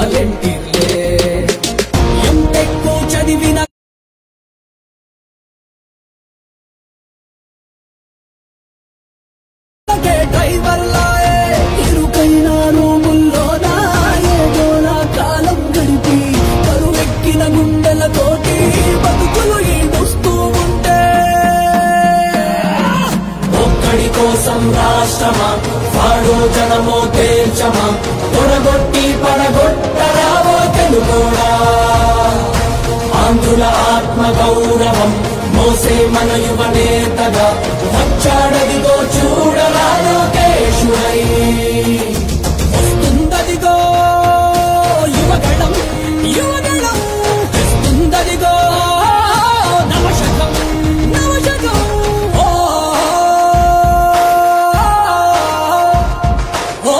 వాలంటీర్లే ఎంటెక్కు చదివిన ఒకే డ్రైవర్లాయే ఇరుకైన రూముల్లోన ఏదోలా కాలం గడిపి కరువెక్కిన గుండెలతోటి బతుకులు ఈడుస్తూ ఉంటే ఒక్కడి కోసం రాష్ట్రమా వాడో జనమో తేల్చమా తొడగొట్టి పడగొట్టరావో తెలుగోడా ఆంధ్రుల ఆత్మ గౌరవం మోసే మన యువ నేతగా వచ్చాడదిగో చూడరా లోకేశుడై వస్తుందదిగో యువగళం యువగళం వస్తుందదిగో నవశకం నవశకం ఓ ఓ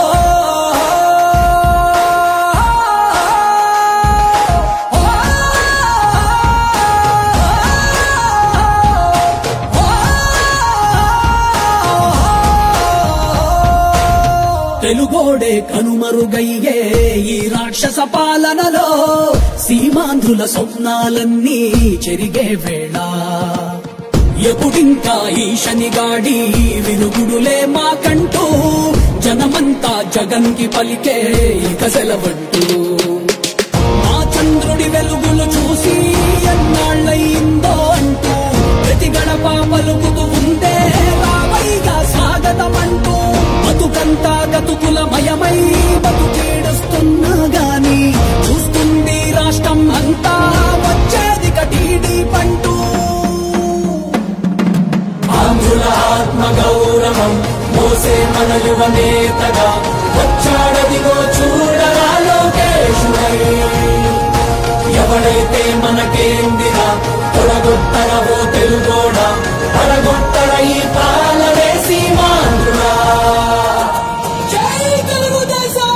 తెలుగోడే కనుమరుగయ్యే ఈ రాక్షస పాలనలో సీమాంధ్రుల స్వప్నాలన్నీ చెరిగే వేళ ఎప్పుడింకా ఈ శనిగాడి వినుగుడులే మాకంటూ జనమంతా జగన్కి పలికే ఇక సెలవంటూ మా చంద్రుడి వెలుగులు చూసి ఎన్నాళ్ళయిందో అంటూ ప్రతి గడప పలుకుతూ ఉందే రావైగా స్వాగతమంటూ బతుకంతా గతుకుల మయమై బతుకేడుస్తున్నా గాని చూస్తుంది రాష్ట్రం అంతా వచ్చేది కటీడీ పంటూ ఆంధ్రుల ఆత్మ గౌరవం మోసే మన యువ నేతగా వచ్చాడదిగో చూడరా లోకేశుడై ఎవడైతే మనకేందిరా తొడగొట్టరవో తెలుగోడా పడగొట్టర ఈ పాలనే సీమాంధ్రుడా జై తెలుగుదేశం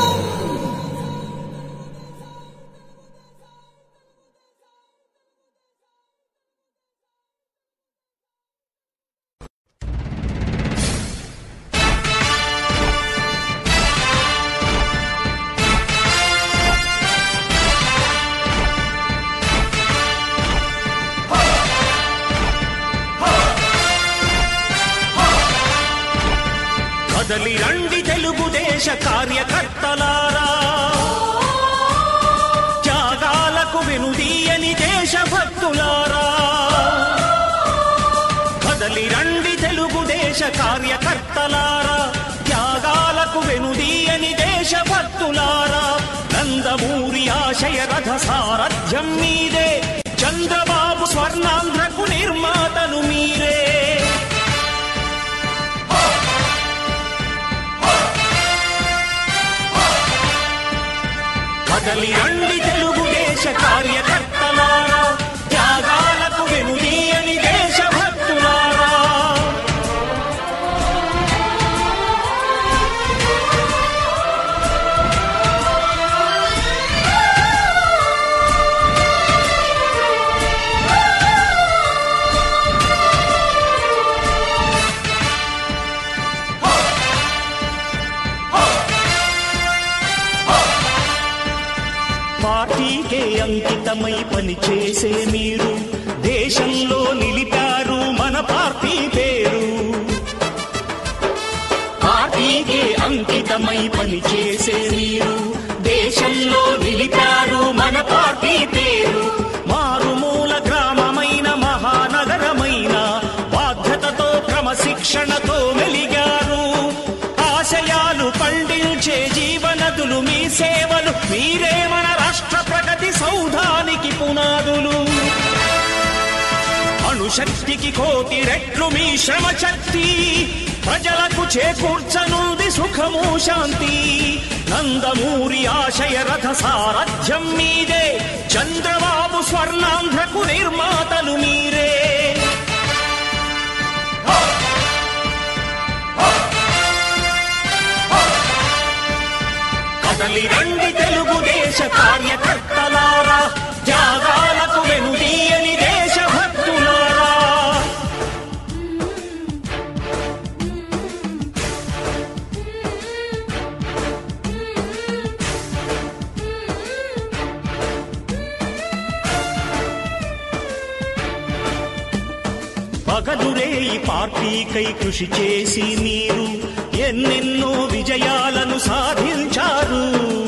కదలి రండి తెలుగుదేశ కార్యకర్తలారా త్యాగాలకు వెనుదీయని దేశభక్తులారా కదలి రండి తెలుగుదేశ కార్యకర్తలారా త్యాగాలకు వెనుదీయని దేశభక్తులారా నందమూరి ఆశయ రథ సారథ్యం మీదే చంద్రబాబు స్వర్ణాంధ్రకు నిర్మాతలు మీరే కదలి రండి తెలుగుదేశ కార్యకర్తలారా త్యాగాలకు వెనుదీయని దేశభక్తులారా పార్టీకే అంకితమై పనిచేసే మీరు దేశంలో నిలిపారు మన పార్టీ పేరు పార్టీకే అంకితమై పనిచేసే మీరు దేశంలో నిలిపారు మన పార్టీ పేరు మారుమూల గ్రామమైన మహానగరమైన బాధ్యతతో క్రమశిక్షణతో మెలిగారు ఆశయాలు పండించే జీవనదులు మీ సేవలు మీరే మన రాష్ట్ర ప్రగతి సౌధానికి పునాదులు అణుశక్తికి కోటి రెట్లు మీ శ్రమ శక్తి ప్రజలకు చేకూర్చనుంది సుఖము శాంతి నందమూరి ఆశయ రథ సారథ్యం మీదే చంద్రబాబు స్వర్ణాంధ్రకు నిర్మాతలు మీరే కదలి రండి తెలుగుదేశ కార్యకర్తలారా త్యాగాలకు వెనుదీయని దేశభక్తులారా పగలురే ఈ పార్టీకై కృషి చేసి మీరు ఎన్నెన్నో విజయాలను సాధించారు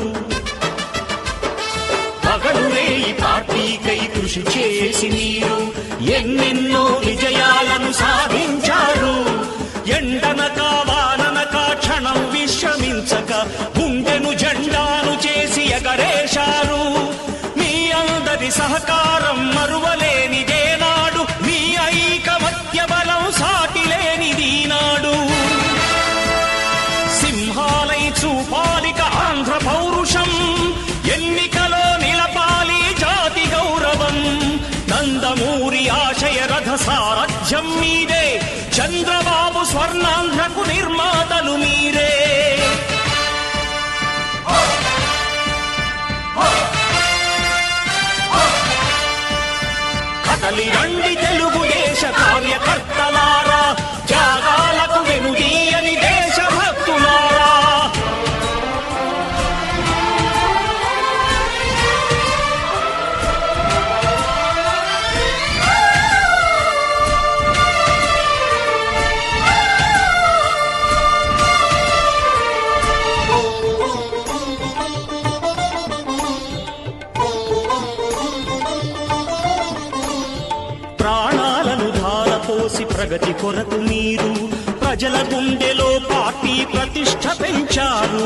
పగలురే ఈ పార్టీకై కృషి చేసి మీరు ఎన్నెన్నో విజయాలను సాధించారు ఎండనక వాననక క్షణం విశ్రమించక గుండెను జెండాను చేసి ఎగరేశారు మీ అందరి సహకారం మరువలేనిదే నాడు మీ ఐకమత్య బలం సాటిలేనిది నాడు సింహాలై చూపాలిక ఆంధ్ర పౌరుషం ఎన్నికలో నిలపాలి జాతి గౌరవం నందమూరి ఆశయ రథ సారథ్యం మీదే చంద్రబాబు స్వర్ణాంధ్రకు నిర్మాతలు మీరే కదలి రండి తెలుగుదేశ కార్యకర్తలారా త్యాగాలకు వెనుదీయని దేశభక్తులారా ప్రాణాలను ధారపోసి ప్రగతి కొరకు మీరు ప్రజల గుండెలో పార్టీ ప్రతిష్ట పెంచారు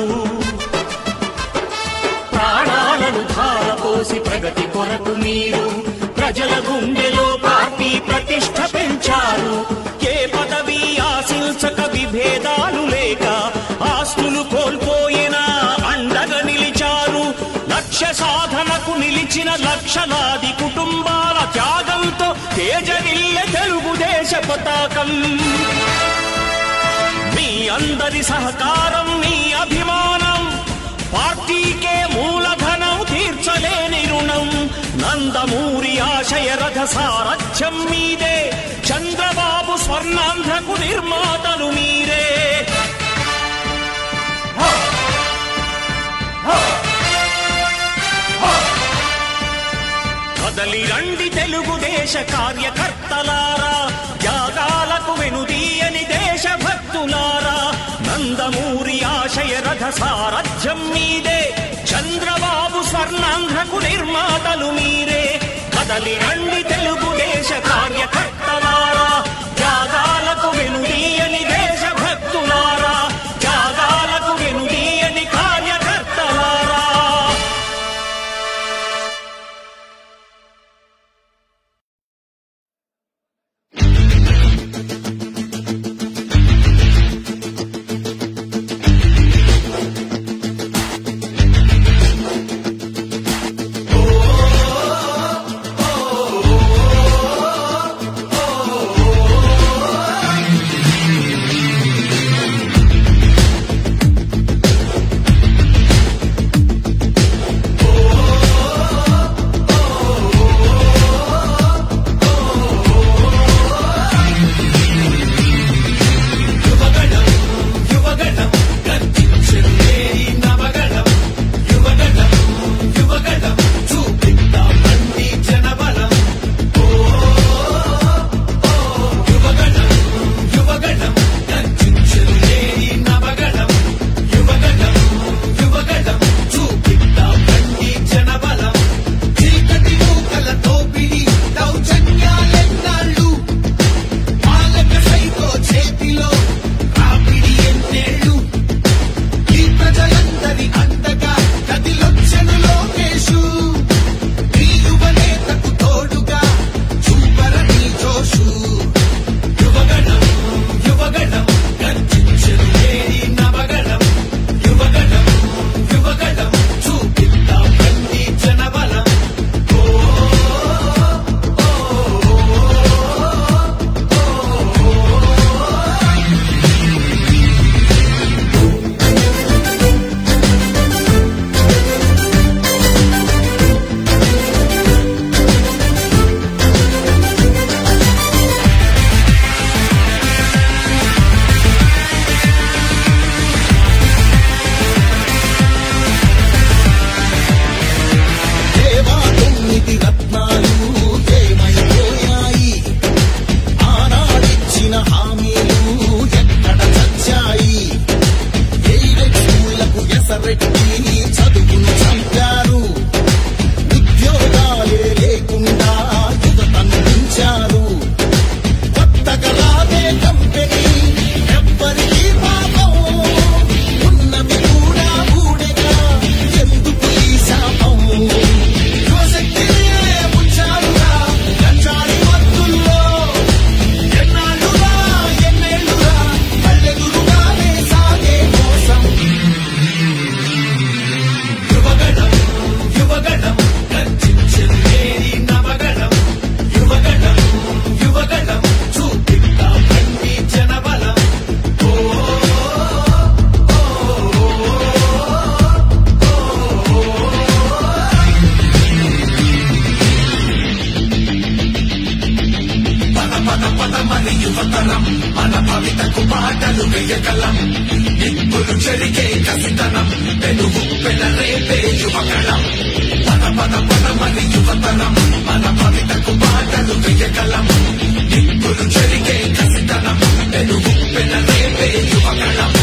ప్రాణాలను ధారపోసి ప్రగతి కొరకు మీరు ప్రజల గుండెలో పార్టీ ప్రతిష్ట పెంచారు ఏ పదవి ఆశించక విభేదాలు లేక ఆస్తులు కోల్పోయినా అండగా నిలిచారు లక్ష్య సాధనకు నిలిచిన లక్షలాది కుటుంబాల త్యాగంతో తేజరిల్లె తెలుగుదేశ పతాకం మీ అందరి సహకారం మీ అభిమానం పార్టీకే మూలధనం తీర్చలేని రుణం నందమూరి ఆశయ రథ సారథ్యం మీదే చంద్రబాబు స్వర్ణాంధ్రకు నిర్మాతలు మీరే కదలి రండి తెలుగుదేశ కార్యకర్తలారా త్యాగాలకు వెనుదీయని దేశభక్తులారా నందమూరి ఆశయ రథ సారథ్యం మీదే చంద్రబాబు స్వర్ణాంధ్రకు నిర్మాతలు మీరే కదలి రండి తెలుగుదేశ కార్యకర్తలారా త్యాగాలకు వెనుదీయని దేశభక్తులారా త్యాగాలకు వెనుదీయని కార్యకర్తలారా ఓ యువతనం మన భవితకు బాటలు వేయగలం నిప్పులు చెరిగే కసితనం పెనుగు పెనరేపే యువగళం పద పద పదమని యువతనం మన భవితకు బాటలు వేయగలం నిప్పులు చెరిగే కసితనం పెనుగు పెనరేపే యువగళం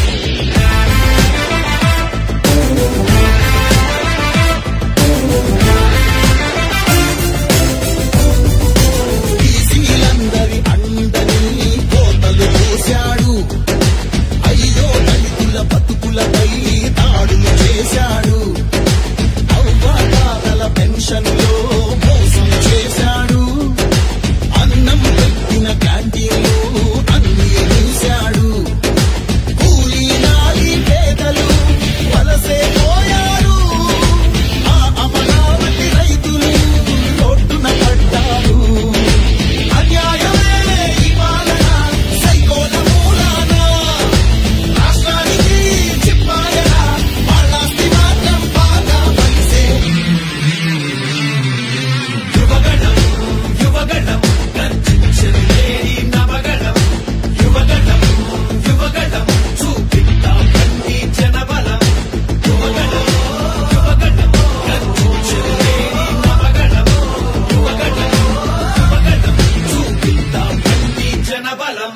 బీసీలందరి అండని కోతలు పోశాడు అయ్యో దళితుల బతుకులపై దాడులు చేశాడు అవ్వాతాతల పెన్షన్లో మోసం చేశాడు అన్నం పెట్టిన క్యాంటీన్లు అన్ని మూశాడు కూలీ నాలి పేదలు వలసే పోయారు ఆ అమరావతి రైతులు రోడ్డున పడ్డారు అన్యాయమే ఈ పాలన సైకోల మూలాన రాష్ట్రానికి చెప్పాయన వాళ్ళాస్తి మాత్రం బాగా పలిసే యువగణం యువగణం గర్జించలేని నవగణం యువగణం యువగణం చూపిద్దాం కంటి జనబలం యువగణం యువగణం గర్జించలేని నవగణం యువగణం యువగణం చూపిద్దాం కంటి జనబలం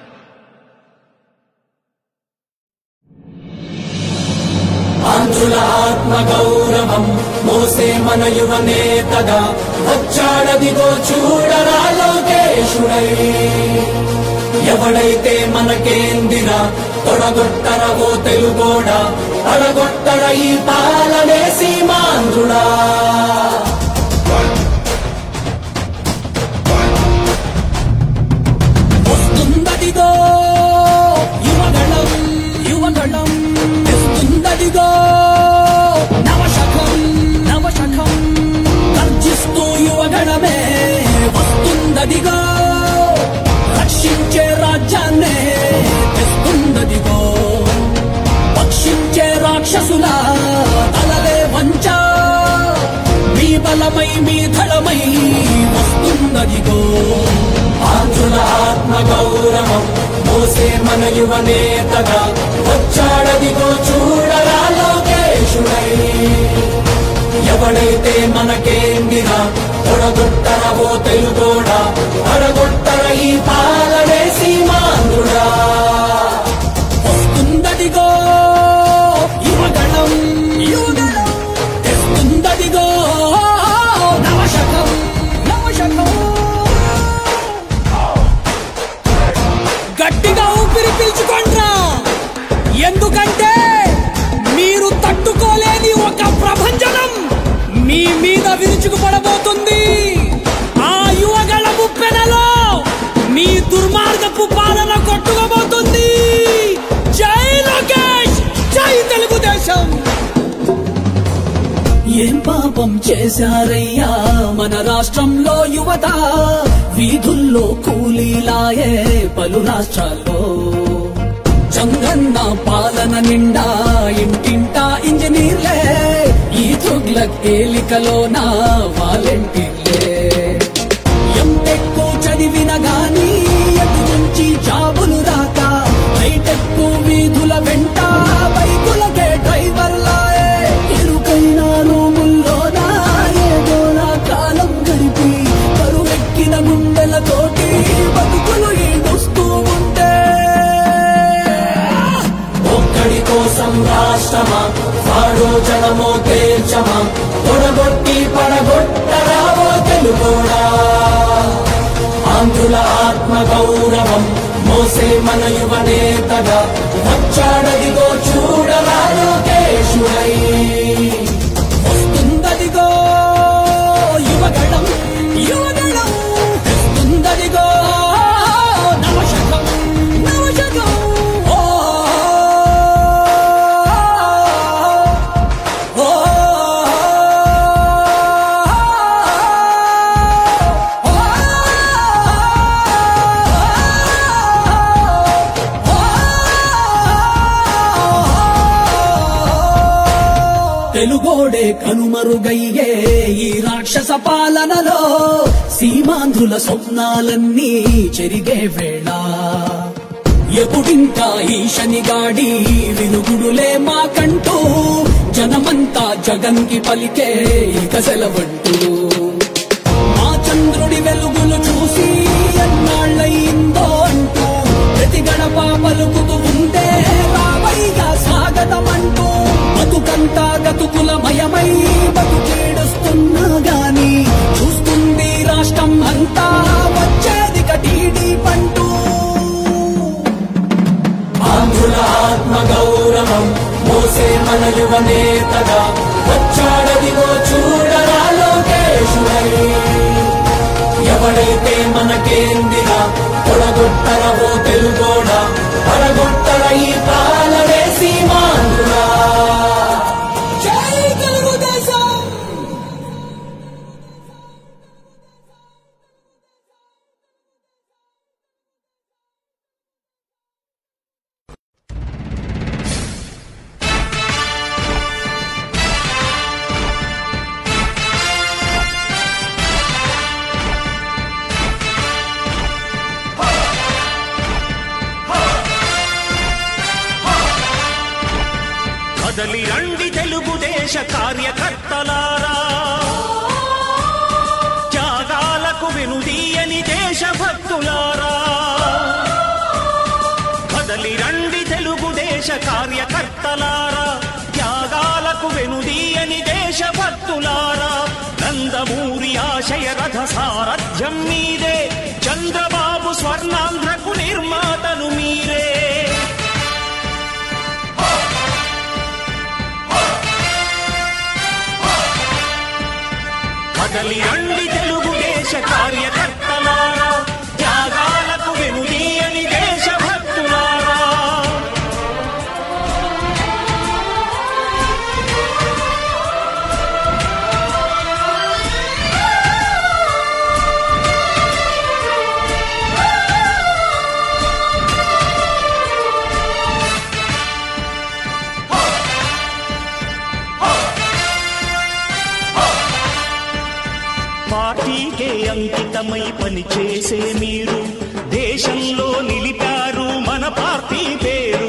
ఆంధ్రుల ఆత్మ గౌరవం మోసే మన యువ నేతగా వచ్చాడదిగో చూడరా లోకేశుడై ఎవడైతే మనకేందిరా తొడగొట్టరవో తెలుగోడా అడగొట్టర ఈ పాలనే సీమాంధ్రుడా వస్తుందదిగో యువగళం యువగళం తెస్తుందదిగో నవశకం నవశకం గర్జిస్తూ యువగణమే వస్తుందదిగో రక్షించే రాజ్యాన్నే తెస్తుందదిగో పక్షించే రాక్షసుల తలలే వంచ మీ బలమై మీ ధళమై వస్తుందదిగో ఆంధ్రుల ఆత్మ గౌరవం మోసే మన యువ నేతగా వచ్చాడదిగో చూడరా లోకేశుడై ఎవడైతే మనకేందిరా తొడగొట్టరవో తెలుగోడా అడగొట్టర ఈ పాలనే సీమాంధ్రుడా వస్తుందదిగో యువగణం యువగణం తెస్తుందదిగో నవశకం నవశకం గట్టిగా ఊపిరి పీల్చుకోండ్రా ఎందుకంటే మీరు తట్టుకోలేని ఒక ప్రభంజనం మీ మీద విరుచుకుపడబోతుంది ఆ యువగళ ముప్పెనలో మీ దుర్మార్గపు పాలన కొట్టుకోబోతుంది జై లోకేష్ జై తెలుగుదేశం ఏం పాపం చేశారయ్యా మన రాష్ట్రంలో యువత వీధుల్లో కూలీలాయే పలు రాష్ట్రాల్లో చంగన్న పాలన నిండా ఇంటింటా ఇంజనీర్లే ఈ తుగ్లక్ ఏలికలోన వాలంటీర్లే ఎంటెక్కు చదివిన గాని ఎటు నుంచి జాబులు రాక బయటెక్కు వీధుల వెంట బైకులకే డ్రైవర్లాయే ఇరుకైన రూముల్లోన ఏదోలా కాలం గడిపి కరువెక్కిన గుండెలతోటి బతుకులు ఈడుస్తూ ఉంటే ఒక్కడి కోసం రాష్ట్రమా వాడో జనమో తేల్చమా తొడగొట్టి పడగొట్టరావో తెలుగోడా ఆంధ్రుల ఆత్మ గౌరవం మోసే మన యువ నేతగా వచ్చాడదిగో చూడరా లోకేశుడై వస్తుందదిగో యువగణం యువగణం తెస్తుందదిగో నవశకం నవశకం ఓ ఓ తెలుగోడే కనుమరుగయ్యే ఈ రాక్షస పాలనలో సీమాంధ్రుల స్వప్నాలన్నీ చెరిగే వేళ ఎప్పుడింకా ఈ శనిగాడి వినుగుడులే మాకంటూ జనమంతా జగన్కి పలికే ఇక సెలవంటూ మా చంద్రుడి వెలుగులు చూసి ఎన్నాళ్ళయిందో అంటూ ప్రతి గడప పలుకుతూ ఉందే రామయ్య స్వాగతమంటూ బతుకంతా గతుకుల మయమై బతుకేడుస్తున్నా గాని చూస్తుంది రాష్ట్రం అంతా వచ్చేది కటీడీ పంటూ ఆంధ్రుల ఆత్మ గౌరవం మోసే మన యువ నేతగా వచ్చాడదిగో చూడరా లోకేశుడై ఎవడైతే మనకేందిరా పొడగొట్టరవో తెలుగోడా పడగొట్టర ఈ పాలనే సీమాంధ్రుడా జై తెలుగుదేశం కదలి రండి తెలుగుదేశ కార్యకర్తలారా త్యాగాలకు వెనుదీయని దేశభక్తులారా కదలి రండి తెలుగుదేశ కార్యకర్తలారా త్యాగాలకు వెనుదీయని దేశభక్తులారా నందమూరి ఆశయ రథ సారథ్యం మీదే చంద్రబాబు స్వర్ణాంధ్రకు నిర్మాతలు మీరే కదలి రండి తెలుగుదేశ కార్యకర్తలారా త్యాగాలకు వెనుదీయని దేశభక్తులారా పార్టీకే అంకితమై పనిచేసే మీరు దేశంలో నిలిపారు మన పార్టీ పేరు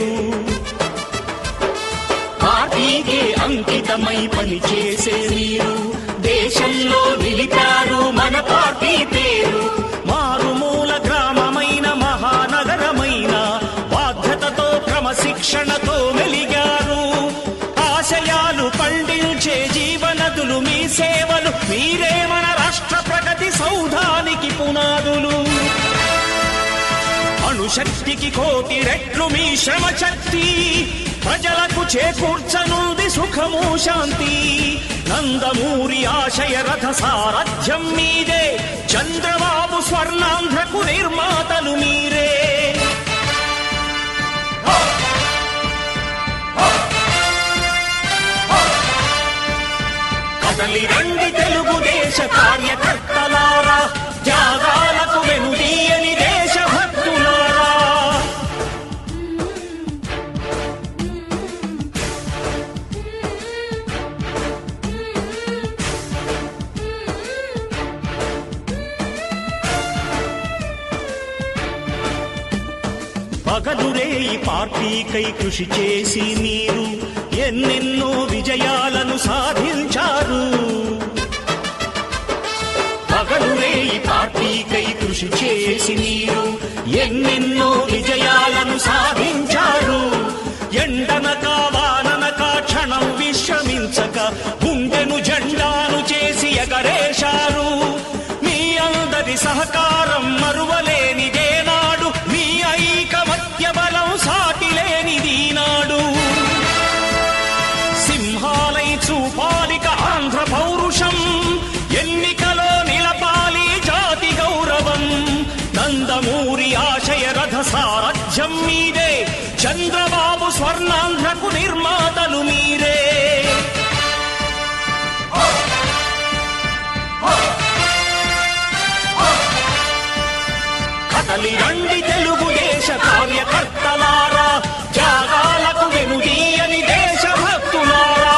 పార్టీకే అంకితమై పనిచేసే మీరు దేశంలో నిలిపారు మన పార్టీ పేరు మారుమూల గ్రామమైన మహానగరమైన బాధ్యతతో క్రమశిక్షణతో మెలిగారు ఆశయాలు పండించే జీవనదులు మీ సేవలు మీరే మన రాష్ట్ర ప్రగతి సౌధానికి పునాదులు అణుశక్తికి కోటి రెట్లు మీ శ్రమ శక్తి ప్రజలకు చేకూర్చనుంది సుఖము శాంతి నందమూరి ఆశయ రథ సారథ్యం మీదే చంద్రబాబు స్వర్ణాంధ్రకు నిర్మాతలు మీరే కదలి రండి తెలుగుదేశ కార్యకర్తలారా త్యాగాలకు వెనుదీయని దేశభక్తులారా పగలురే ఈ పార్టీకై కృషి చేసి మీరు ఎన్నెన్నో విజయాలను సాధించారు పగలురే ఈ పార్టీకై కృషి చేసి మీరు ఎన్నెన్నో విజయాలను సాధించారు ఎండనక వాననక క్షణం విశ్రమించక గుండెను జెండాను చేసి ఎగరేశారు మీ అందరి సహకారం మరువలేనిదే నాడు మీ ఐకమత్య బలం సాటిలేనిది నాడు సింహాలై చూపాలిక ఆంధ్ర పౌరుషం ఎన్నికలో నిలపాలి జాతి గౌరవం నందమూరి ఆశయ రథ సారథ్యం మీదే చంద్రబాబు స్వర్ణాంధ్రకు నిర్మాతలు మీరే కదలి రండి తెలుగుదేశ కార్యకర్తలారా త్యాగాలకు వెనుదీయని దేశభక్తులారా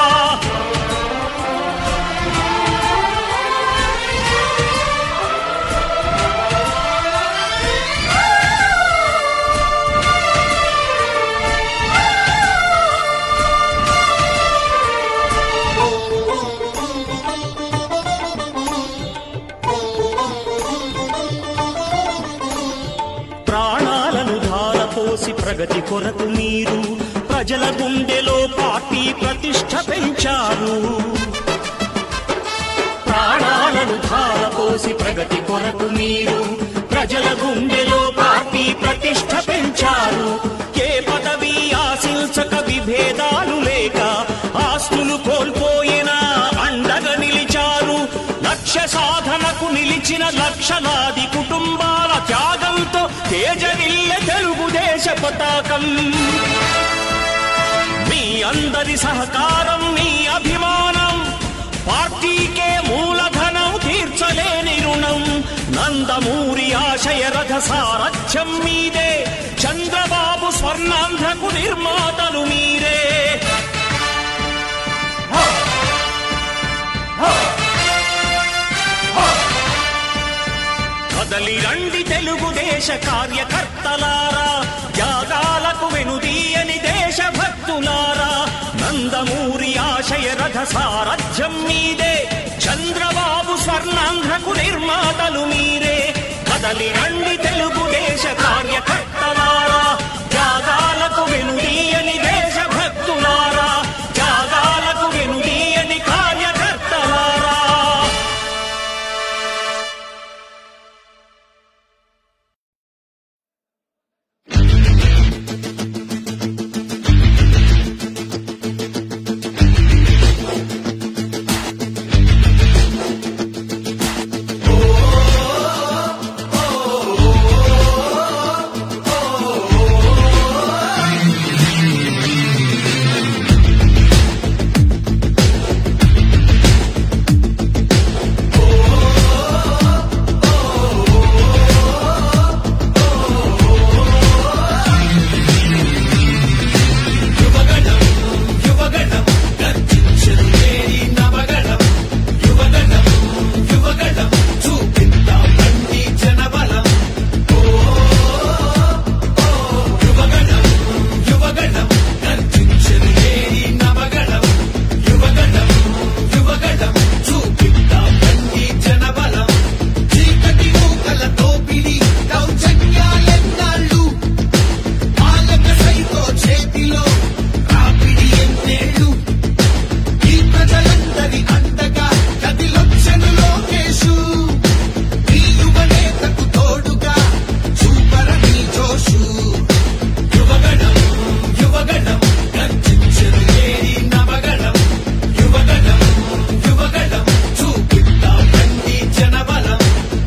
ప్రగతి కొరకు మీరు ప్రజల గుండెలో పార్టీ ప్రతిష్ట పెంచారు ప్రాణాలను ధారపోసి ప్రగతి కొరకు మీరు ప్రజల గుండెలో పార్టీ ప్రతిష్ట పెంచారు ఏ పదవి ఆశించక విభేదాలు లేక ఆస్తులు కోల్పోయినా అండగా నిలిచారు లక్ష్య సాధనకు నిలిచిన లక్షలాది కుటుంబాల త్యాగంతో తేజరిల్లె తెలుగుదేశ పతాకం మీ అందరి సహకారం మీ అభిమానం పార్టీకే మూలధనం తీర్చలేని రుణం నందమూరి ఆశయ రథ సారథ్యం మీదే చంద్రబాబు స్వర్ణాంధ్రకు నిర్మాతలు మీరే కదలి రండి తెలుగుదేశ కార్యకర్తలారా త్యాగాలకు వెనుదీయని దేశభక్తులారా నందమూరి ఆశయ రథ సారథ్యం మీదే చంద్రబాబు స్వర్ణాంధ్రకు నిర్మాతలు మీరే కదలి రండి తెలుగుదేశ కార్యకర్తలారా త్యాగాలకు వెనుదీయని దేశభక్తులారా త్యాగాలకు వెనుదీయని కార్యకర్తలారా యువగణం యువగణం గర్జించను లేని నవగణం యువగణం యువగణం చూపిద్దాం రండి జనబలం ఓ ఓ, యువగణం యువగణం గర్జించను లేని నవగణం యువగణం యువగణం చూపిద్దాం రండి జనబలం చీకటి మూకల దోపిడి దౌర్జన్యాలెన్నాళ్ళు పాలక సైతో చేతిలో రాపిడి ఎన్నేళ్ళు ఈ ప్రజలందరి అండగా కదిలొచ్చను లోకేశు ఈ యువ నేతకు తోడుగా చూపర నీ జోషు యువగణం యువగణం గర్జించను లేని నవగణం యువగణం యువగణం చూపిద్దాం రండి జనబలం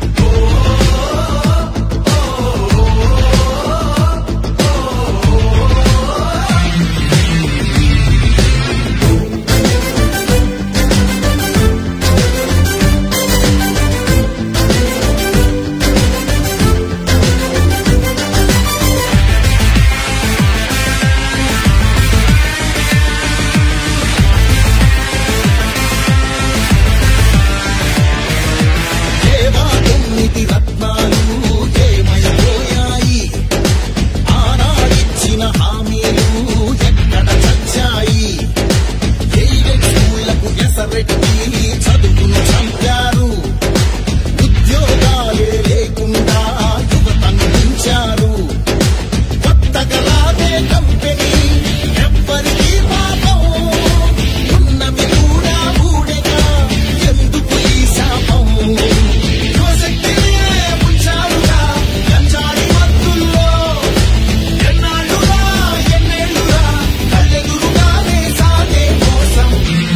ఏవా తొమ్మిది రత్నాలు ఏమయపోయాయి ఆనాడిచ్చిన హామీలు ఎక్కడ చచ్చాయి ఎయిడెడ్ స్కూళ్లకు ఎసరెట్టి చదువును చంపారు ఉద్యోగాలే లేకుండా యువతను ఉంచారు కొత్తగా లాగే కంపెనీ ఎవ్వరికీ పాపం ఉన్నవి కూడా ఊడగా ఎందుకు ఈ శాపం యువశక్తినే ఉంచారుగా గంజాయి మత్తుల్లో ఎన్నాళ్ళురా ఎన్నేళ్ళురా కళ్ళెదురుగానే సాగే మోసం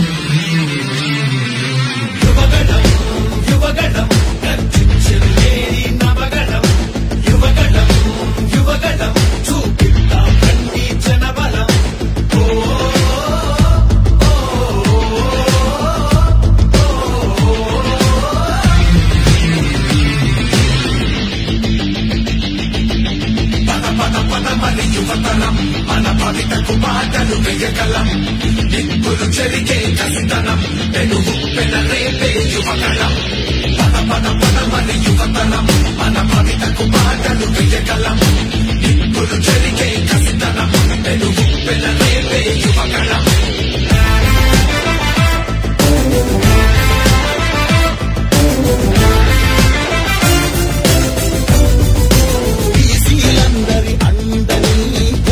యువగణం యువగణం గర్జించను లేని నవగణం యువగణం యువగణం చూపిద్దాం రండి జనబలం బీసీలందరి అండని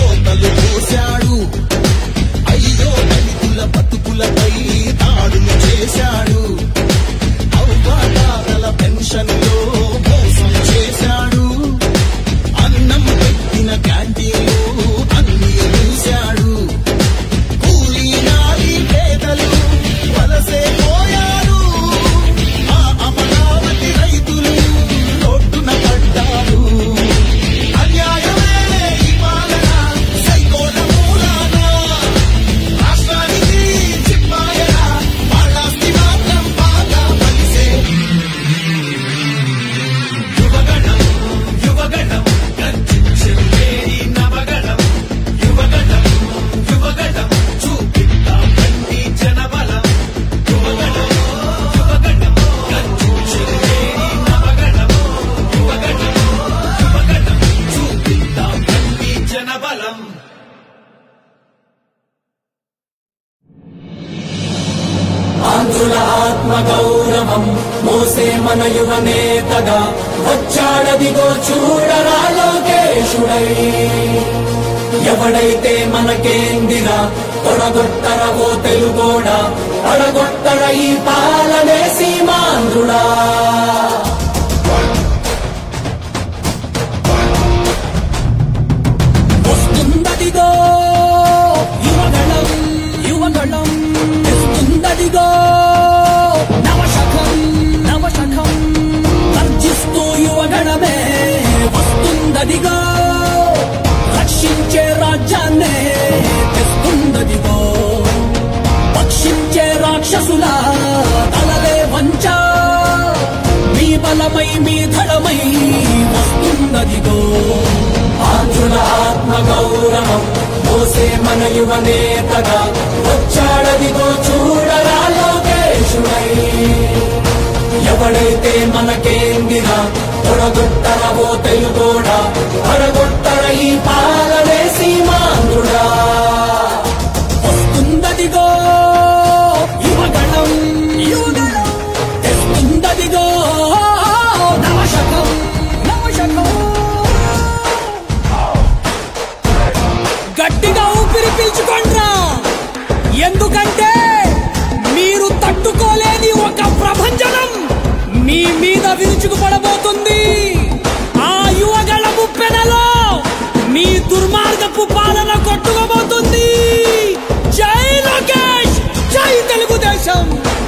మోసే మన యువ నేతగా వచ్చాడదిగో చూడరా లోకేశుడై ఎవడైతే మనకేందిరా తొడగొట్టరవో తెలుగోడా పడగొట్టర ఈ పాలనే సీమాంధ్రుడా వస్తుందదిగో యువగళం యువగళం తెస్తుందదిగో నవశకం నవశకం గర్జిస్తూ యువగణమే వస్తుందదిగో రక్షించే రాజ్యాన్నే తెస్తుందదిగో పక్షించే రాక్షసుల తలలే వంచ మీ బలమై మీ ధడమై వస్తుందదిగో ఆంధ్రుల ఆత్మ గౌరవం మోసే మన యువ నేతగా వచ్చాడదిగో చూడరా లోకేశుడై ఎవడైతే మనకేందిరా తొడగొట్టరవో తెలుగోడా పడగొట్టర ఈ పాలనే సీమాంధ్రుడా వస్తుందదిగో యువగణం యువగణం తెస్తుందదిగో నవశకం నవశకం గట్టిగా ఊపిరి పీల్చుకోండ్రా ఎందుకంటే మీరు తట్టుకోలేని ఒక ప్రభంజనం మీ మీద విరుచుకుపడబోతుంది ఆ యువగళ ముప్పెనలో మీ దుర్మార్గపు పాలన కొట్టుకోబోతుంది జై లోకేష్ జై తెలుగుదేశం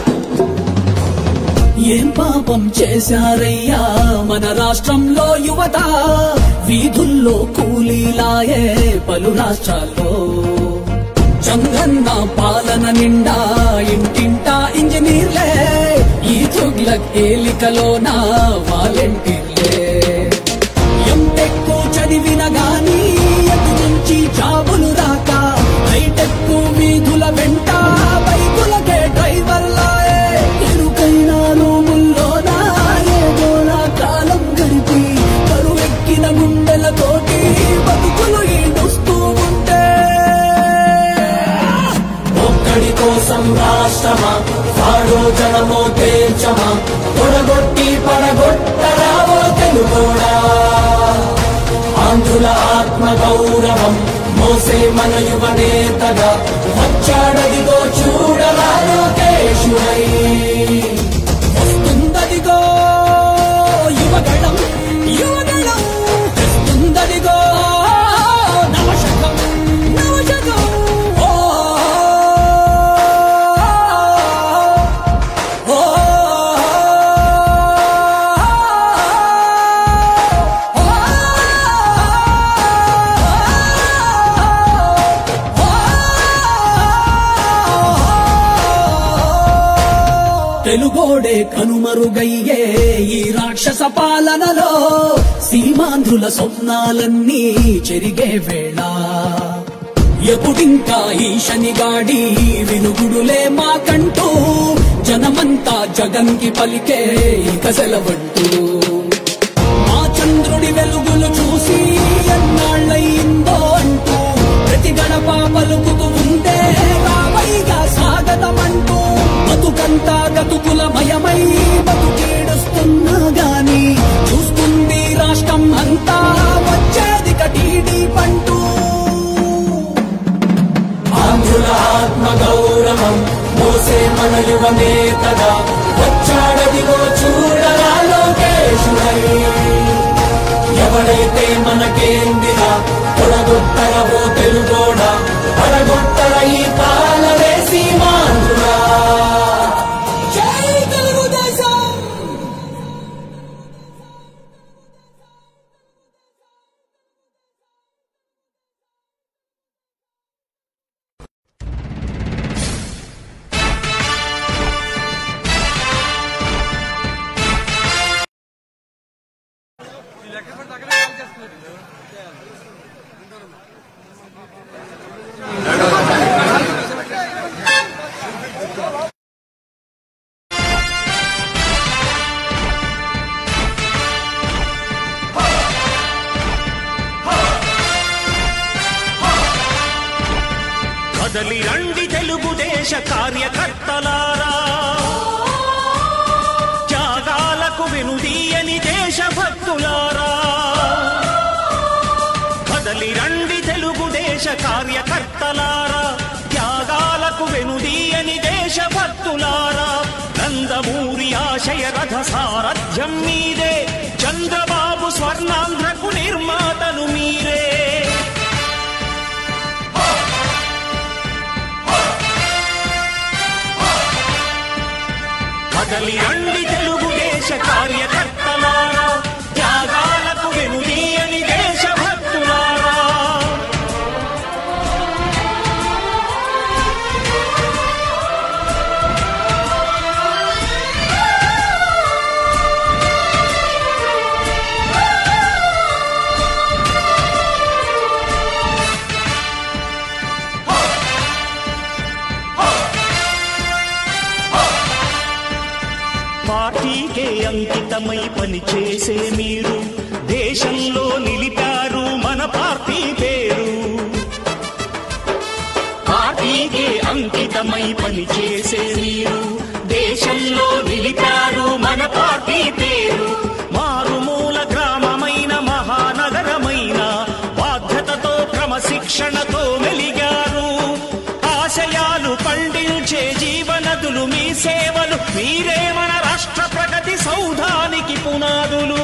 ఏం పాపం చేశారయ్యా మన రాష్ట్రంలో యువత వీధుల్లో కూలీలాయే పలు రాష్ట్రాల్లో చంద్రన్న పాలన నిండా ఇంటింటా ఇంజనీర్లే ఈ తుగ్లక్ ఏలికలోన వాలంటీర్లే ఎంటెక్ చదివిన గాని ఎటు నుంచి జాబులు రాక హైటెక్ వీధుల వెంట బైకులకే డ్రైవర్లాయే ఇరుకైన రూముల్లోన ఏదోలా కాలం గడిపి కరువెక్కిన గుండెలతోటి బతుకులు ఈడుస్తూ ఉంటే ఒక్కడి కోసం రాష్ట్రమా వాడో జనమో తేల్చమా తొడగొట్టి పడగొట్టరావో తెలుగోడా ఆంధ్రుల ఆత్మ గౌరవం మోసే మన యువ నేతగా వచ్చాడదిగో చూడరా లోకేశుడై వస్తుందదిగో యువగణం యువగణం తెస్తుందదిగో నవశకం నవశకం ఓ ఓ తెలుగోడే కనుమరుగయ్యే ఈ రాక్షస పాలనలో సీమాంధ్రుల స్వప్నాలన్నీ చెరిగే వేళ ఎప్పుడింకా ఈ శనిగాడి వినుగుడులే మాకంటూ జనమంతా జగన్కి పలికే ఇక సెలవంటూ మా చంద్రుడి వెలుగులు చూసి ఎన్నాళ్ళయిందో అంటూ ప్రతి గడప పలుకుతూ ఉండే రావైగా స్వాగతమంటూ బతుకంతా గతుకుల మయమై బతుకీడుస్తున్నా గాని చూస్తుంది రాష్ట్రం అంతా వచ్చేది కటీడీ పంటూ ఆంధ్రుల ఆత్మ గౌరవం మోసే మన యువ నేతగా వచ్చాడదిగో చూడరా లోకేశుడై ఎవడైతే మనకేందిరా తొడగొట్టరవో తెలుగోడా పడగొట్టర ఈ పాలనే సీమాంధ్రుడా జై తెలుగుదేశం కదలి రండి తెలుగుదేశ కార్యకర్తలారా త్యాగాల దేశ కార్యకర్తలారా త్యాగాలకు వెనుదీయని దేశభక్తులారా నందమూరి ఆశయ రథ సారథ్యం మీదే చంద్రబాబు స్వర్ణాంధ్రకు నిర్మాతలు మీరే కదలి రండి తెలుగుదేశ కార్యకర్తలారా త్యాగాలకు వెనుదీయని దేశభక్తులారా పార్టీకే అంకితమై పనిచేసే మీరు దేశంలో నిలిపారు మన పార్టీ పేరు పార్టీకే అంకితమై పనిచేసే మీరు దేశంలో నిలిపారు మన పార్టీ పేరు మారుమూల గ్రామమైన మహానగరమైన బాధ్యతతో క్రమశిక్షణతో మెలిగారు ఆశయాలు పండించే జీవనదులు మీ సేవలు మీరే మన రాష్ట్ర ప్రగతి సౌధానికి పునాదులు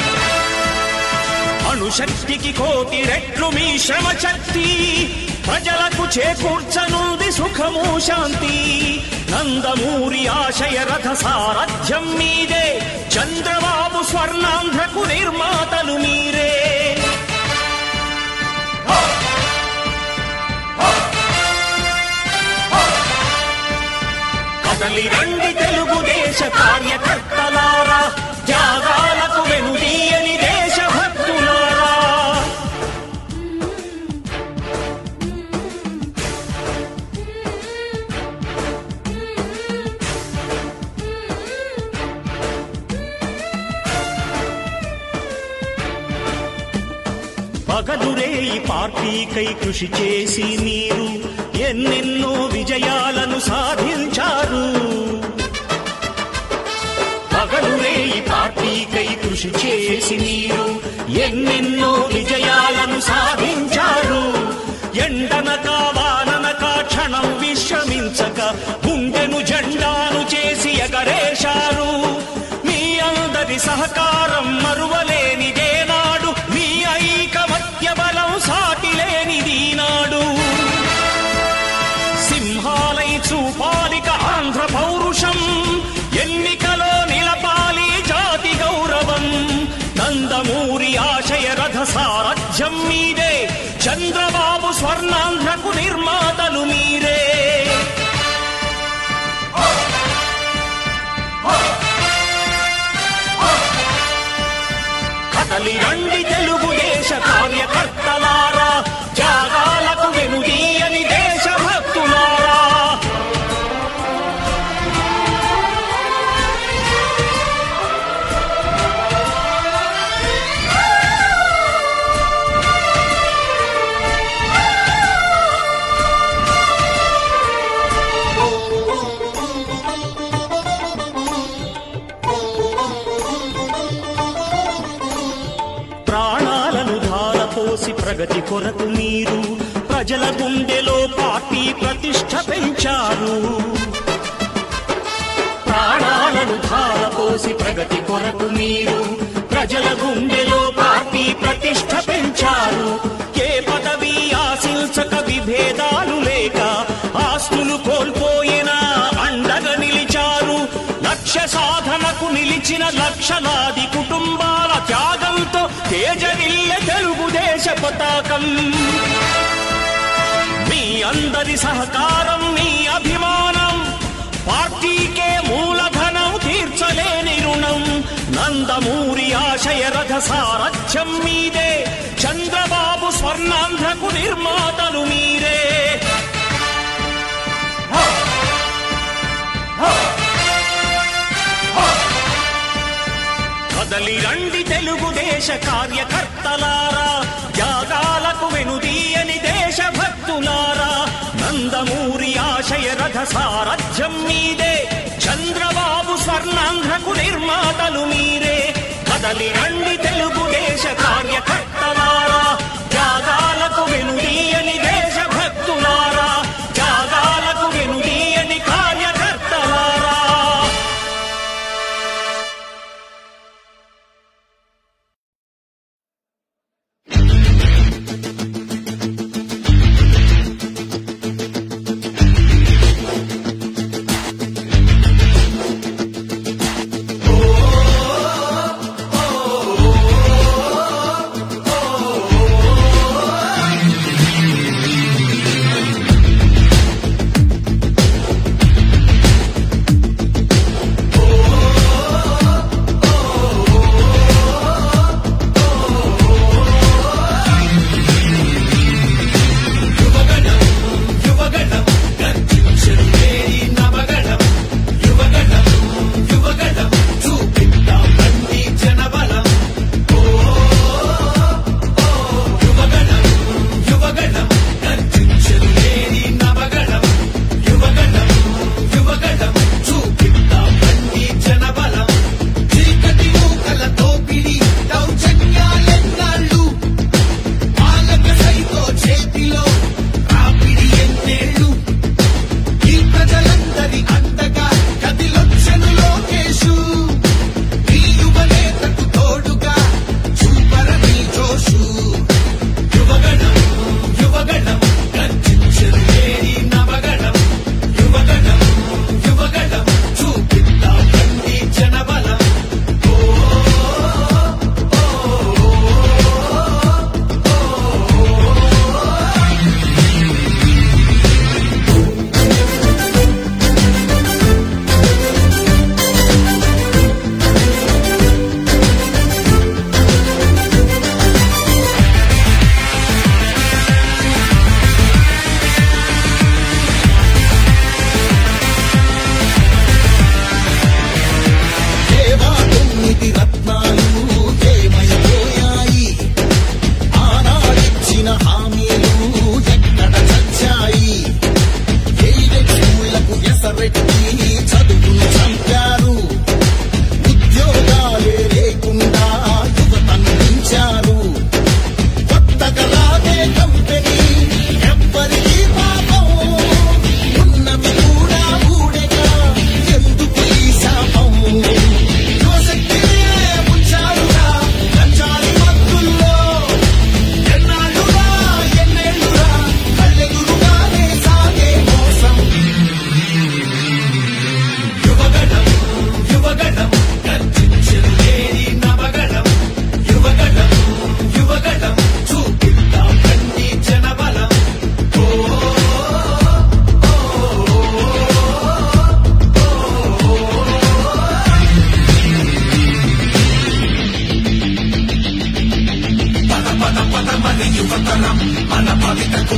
అణుశక్తికి కోటి రెట్లు మీ శ్రమ శక్తి ప్రజలకు చేకూర్చనుంది సుఖము శాంతి నందమూరి ఆశయ రథ సారథ్యం మీదే చంద్రబాబు స్వర్ణాంధ్రకు నిర్మాతలు మీరే కదలి రండి తెలుగుదేశ కార్యకర్తలారా త్యాగాలకు వెనుదీయని దేశభక్తులారా పగలురే ఈ పార్టీకై కృషి చేసి మీరు ఎన్నెన్నో విజయాలను సాధించారు పగలురే ఈ పార్టీకై కృషి చేసి మీరు ఎన్నెన్నో విజయాలను సాధించారు ఎండనక వాననక క్షణం విశ్రమించక గుండెను జెండాను చేసి ఎగరేశారు మీ అందరి సహకారం మరువలేనిదే నాడు మీ ఐకమత్య బలం సాటిలేనిది నాడు సింహాలై చూపాలిక ఆంధ్ర పౌరుషం ఎన్నికలో నిలపాలి జాతి గౌరవం నందమూరి ఆశయ రథ సారథ్యం మీదే చంద్రబాబు స్వర్ణాంధ్రకు నిర్మాతలు మీరే కదలి రండి తెలుగుదేశ కార్యకర్తలారా త్యాగాలకు వెనుదీయని దేశభక్తులారా ప్రాణాలను ధారపోసి ప్రగతి కొరకు మీరు ప్రజల గుండెలో పార్టీ ప్రతిష్ట పెంచారు ప్రాణాలను ధారపోసి ప్రగతి కొరకు మీరు ప్రజల గుండెలో పార్టీ ప్రతిష్ట పెంచారు ఏ పదవి ఆశించక విభేదాలు లేక ఆస్తులు కోల్పోయినా అండగా నిలిచారు లక్ష్య సాధనకు నిలిచిన లక్షలాది కుటుంబాల త్యాగంతో తేజరిల్లె తెలుగుదేశ పతాకం మీ అందరి సహకారం మీ అభిమానం పార్టీకే మూలధనం తీర్చలేని రుణం నందమూరి ఆశయ రథ సారథ్యం మీదే చంద్రబాబు స్వర్ణాంధ్రకు నిర్మాతలు మీరే కదలి రండి తెలుగుదేశ కార్యకర్తలారా త్యాగాలకు వెనుదీయని దేశభక్తులారా నందమూరి ఆశయ రథ సారథ్యం మీదే చంద్రబాబు స్వర్ణాంధ్రకు నిర్మాతలు మీరే కదలి రండి తెలుగుదేశ కార్యకర్తలారా త్యాగాలకు వెనుదీయని దేశ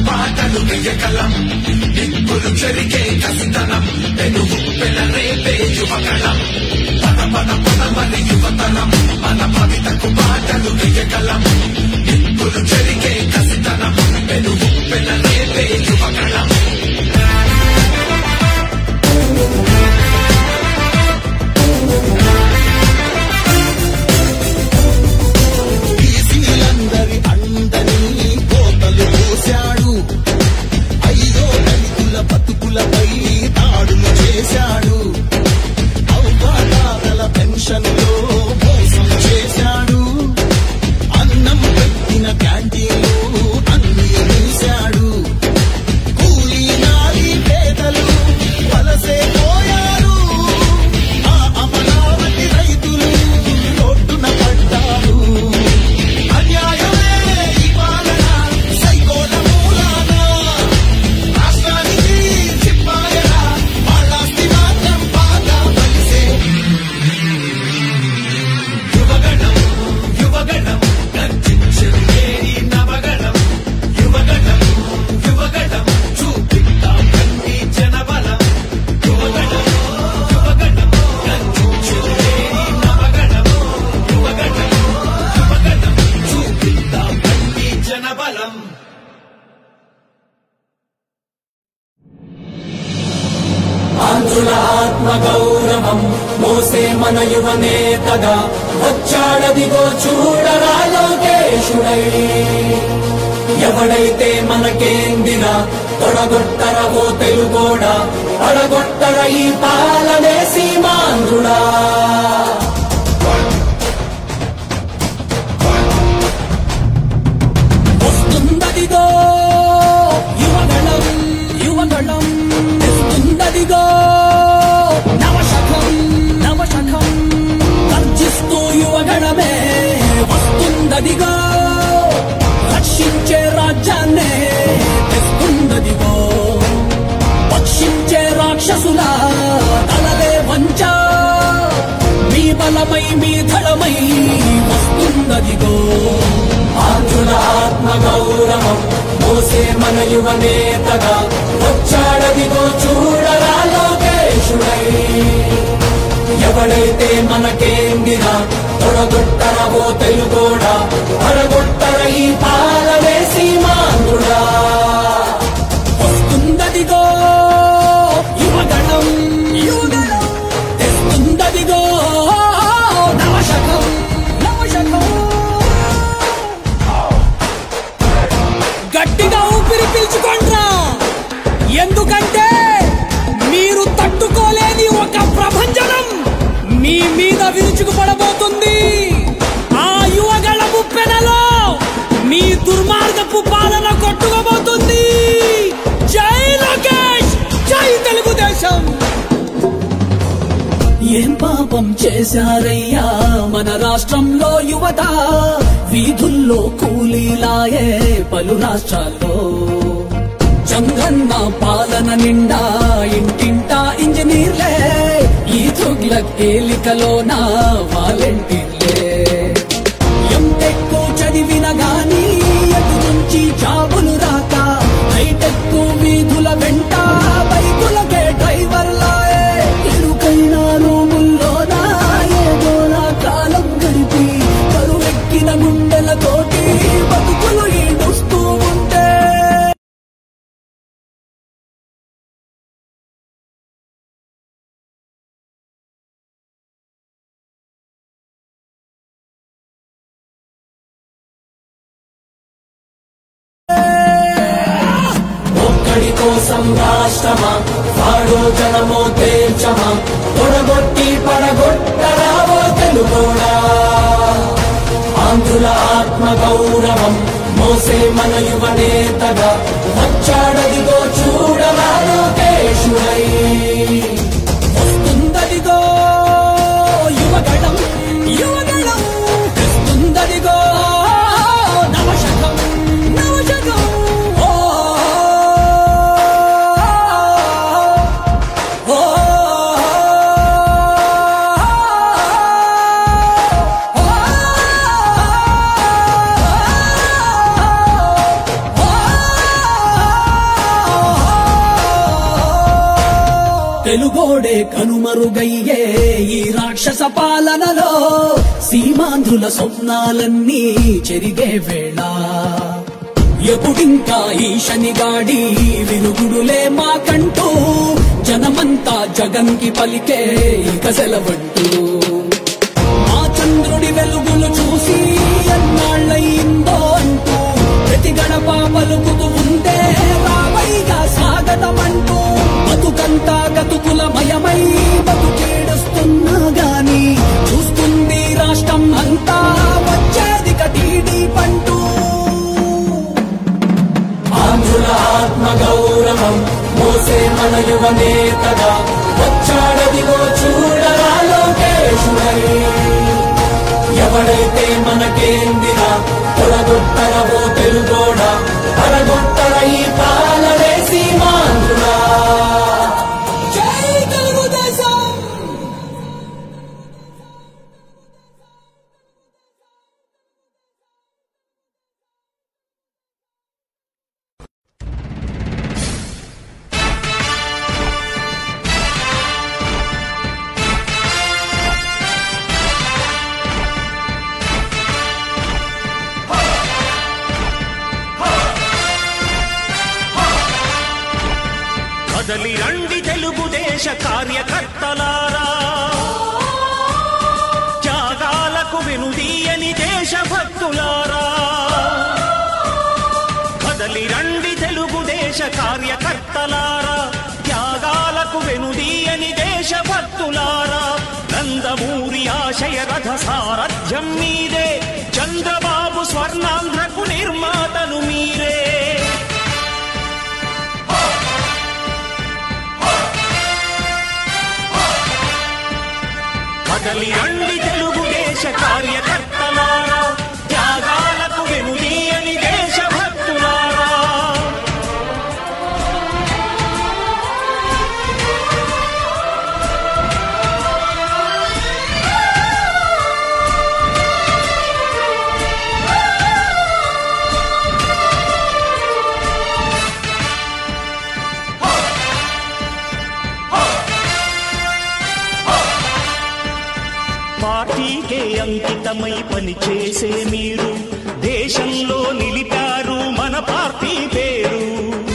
బాటలు వెయ్యగలం నిప్పులు చెరిగే కసితనం పెనుగు పెన రేపే యువకళం పద పద పదమని యువతనం మన భవితకు బాటలు వెయ్యగలం నిప్పులు చెరిగే కసితనం పెనుగు పెన రేపే యువకళం బీసీలందరి అందని కోతలు పోశాడు ఐదో దళితుల బతుకులపై దాడులు చేశాడు అవ్వాతాతల పెన్షన్లో మోసం చేశాడు అన్నం పెట్టిన క్యాంటీన్లు అన్ని మూశాడు కూలీ నాలి పేదలు వలసే పోయారు ఆ అమరావతి రైతులు రోడ్డున పడ్డారు అన్యాయమే ఈ పాలన సైకోల మూలాన రాష్ట్రానికి చిప్పాయన వాళ్ళాస్తి మాత్రం బాగా బలిసే యువగణం యువగణం గర్జించేది నవగణం యువగణం యువగణం చూపిద్దాం కంటి జనబలం యువగణం యువగణం గర్జించేది నవగణం యువగణం యువగణం చూపిద్దాం కంటి జనబలం ఆంధ్రుల ఆత్మ గౌరవం మోసే మన యువ నేతగా వచ్చాడదిగో చూడరా లోకేశుడై ఎవడైతే మనకేందిరా తొడగొట్టర ఓ తెలుగోడా పడగొట్టర ఈ పాలనే సీమాంధ్రుడా వస్తుందదిగో యువగళం యువగళం తెస్తుందదిగో నవశకం నవశకం గర్జిస్తూ యువగణమే వస్తుందదిగో రక్షించే రాజ్యాన్నే తెస్తుందదిగో పక్షించే రాక్షసుల తలలే వంచ మీ బలమై మీ ధళమై వస్తుందదిగో ఆంధ్రుల ఆత్మ గౌరవం మోసే మన యువ నేతగా వచ్చాడదిగో చూడరా లోకేశుడై ఎవడైతే మనకేందిరా తొడగొట్టర ఓ తెలుగోడా పడగొట్టర ఈ పాలనే సీమాంధ్రుడా వస్తుందదిగో యువగణం యువగణం తెస్తుందదిగో నవశకం నవశకం గట్టిగా ఊపిరి పీల్చుకోండ్రా ఎందుకంటే మీరు తట్టుకోలేని ఒక ప్రభంజనం మీ మీద విరుచుకుపడబోతుంది ఆ యువగళ ముప్పెనలో మీ దుర్మార్గపు పాలన కొట్టుకోబోతుంది జై లోకేష్ జై తెలుగుదేశం ఏం పాపం చేశారయ్యా మన రాష్ట్రంలో యువత వీధుల్లో కూలీలాయే పలు రాష్ట్రాల్లో చంద్రన్న పాలన నిండా ఇంటింటా ఇంజనీర్లే ఈ తుగ్లక్ ఏలికలోన వాలంటీర్లే ఎంటెక్ చదివిన గాని ఎటు నుంచి జాబులు రాక హైటెక్ వీధుల వెంట బైకులకే డ్రైవర్లాయే ఇరుకైన రూముల్లోనా ఏదోలా కాలం గడిపి కరువెక్కిన గుండెలతోటి బతుకులు ఈడుస్తూ ఉంటే ఒక్కడి కోసం రాష్ట్రమా వాడో జనమో తేల్చమా తొడగొట్టి పడగొట్టరావో తెలుగోడా ఆంధ్రుల ఆత్మ గౌరవం మోసే మన యువ నేతగా వచ్చాడదిగో చూడరా లోకేశుడై వస్తుందదిగో యువగణం యువగణం తెస్తుందదిగో నవశకం నవశకం ఓ ఓ ఓ తెలుగోడే కనుమరుగయ్యే ఈ రాక్షస పాలనలో సీమాంధ్రుల స్వప్నాలన్నీ చెరిగే వేళ ఎప్పుడింకా ఈ శనిగాడి విరుగుడులే మాకంటూ జనమంతా జగన్కి పలికే ఇక సెలవంటూ మా చంద్రుడి వెలుగులు చూసి ఎన్నాళ్ళయిందో అంటూ ప్రతి గడప పలుకుతూ ఉంటే రావైగా సాగటమంటూ బతుకంతా గతుకులమయమై బతుకేడుస్తున్నా గాని చూస్తుంది రాష్ట్రం అంతా వచ్చేది కటీడీ పంటూ ఆంధ్రుల ఆత్మ గౌరవం మోసే మన యువ నేతగా వచ్చాడదిగో చూడరా లోకేశుడై ఎవడైతే మనకేందిరా తొడగొట్టరవో తెలుగోడా పరగొట్టర ఈ పాలనే సీమాంధ్రుడా జై తెలుగుదేశం కదలి రండి తెలుగుదేశ కార్యకర్తలారా త్యాగాలకు వెనుదీయని దేశభక్తులారా కదలి రండి తెలుగుదేశ కార్యకర్తలారా త్యాగాలకు వెనుదీయని దేశభక్తులారా నందమూరి ఆశయ రథ సారథ్యం మీదే చంద్రబాబు స్వర్ణాంధ్రకు నిర్మాతలు మీరే కదలి రండి తెలుగుదేశ కార్యకర్తలారా త్యాగాలకు వెనుదీయని దేశభక్తులారా పార్టీకే అంకితమై పనిచేసే మీరు దేశంలో నిలిపారు మన పార్టీ పేరు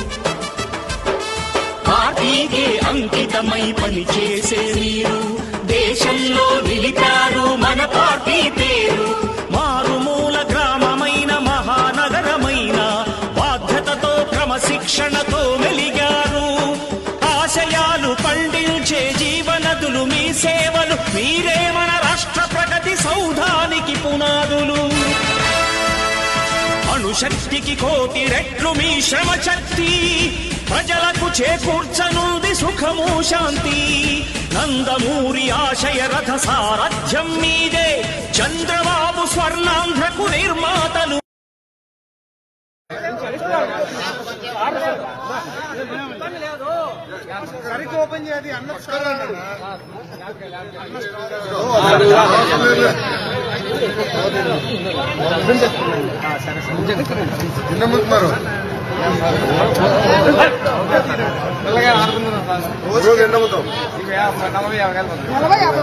పార్టీకే అంకితమై పనిచేసే మీరు దేశంలో నిలిపారు మన పార్టీ పేరు మారుమూల గ్రామమైన మహానగరమైన బాధ్యతతో క్రమశిక్షణతో మెలిగారు ఆశయాలు పండించే జీవనదులు మీ సేవలు మీరే మన రాష్ట్ర ప్రగతి సౌధానికి పునాదులు అణుశక్తికి కోటి రెట్లు మీ శ్రమ శక్తి ప్రజలకు చేకూర్చనుంది సుఖము శాంతి నందమూరి ఆశయ రథ సారథ్యం మీదే చంద్రబాబు స్వర్ణాంధ్రకు నిర్మాతలు సరిగ్గా ఓపెన్ చేయది అన్న తిన్నముతున్నారు రోజు ఎండముతాం నలభై యాభై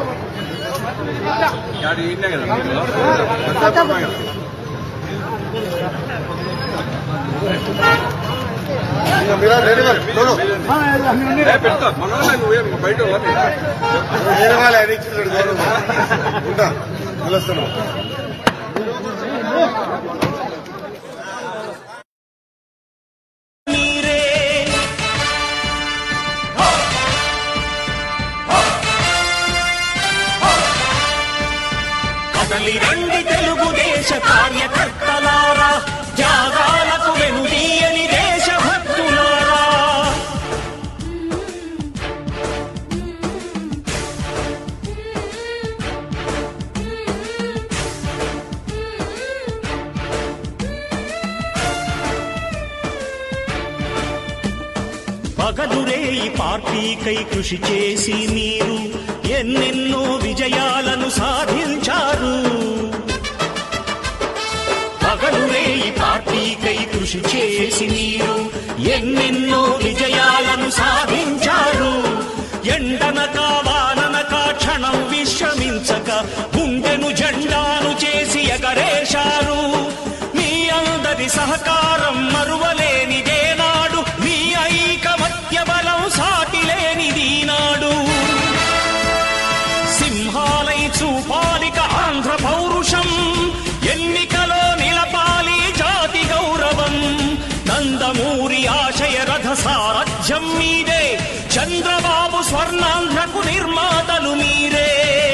ఇంకా మీరా రెడీ మరి చూడు వేరే వాళ్ళు ఆయన ఇచ్చిండు గౌరవం ఉంటా పిలుస్తున్నాం మీరే కదలి రండి తెలుగుదేశ కార్యకర్తలారా త్యాగాలకు వెనుదీయని దేశభక్తులారా పగలురే ఈ పార్టీకై కృషి చేసి మీరు ఎన్నెన్నో విజయాలను సాధించారు పగలురే ఈ పార్టీకై కృషి చేసి మీరు ఎన్నెన్నో విజయాలను సాధించారు ఎండ సహకారం మరువలేనిదే నాడు మీ ఐకమత్య బలం సాటిలేనిది నాడు సింహాలై చూపాలిక ఆంధ్ర పౌరుషం ఎన్నికలో నిలపాలి జాతి గౌరవం నందమూరి ఆశయ రథ సారథ్యం మీదే చంద్రబాబు స్వర్ణాంధ్రకు నిర్మాతలు మీరే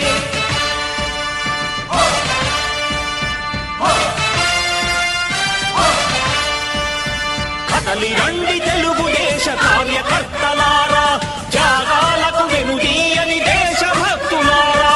కదలి రండి తెలుగుదేశ కార్యకర్తలారా త్యాగాలకు వెనుదీయని దేశభక్తులారా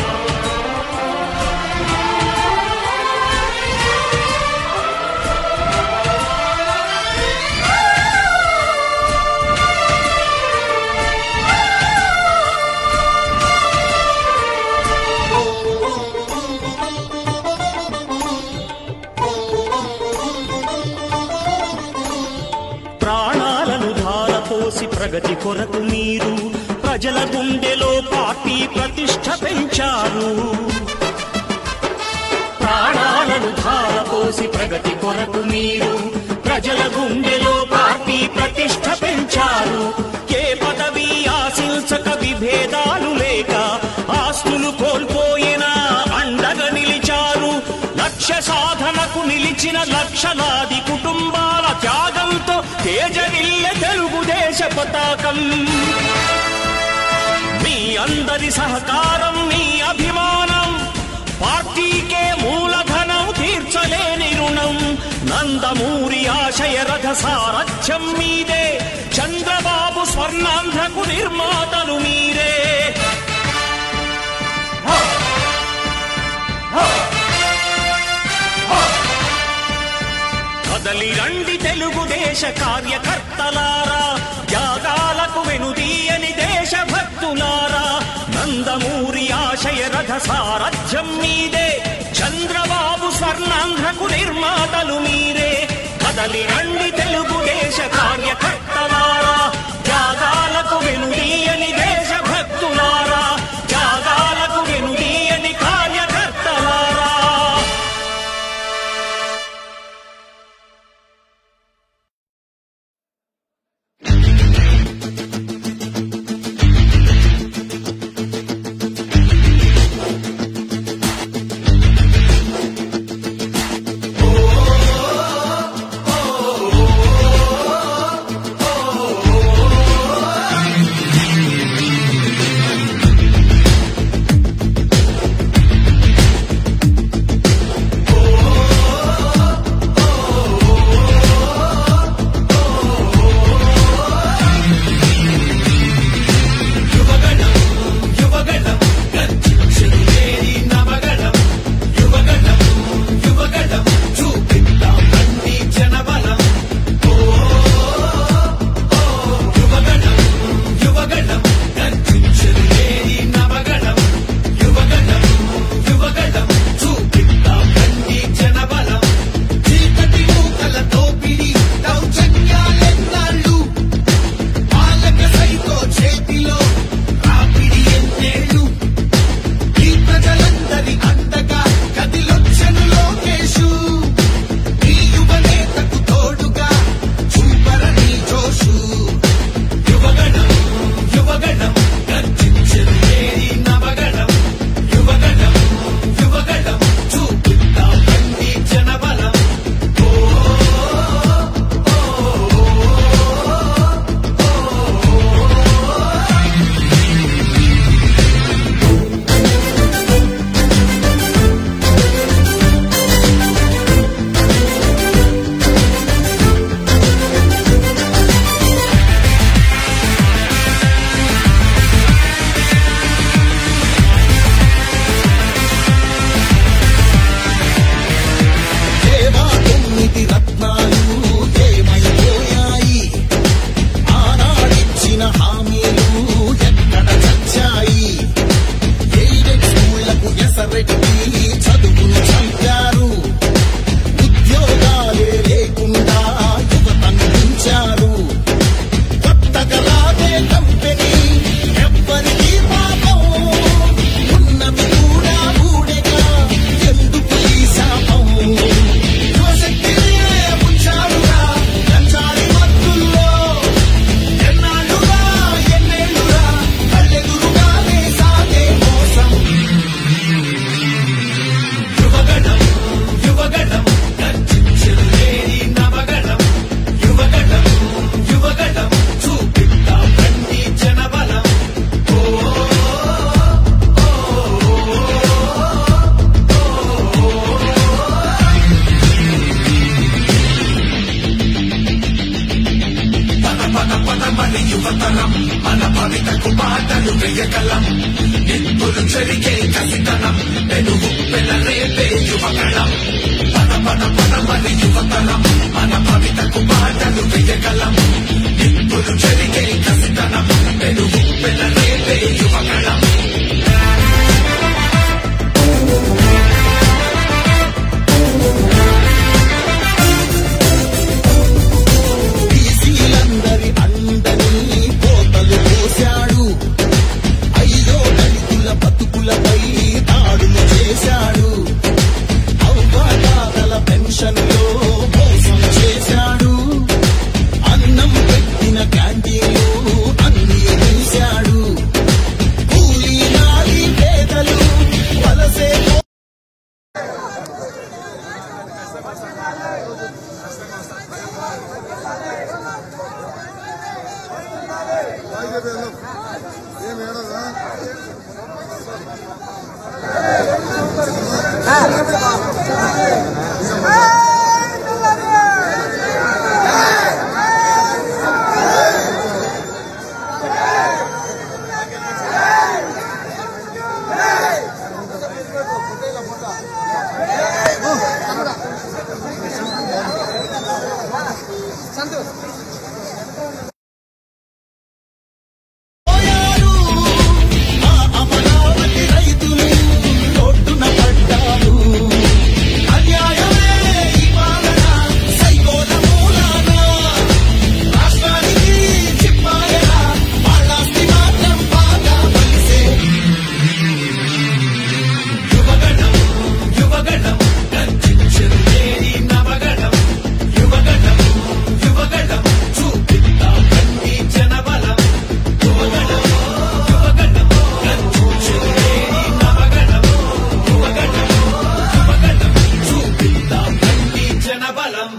ప్రాణాలను ధారపోసి ప్రగతి కొరకు మీరు ప్రజల గుండెలో పార్టీ ప్రతిష్ట పెంచారు ప్రాణాలను ధారపోసి ప్రగతి కొరకు మీరు ప్రజల గుండెలో పార్టీ ప్రతిష్ట పెంచారు ఏ పదవి ఆశించక విభేదాలు లేక ఆస్తులు కోల్పోయినా అండగా నిలిచారు లక్ష్య సాధనకు నిలిచిన లక్షలాది కుటుంబాల త్యాగంతో తేజరిల్లె తెలుగుదేశ పతాకం మీ అందరి సహకారం మీ అభిమానం పార్టీకే మూలధనం తీర్చలేని రుణం నందమూరి ఆశయ రథ సారథ్యం మీదే చంద్రబాబు స్వర్ణాంధ్రకు నిర్మాతలు మీరే కదలి రండి తెలుగుదేశ కార్యకర్తలారా త్యాగాలకు వెనుదీయని దేశభక్తులారా నందమూరి ఆశయ రథ సారథ్యం మీదే చంద్రబాబు స్వర్ణాంధ్రకు నిర్మాతలు మీరే కదలి రండి తెలుగుదేశ కార్యకర్తలారా త్యాగాలకు వెనుదీయని దేశభక్తులారా త్యాగాలకు వెనుదీయని కార్యకర్తలారా ఓ మరి యువతరం మన భవితకు బాటలు వేయగలం నిప్పులు చెరిగే కసితనం పెనుగు పెనరేపే యువగళం పద పద పద మరి యువతరం మన భవితకు బాటలు వేయగలం నిప్పులు చెరిగే కసితనం పెనుగు పెనరేపే యువగళం బీసీలందరి అండని కోతలు పోశాడు అయ్యో దళితుల బతుకులపై దాడులు చేశాడు అవ్వాతాతల పెన్షన్లో మోసం చేశాడు అన్నం పెట్టిన క్యాంటీన్లు అన్ని మూశాడు కూలీ నాలి పేదలు వలసే ఏం ఏడదా పోయారు ఆ అమరావతి రైతులు రోడ్డున పడ్డారు అన్యాయమే ఈ పాలన సైకోల మూలాన రాష్ట్రానికి చిప్పాయన వాళ్ళాస్తి మాత్రం బాగా కలిసే యువగణం యువగణం గర్జించెను నేరి నవగణం యువగణం యువగణం చూపిద్దాం కంటి జనబలం యువగణం యువగణం గర్జించెను నేరి నవగణం యువగణం యువగణం చూపిద్దాం కంటి జనబలం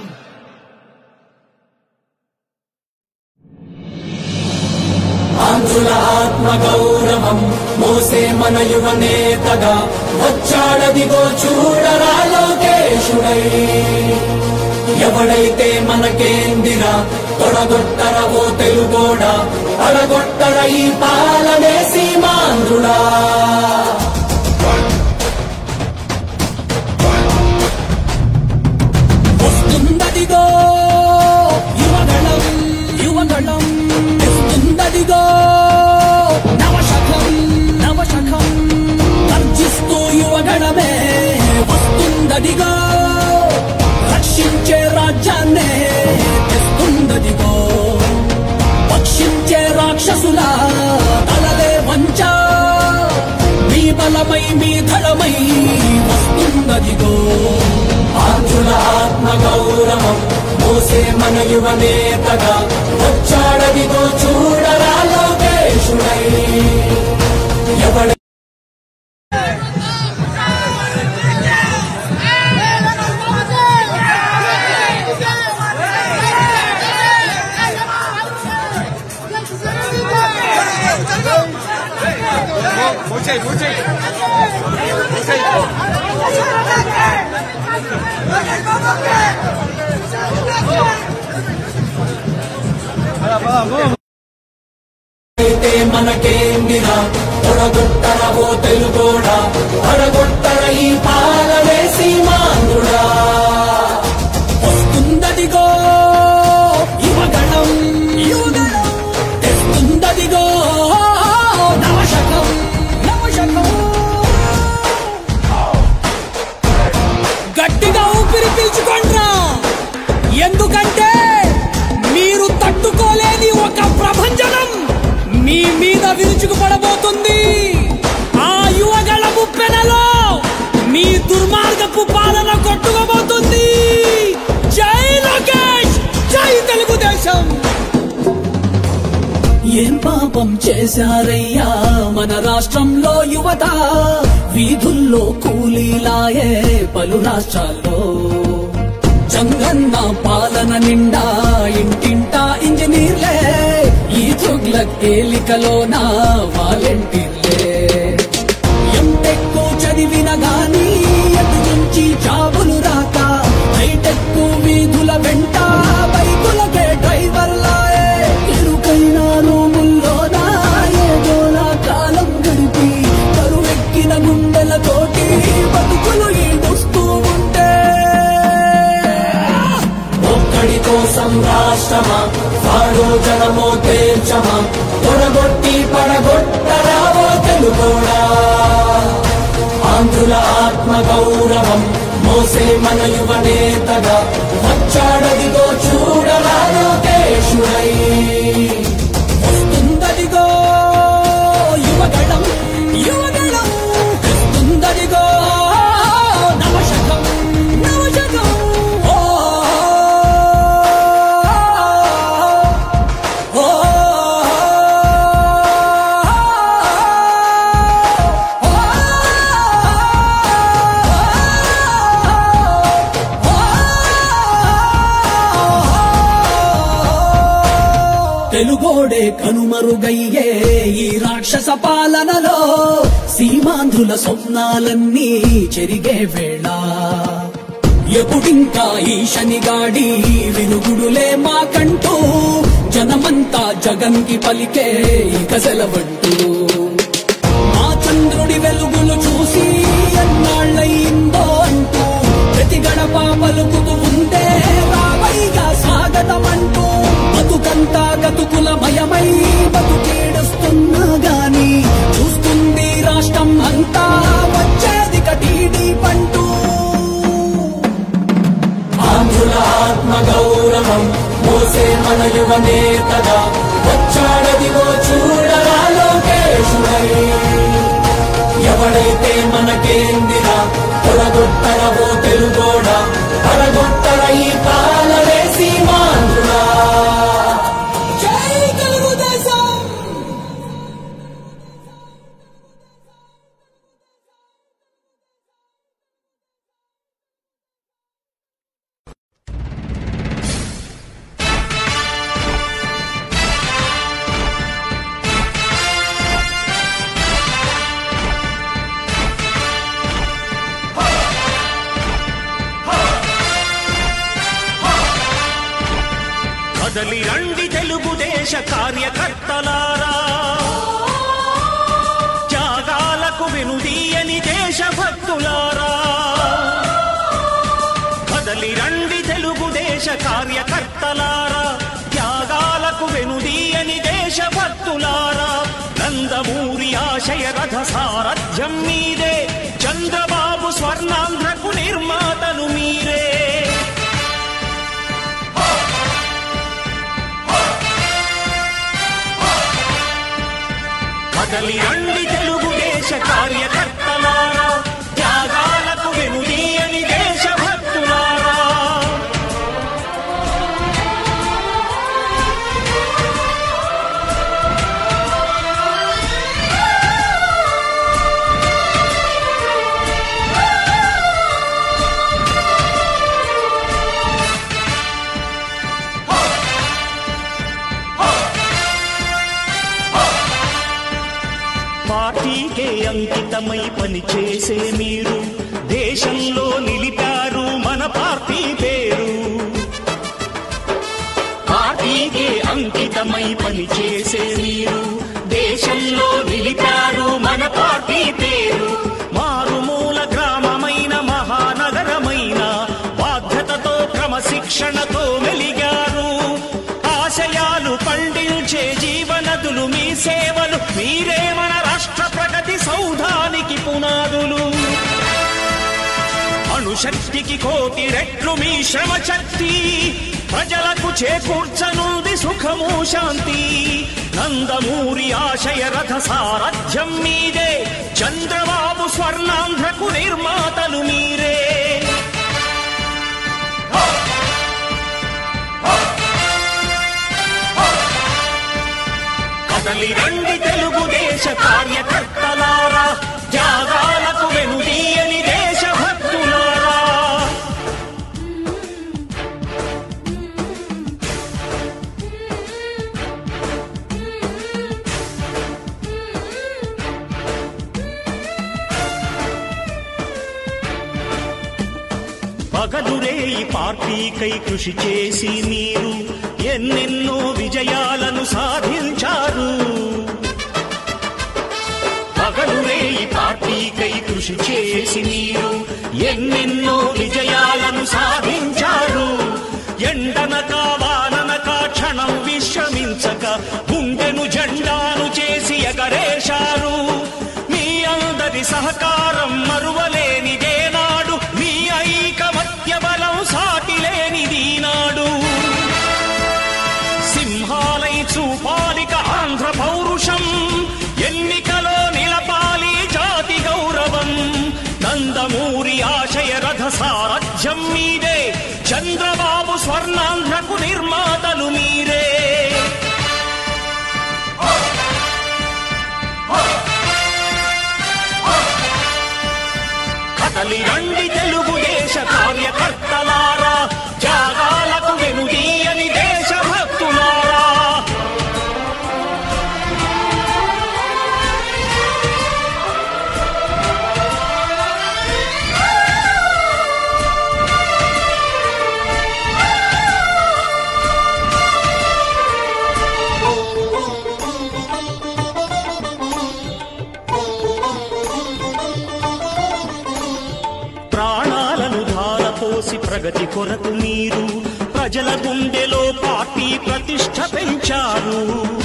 ఆంధ్రుల ఆత్మ గౌరవం మోసే మన యువ నేతగా వచ్చాడదిగో చూడరా లోకేశుడై ఎవడైతే మనకేందిరా తొడగొట్టర ఓ తెలుగోడా అడగొట్టర ఈ పాలనే సీమాంధ్రుడా వస్తుందదిగో యువగళం యువగళం వస్తుందదిగో నవశకం నవశకం గర్జిస్తూ యువగణమే వస్తుందదిగో రక్షించే రాజ్యాన్నే తెస్తుందదిగో పక్షించే రాక్షసుల తలలే వంచ మీ బలమై మీ ధడమై వస్తుందదిగో ఆంధ్రుల ఆత్మ గౌరవం మోసే మన యువ నేతగా వచ్చాడదిగో చూడరా లోకేశుడై ఎవడ మూచేయి మూచేయి అయితే మనకేందిరా తొడగొట్టర ఓ తెలుగోడా అడగొట్టర ఈ పాలనే సీమాంధ్రుడా వస్తుందదిగో యువగణం యువగణం తెస్తుందదిగో నవశకం నవశకం గట్టిగా ఊపిరి పీల్చుకోండ్రా ఎందుకంటే మీరు తట్టుకోలేని ఒక ప్రభంజనం మీ మీద విరుచుకుపడబోతుంది ఆ యువగళ ముప్పెనలో మీ దుర్మార్గపు పాలన కొట్టుకోబోతుంది జై లోకేష్ జై తెలుగుదేశం ఏం పాపం చేశారయ్యా మన రాష్ట్రంలో యువత వీధుల్లో కూలీలాయే పలు రాష్ట్రాల్లో జంగన్న పాలన నిండా ఇంటింటా ఇంజనీర్లే ఈ తుగ్లక్ ఏలికలోన వాలంటీర్లే ఎంటెక్ చదివిన గాని ఎటు నుంచి జాబులు రాక హైటెక్ వీధుల వెంట బైకులకే డ్రైవర్లాయే ఇరుకైన ప్రపంచమా తొడగొట్టి పడగొట్టరావో తెలుగోడా ఆంధ్రుల ఆత్మ గౌరవం మోసే మన యువ నేతగా వచ్చాడదిగో చూడరా లోకేశుడై వస్తుందదిగో యువగళం యువగళం వస్తుందదిగో నవశకం నవశకం ఓ ఓ తెలుగోడే కనుమరుగయ్యే ఈ రాక్షస పాలనలో సీమాంధ్రుల స్వప్నాలన్నీ చెరిగే వేళ ఎప్పుడింకా ఈ శనిగాడి వినుగుడులే మాకంటూ జనమంతా జగన్కి పలికే ఇక సెలవంటూ మా చంద్రుడి వెలుగులు చూసి ఎన్నాళ్ళయిందో అంటూ ప్రతి గడప పలుకుతూ ఉంటే రావైగా స్వాగతమంటూ బతుకంతా గతుకులమయమై బతుకేడుస్తున్నా గాని చూస్తుంది రాష్ట్రం అంతా వచ్చేది కటీడీ పంటూ ఆంధ్రుల ఆత్మ గౌరవం మోసే మన యువ నేతగా వచ్చాడదిగో చూడరా లోకేశుడై ఎవడైతే మనకేందిరా తొలగొట్టరవో తెలుగోడా పడగొట్టర ఈ పాలనే సీమాంధ్రుడా జై తెలుగుదేశం కదలి రండి తెలుగుదేశ కార్యకర్తలారా త్యాగాలకు వెనుదీయని దేశభక్తులారా కదలి రండి తెలుగుదేశ కార్యకర్తలారా త్యాగాలకు వెనుదీయని దేశభక్తులారా నందమూరి ఆశయ రథ సారథ్యం మీదే చంద్రబాబు స్వర్ణాంధ్రకు నిర్మాతలు మీరే కదలి రండి తెలుగుదేశ కార్యకర్తలారా త్యాగాలకు వెనుదీయని దేశభక్తులారా పార్టీకే అంకితమై పనిచేసే మీరు దేశంలో నిలిపారు మన పార్టీ పేరు పార్టీకే అంకితమై పనిచేసే మీరు దేశంలో నిలిపారు మన పార్టీ పేరు మారుమూల గ్రామమైన మహానగరమైన బాధ్యతతో క్రమశిక్షణతో మెలిగారు ఆశయాలు పండించే జీవనదులు మీ సేవలు మీరే మన రాష్ట్ర ప్రగతి సౌధానికి పునాదులు అణుశక్తికి కోటి రెట్లు మీ శ్రమ శక్తి ప్రజలకు చేకూర్చనుంది సుఖము శాంతి నందమూరి ఆశయ రథ సారథ్యం మీదే చంద్రబాబు స్వర్ణాంధ్రకు నిర్మాతలు మీరే కదలి రండి తెలుగుదేశ కార్యకర్తలారా త్యాగాలకు వెనుదీయని దేశభక్తులారా పగలురే ఈ పార్టీకై కృషి చేసి మీరు ఎన్నెన్నో విజయాలను సాధించారు పగలురే ఈ పార్టీకై కృషి చేసి మీరు ఎన్నెన్నో విజయాలను సాధించారు ఎండనక వాననక క్షణం విశ్రమించక గుండె ప్రగతి కొరకు మీరు ప్రజల గుండెలో పార్టీ ప్రతిష్ట పెంచారు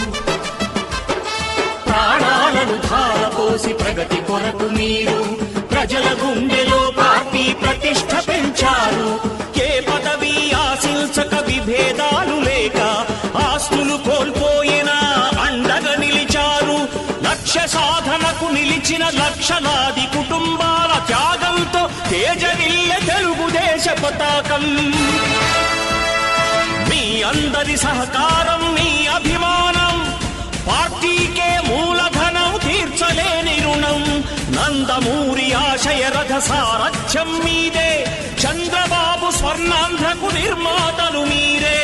ప్రాణాలను ధారపోసి ప్రగతి కొరకు మీరు ప్రజల గుండెలో పార్టీ ప్రతిష్ట పెంచారు ఏ పదవి ఆశించక విభేదాలు లేక ఆస్తులు కోల్పోయినా అండగా నిలిచారు లక్ష్య సాధనకు నిలిచిన లక్షలాది కుటుంబాల త్యాగంతో తేజరిల్లె తెలుగుదేశ పతాకం మీ అందరి సహకారం మీ అభిమానం పార్టీకే మూలధనం తీర్చలేని రుణం నందమూరి ఆశయ రథ సారథ్యం మీదే చంద్రబాబు స్వర్ణాంధ్రకు నిర్మాతలు మీరే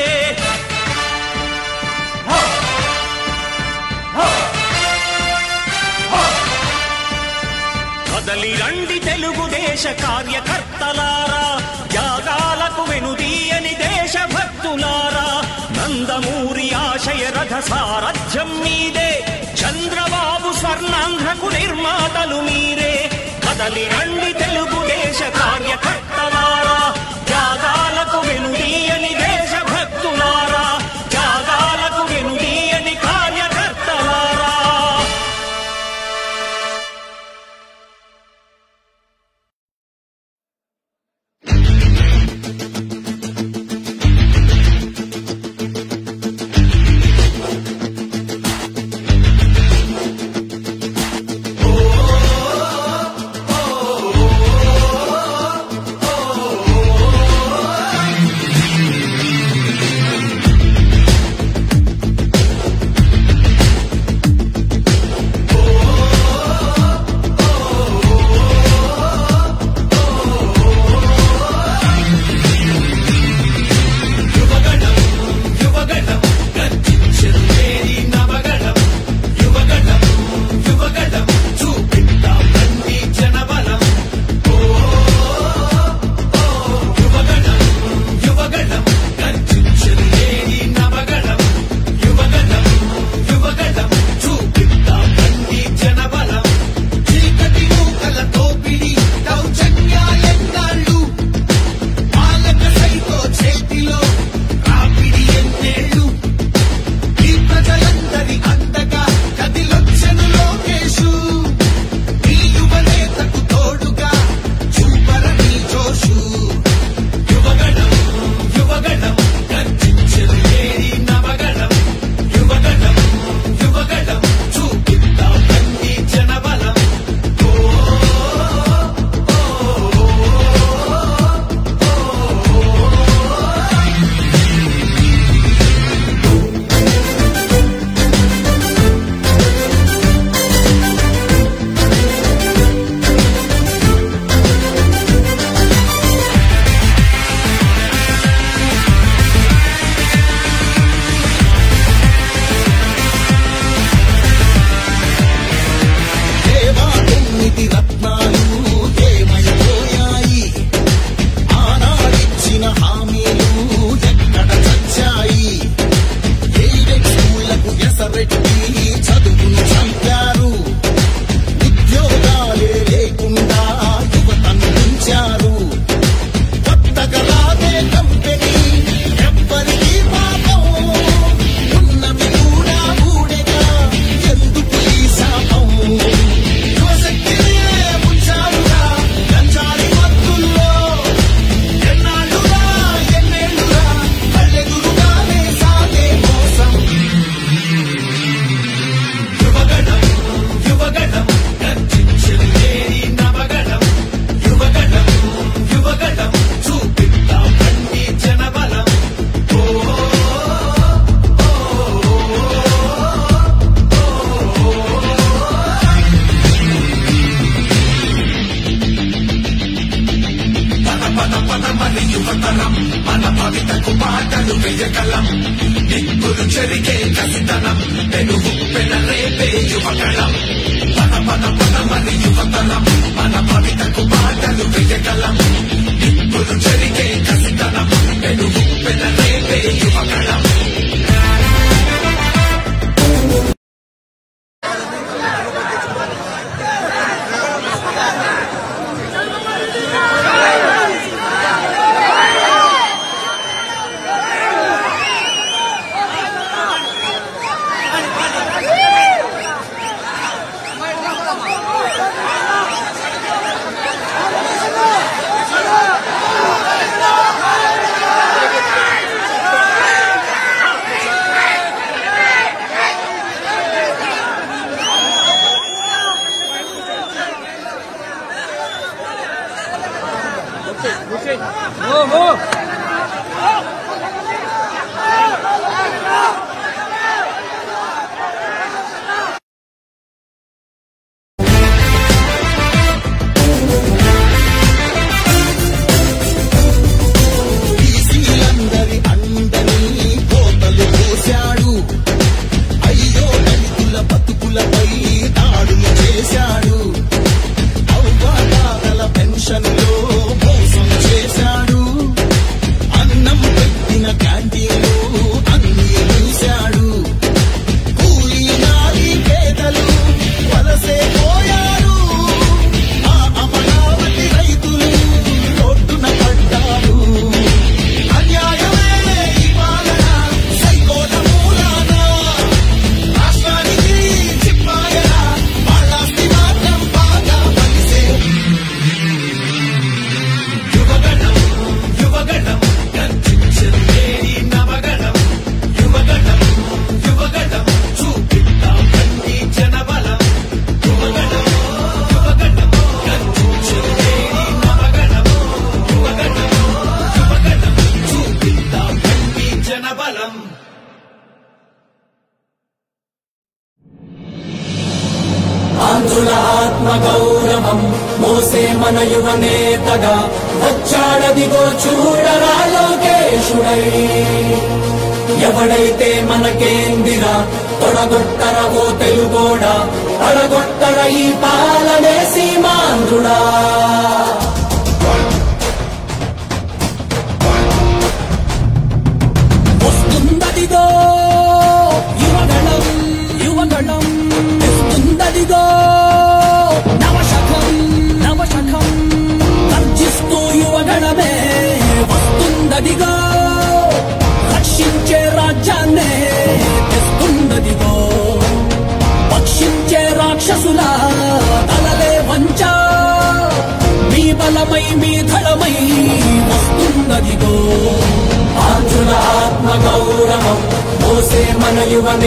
కదలి రండి తెలుగుదేశ కార్యకర్తలారా త్యాగాలకు వెనుదీయని దేశభక్తులారా నందమూరి ఆశయ రథ సారథ్యం మీదే చంద్రబాబు స్వర్ణాంధ్రకు నిర్మాతలు మీరే కదలి రండి తెలుగుదేశ కార్యకర్తలారా త్యాగాలకు వెనుదీయని దేశభక్తులారా త్యాగాలకు వెనుదీయని కార్యకర్తలారా యువగణం యువగణం గర్జించెను మేరీ నవగణం యువగణం యువగణం చూపిద్దాం రండి జనబలం ఓ ఓ యువగణం యువగణం గర్జించెను మేరీ నవగణం యువగణం యువగణం చూపిద్దాం రండి జనబలం చీకటి మూకల దోపిడి దౌర్జన్యాలెన్నాళ్ళు పాలక సైతో చేతిలో రాపిడి ఎన్నేళ్ళు ఈ ప్రజలందరి అంతగా కదిలొచ్చెను లోకేశు ఈ యువనేతకు తోడుగా చూపరని జోషు యువగణం యువగణం గర్జించెను ఏరి నవగణం యువగణం యువగణం చూపిద్దాం రండి జనబలం దేవా తొమ్మిది రత్నాలు ఏమయపోయాయి ఆనాడిచ్చిన హామీలు ఎక్కడ చచ్చాయి ఎయిడెడ్ స్కూళ్లకు ఎసరెట్టి చదువును చంపారు ఉద్యోగాలే లేకుండా యువతను ఉంచారు కొత్తగా రాదే కంపెనీ ఎవ్వరికీ పాపం ఉన్నవి కూడా ఊడెగా ఎందుకు ఈ శాపం యువశక్తినే ఉంచారుగా గంజాయి మత్తుల్లో ఎన్నాళ్ళురా ఎన్నేళ్ళురా కళ్ళెదురుగానే సాగే మోసం యువగణం యువగణం గర్జించెను ఏరి నవగణం యువగణం యువగణం చూపిద్దాం రండి జనబలం ¡Vamos! ఆత్మ గౌరవం మోసే మన యువ నేతగా వచ్చాడదిగో చూడరా లోకేశుడై ఎవడైతే మనకేందిరా తొడగొట్టర ఓ తెలుగోడా పడగొట్టర ఈ పాలనే సీమాంధ్రుడా వస్తుందదిగో యువగళం యువగళం తెస్తుందదిగో నవశకం నవశకం గర్జిస్తూ యువగళమే వస్తుందదిగో రక్షించే రాజ్యాన్నే తెస్తుందదిగో పక్షించే రాక్షసుల తలలే వంచ మీ బలమై మీ ధడమై వస్తుందదిగో ఆంధ్రుల ఆత్మ గౌరవం మోసే మన యువ నే-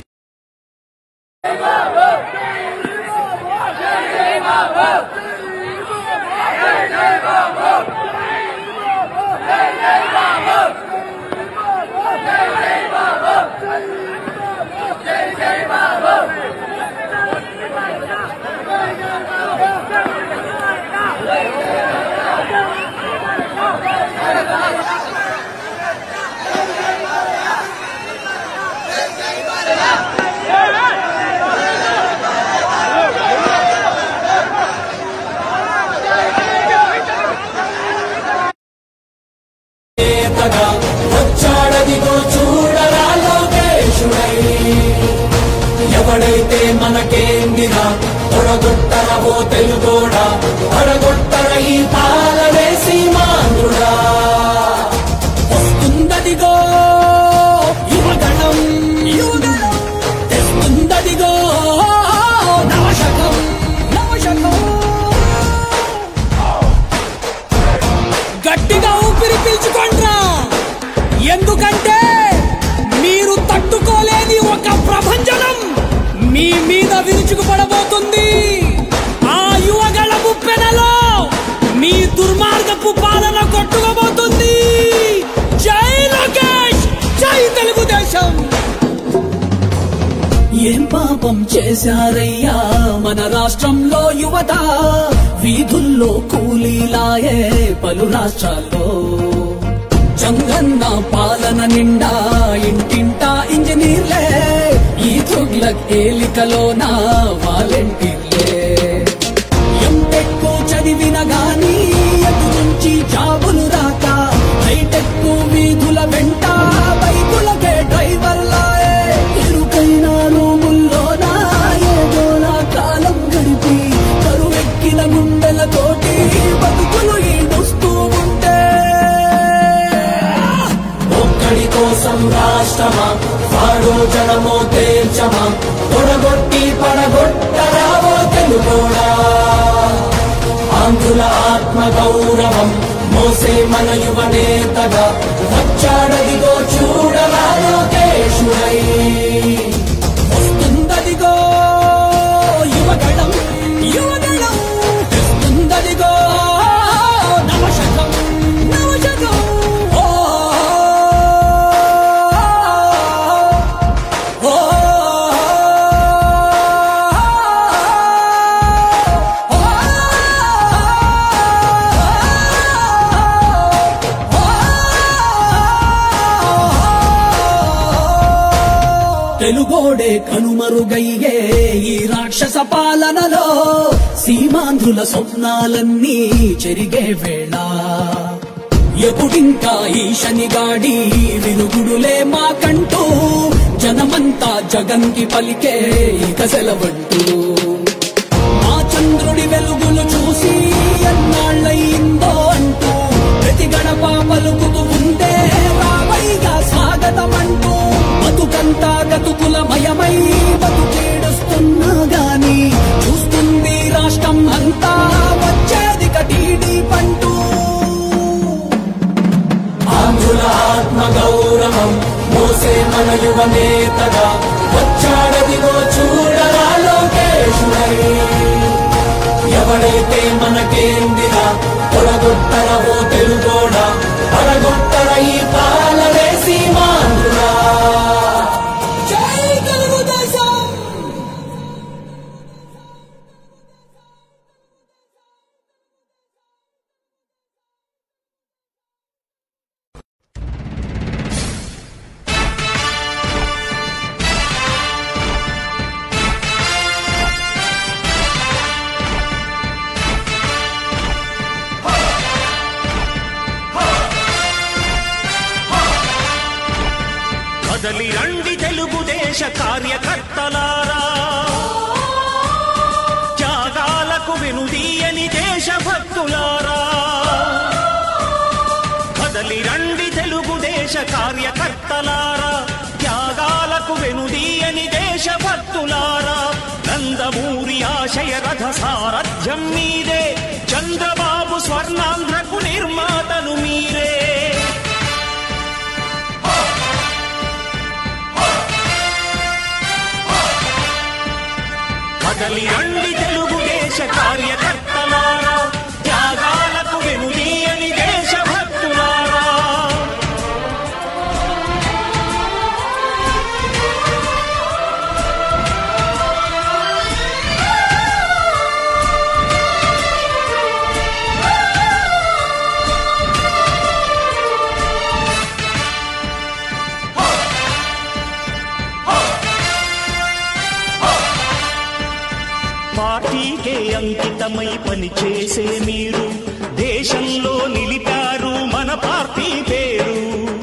నేతగా వచ్చాడదిగో చూడరా లోకేశుడై ఎవడైతే మనకేందిరా తొడగొట్టర ఓ తెలుగోడా పడగొట్టర ఈ పాలనే సీమాంధ్రుడా వస్తుందదిగో యువగణం యువగణం తెస్తుందదిగో నవశకం నవశకం గట్టిగా ఊపిరి పీల్చుకోండ్రా ఎందుకంటే మీరు తట్టుకోలేని ఒక ప్రభంజనం మీ మీద విరుచుకుపడబోతుంది ఆ యువగళ ముప్పెనలో మీ దుర్మార్గపు పాలన కొట్టుకోబోతుంది జై లోకేష్ జై తెలుగుదేశం ఏం పాపం చేశారయ్యా మన రాష్ట్రంలో యువత వీధుల్లో కూలీలాయే పలు రాష్ట్రాల్లో చంగన్న పాలన నిండా ఇంటింటా ఇంజనీర్లే ఈ తుగ్లక్ ఏలికలోన వాలంటీర్లే ఎంటెక్కు చదివిన గాని ఎటు నుంచి జాబులు రాక హైటెక్కు వీధుల వెంట బైకులకే డ్రైవర్లాయే ఇరుకైన రూముల్లోన ఏదోలా కాలం గడిపి కరువెక్కిన గుండెలతోటి బతుకులు ఈడుస్తూ ఉంటే ఒక్కడి కోసం రాష్ట్రమా వాడో జనమో తేల్చమా తొడగొట్టి పడగొట్టరావో తెలుగోడా ఆంధ్రుల ఆత్మ గౌరవం మోసే మన యువ నేతగా వచ్చాడదిగో చూడరా లోకేశుడై వస్తుందదిగో యువగళం యువగళం తెస్తుందదిగో నవశకం నవశకం ఓ ఓ తెలుగోడే కనుమరుగయ్యే ఈ రాక్షస పాలనలో సీమాంధ్రుల స్వప్నాలన్నీ చెరిగే వేళ ఎప్పుడింకా ఈ శనిగాడి వినుగుడులే మాకంటూ జనమంతా జగన్కి పలికే ఇక సెలవంటూ మా చంద్రుడి వెలుగులు చూసి ఎన్నాళ్ళయిందో అంటూ ప్రతి గడప పలుకుతూ ఉంటే రావైగా స్వాగతమంటూ బతుకంతా గతుకులమయమై బతుకేడుస్తున్నా గాని చూస్తుంది రాష్ట్రం అంతా వచ్చేది కటీడీ పంటూ ఆంధ్రుల ఆత్మ గౌరవం మోసే మన యువ నేతగా వచ్చాడదిగో చూడరా లోకేశుడై ఎవడైతే మనకేందిరా తొడగొట్టర ఓ తెలుగోడా పడగొట్టర ఈ పాలనే సీమాంధ్రుడా జై తెలుగుదేశం తెలుగుదేశ కార్యకర్తలారా త్యాగాలకు వెనుదీయని దేశభక్తులారా కదలి రండి తెలుగుదేశ కార్యకర్తలారా త్యాగాలకు వెనుదీయని దేశభక్తులారా నందమూరి ఆశయ రథ సారథ్యం మీదే చంద్రబాబు స్వర్ణాంధ్రకు నిర్మాతలు మీరే కదలి రండి తెలుగుదేశ కార్యకర్తలారా త్యాగాలకు వెనుదీయని దేశభక్తులారా పార్టీకే అంకితమై పనిచేసే మీరు దేశంలో నిలిపారు మన పార్టీ పేరు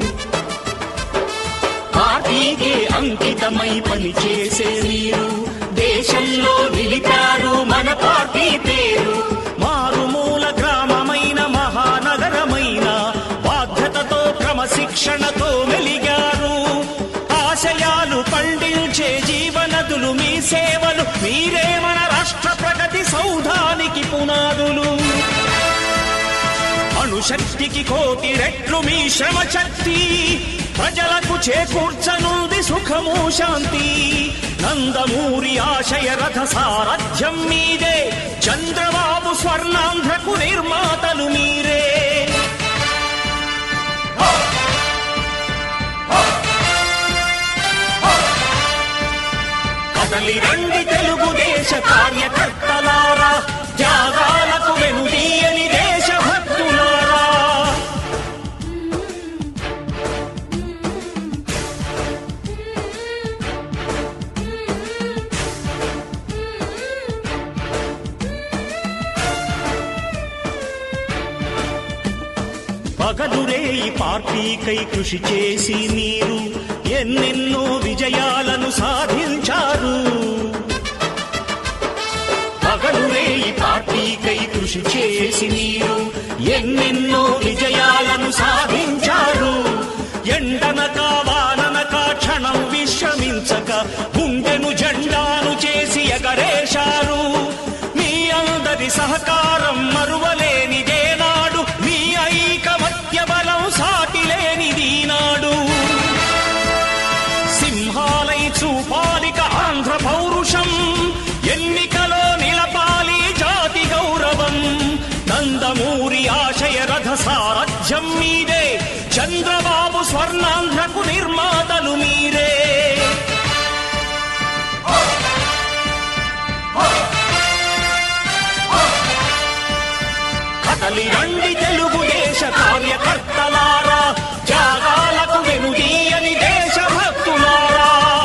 పార్టీకే అంకితమై పనిచేసే మీరు దేశంలో నిలిపారు మన పార్టీ పేరు మారుమూల గ్రామమైన మహానగరమైన బాధ్యతతో క్రమశిక్షణతో మెలిగారు ఆశయాలు పండించే జీవనదులు మీ సేవలు మీరే మన రాష్ట్ర ప్రగతి సౌధానికి పునాదులు అణుశక్తికి కోటి రెట్లు మీ శ్రమ శక్తి ప్రజలకు చేకూర్చనుంది సుఖము శాంతి నందమూరి ఆశయ రథ సారథ్యం మీదే చంద్రబాబు స్వర్ణాంధ్రకు నిర్మాతలు మీరే కదలి రండి తెలుగుదేశ కార్యకర్తలారా త్యాగాలకు వెనుదీయని దేశభక్తులారా పగలురే ఈ పార్టీకై కృషి చేసి మీరు ఎన్నెన్నో విజయాలను సాధించారు పగలురే ఈ పార్టీకై కృషి చేసి మీరు ఎన్నెన్నో విజయాలను సాధించారు ఎండనక వాననక క్షణం విశ్రమించక గుండెను జెండాను చేసి ఎగరేశారు మీ అందరి సహకారం మరువలేనిదే నాడు మీ ఐకమత్య బలం సాటిలేనిది నాడు సింహాలై చూపాలిక ఆంధ్ర పౌరుషం ఎన్నికలో నిలపాలి జాతి గౌరవం నందమూరి ఆశయ రథ సారథ్యం మీదే చంద్రబాబు స్వర్ణాంధ్రకు నిర్మాతలు మీరే కదలి రండి తెలుగుదేశ కార్యకర్తలారా త్యాగాలకు వెనుదీయని దేశభక్తులారా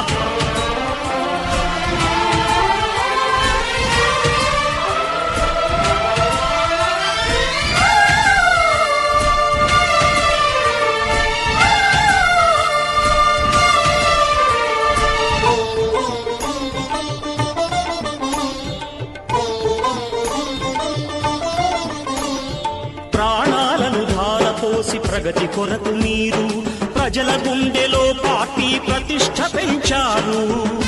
ప్రాణాలను ధారపోసి ప్రగతి కొరకు మీరు ప్రజల గుండెలో పార్టీ ప్రతిష్ట పెంచారు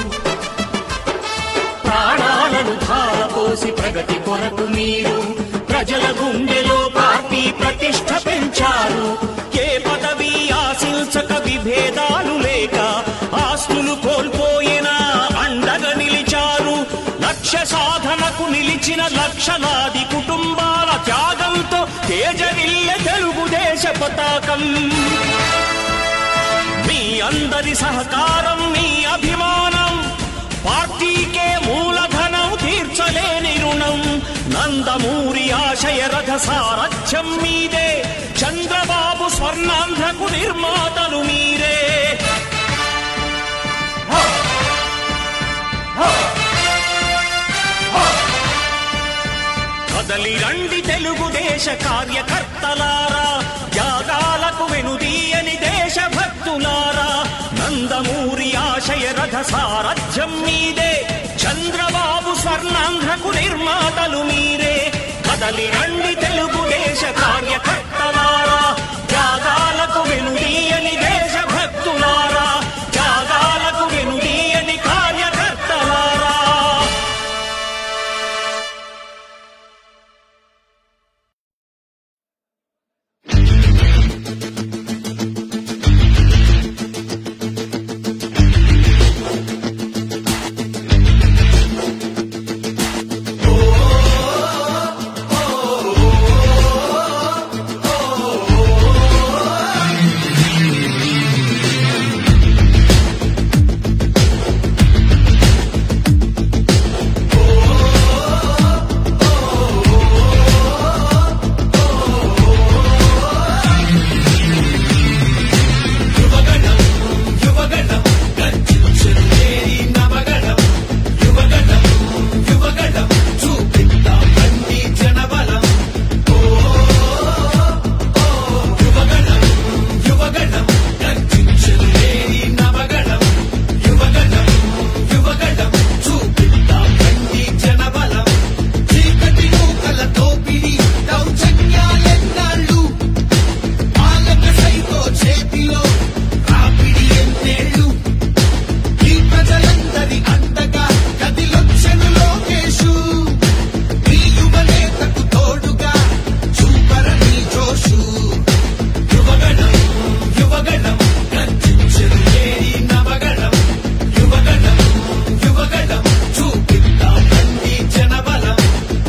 ప్రాణాలను ధారపోసి ప్రగతి కొరకు మీరు ప్రజల గుండెలో పార్టీ ప్రతిష్ట పెంచారు ఏ పదవి ఆశించక విభేదాలు లేక ఆస్తులు కోల్పోయినా అండగా నిలిచారు లక్ష్య సాధనకు నిలిచిన లక్షలాది కుటుంబాల త్యాగంతో తేజరిల్లె తెలుగుదేశ పతాకం మీ అందరి సహకారం మీ అభిమానం పార్టీకే మూలధనం తీర్చలేని రుణం నందమూరి ఆశయ రథ సారథ్యం మీదే చంద్రబాబు స్వర్ణాంధ్రకు నిర్మాతలు మీరే కదలి రండి తెలుగుదేశ కార్యకర్తలారా త్యాగాలకు వెనుదీయని దేశభక్తులారా నందమూరి ఆశయ రథ సారథ్యం మీదే చంద్రబాబు స్వర్ణాంధ్రకు నిర్మాతలు మీరే కదలి రండి తెలుగుదేశ కార్యకర్తలారా త్యాగాలకు వెనుదీయని దేశభక్తులారా త్యాగాలకు వెనుదీయని కార్యకర్తలారా యువగణం యువగణం గర్జించలేని నవగణం యువగణం యువగణం చూపిద్దాం రండి జనబలం ఓ ఓ యువగణం యువగణం గర్జించలేని నవగణం యువగణం యువగణం చూపిద్దాం రండి జనబలం చీకటి మూకల దోపిడి దౌర్జన్యాలెన్నాళ్ళు పాలక సైకో చేతిలో రాపిడి ఎన్నేళ్ళు ఈ ప్రజలందరి అండగా కదిలొచ్చెను లోకేషు ఈ యువనేతకు తోడుగా చూపరని జోషు యువగణం యువగణం గర్జించెను లేని నవగణం యువగణం యువగణం చూపిద్దాం రండి జనబలం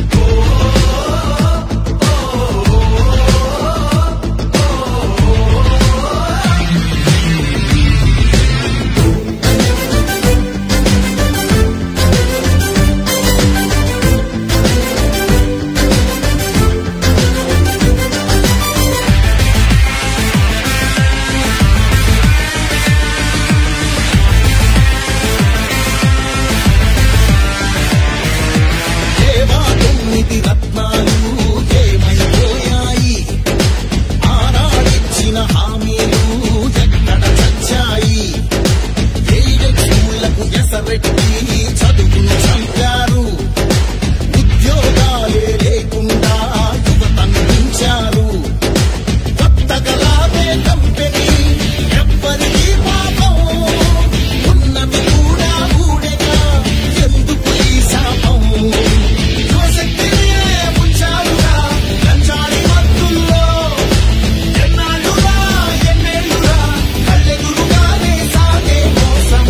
దేవా తొమ్మిది రత్నాలు ఏమైపోయాయి ఆనాడిచ్చిన హామీలు ఎక్కడ చచ్చాయి ఎయిడెడ్ స్కూళ్లకు ఎసరెట్టి చదువును చంపారు ఉద్యోగాలే లేకుండా యువతను పెంచారు కొత్తగా లాభే కంపెనీ ఎవ్వరికీ పాపం ఉన్నది కూడా ఊడెగా ఎందుకు ఈ శాపం యువశక్తినే ఉంచారుగా గంజాయి మత్తుల్లో ఎన్నాళ్ళురా ఎన్నేళ్ళురా కళ్ళెదురుగానే సాగే మోసం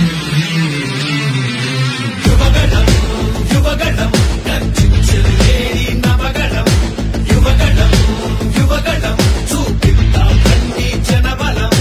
యువగణం యువగణం గర్జించలేని నవగణం యువగణం యువగణం చూపిద్దాం రండి జనబలం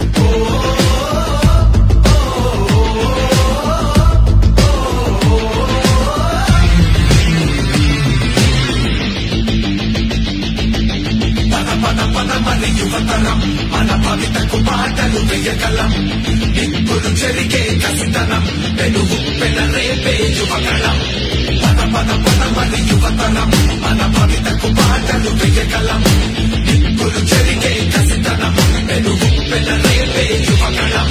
పద పద పద మన యువతరం మన భవితకు పాటలు వేయగలం నిప్పులు చెరిగే కసితనం పెనుగు పెనరేపే యువగళం పద పద పద మన యువతరం మన భవితకు పాటలు వేయగలం నిప్పులు చెరిగే కసితనం పెనుగు పెనరేపే యువగళం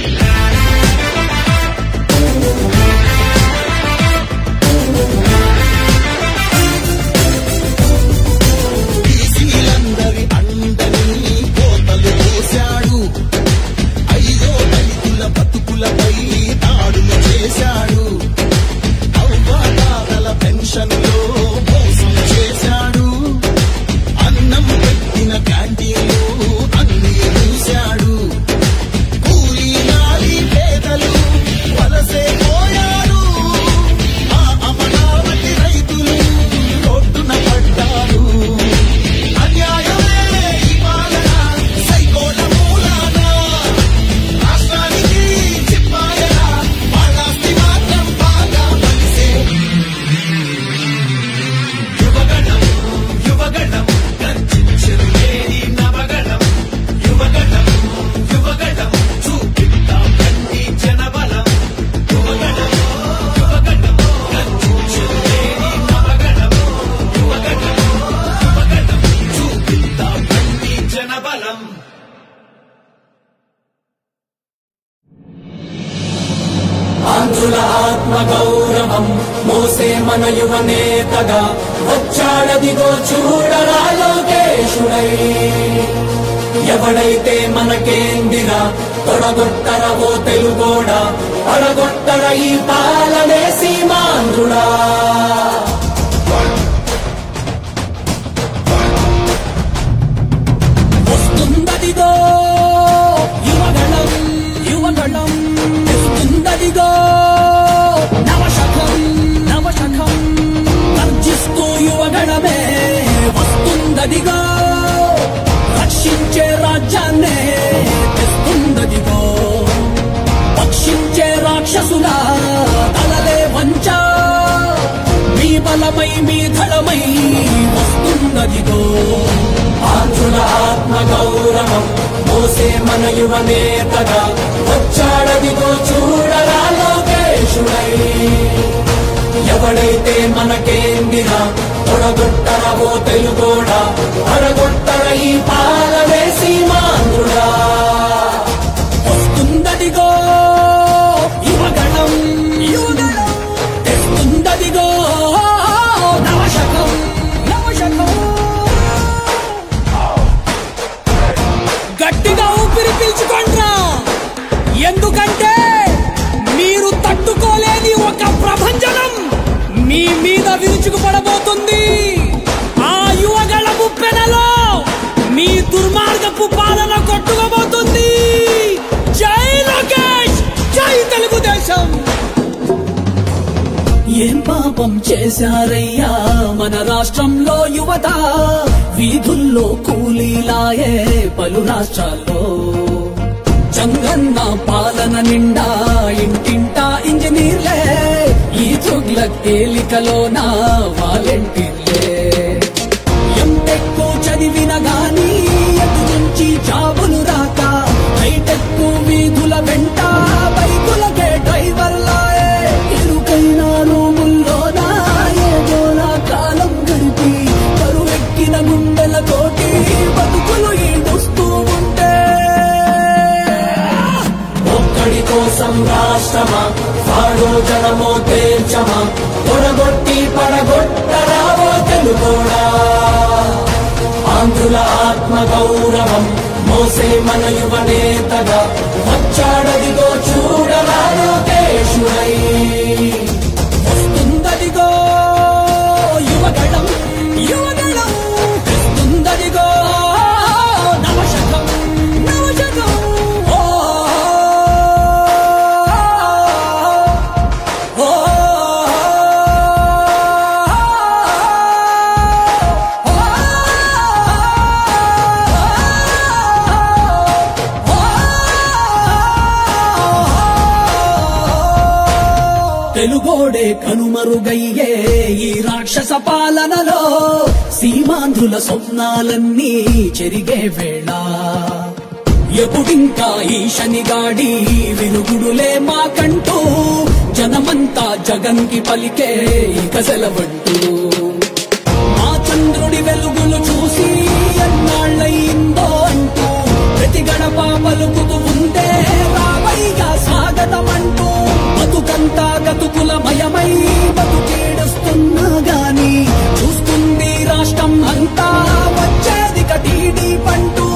బీసీలందరి అండని కోతలు పోశాడు ఐదో దళితుల బతుకులపై దాడులు చేశాడు అవ్వాతాతల పెన్షన్లో మోసం చేశాడు అన్నం పెట్టిన క్యాంటీన్లో ఆంధ్రుల ఆత్మ గౌరవం మోసే మన యువ నేతగా వచ్చాడదిగో చూడరా లోకేశుడై ఎవడైతే మనకేందిరా తొడగొట్టర ఓ తెలుగోడా పడగొట్టర ఈ పాలనే సీమాంధ్రుడా వస్తుందదిగో యువగళం యువగళం వస్తుందదిగో నవశకం నవశకం గర్జిస్తూ యువగణమే వస్తుందదిగో రక్షించే రాజ్యాన్నే తెస్తుందదిగో పక్షించే రాక్షసుల తలలే వంచ మీ బలమై మీ ధళమై వస్తున్నదిగో ఆంధ్రుల ఆత్మ గౌరవం మోసే మన యువ నేతగా వచ్చాడదిగో చూడరా లోకేశుడై ఎవడైతే మనకేందిరా తొడగొట్టర ఓ తెలుగోడా అడగొట్టర ఈ పాలనే సీమాంధ్రుడా వస్తుందదిగో యువగణం యువగణం తెస్తుందదిగో నవశకం నవశకం గట్టిగా ఊపిరి పీల్చుకోండ్రా ఎందుకంటే మీరు తట్టుకోలేని ఒక ప్రభంజనం మీ మీద విరుచుకుపడబోతుంది ఆ యువగళ ముప్పెనలో మీ దుర్మార్గపు పాలన కొట్టుకోబోతుంది జై లోకేష్ జై తెలుగుదేశం ఏం పాపం చేశారయ్యా మన రాష్ట్రంలో యువత వీధుల్లో కూలీలాయే పలు రాష్ట్రాల్లో చంగన్న పాలన నిండా ఇంటింటా ఇంజనీర్లే ఈ చుగ్ల తేలికలోన వాలంటీర్లే ఎంటెక్కు చదివిన గాని ఎటు నుంచి జాబులు రాక హైటెక్కు వీధుల వెంట బైకులకే డ్రైవర్లాయే ఇరుకైన రూముల్లోన ఏదోలా కాలం గడిపి కరువెక్కిన గుండెలతోటి బతుకులు ఈడుస్తూ ఉంటే ఒక్కడి కోసం రాష్ట్రమా వాడో జనమో తేల్చమా తొడగొట్టి పడగొట్టరావో తెలుగోడా ఆంధ్రుల ఆత్మ గౌరవం మోసే మన యువ నేతగా వచ్చాడదిగో చూడరా లోకేశుడై వస్తుందదిగో యువగళం యువగళం తెస్తుందదిగో నవశకం నవశకం ఓ ఓ తెలుగోడే కనుమరుగయ్యే ఈ రాక్షస పాలనలో సీమాంధ్రుల స్వప్నాలన్నీ చెరిగే వేళ ఎప్పుడింకా ఈ శనిగాడి వినుగుడులే మాకంటూ జనమంతా జగన్కి పలికే ఇక సెలవంటూ మా చంద్రుడి వెలుగులు చూసి ఎన్నాళ్ళయిందో అంటూ ప్రతి గడప పలుకుతూ ఉంటే రావయ్యా స్వాగతమంటూ బతుకంతా గతుకులమయమై బతుకేడుస్తున్నా గాని చూస్తుంది రాష్ట్రం అంతా వచ్చేది కటీడీ పంటూ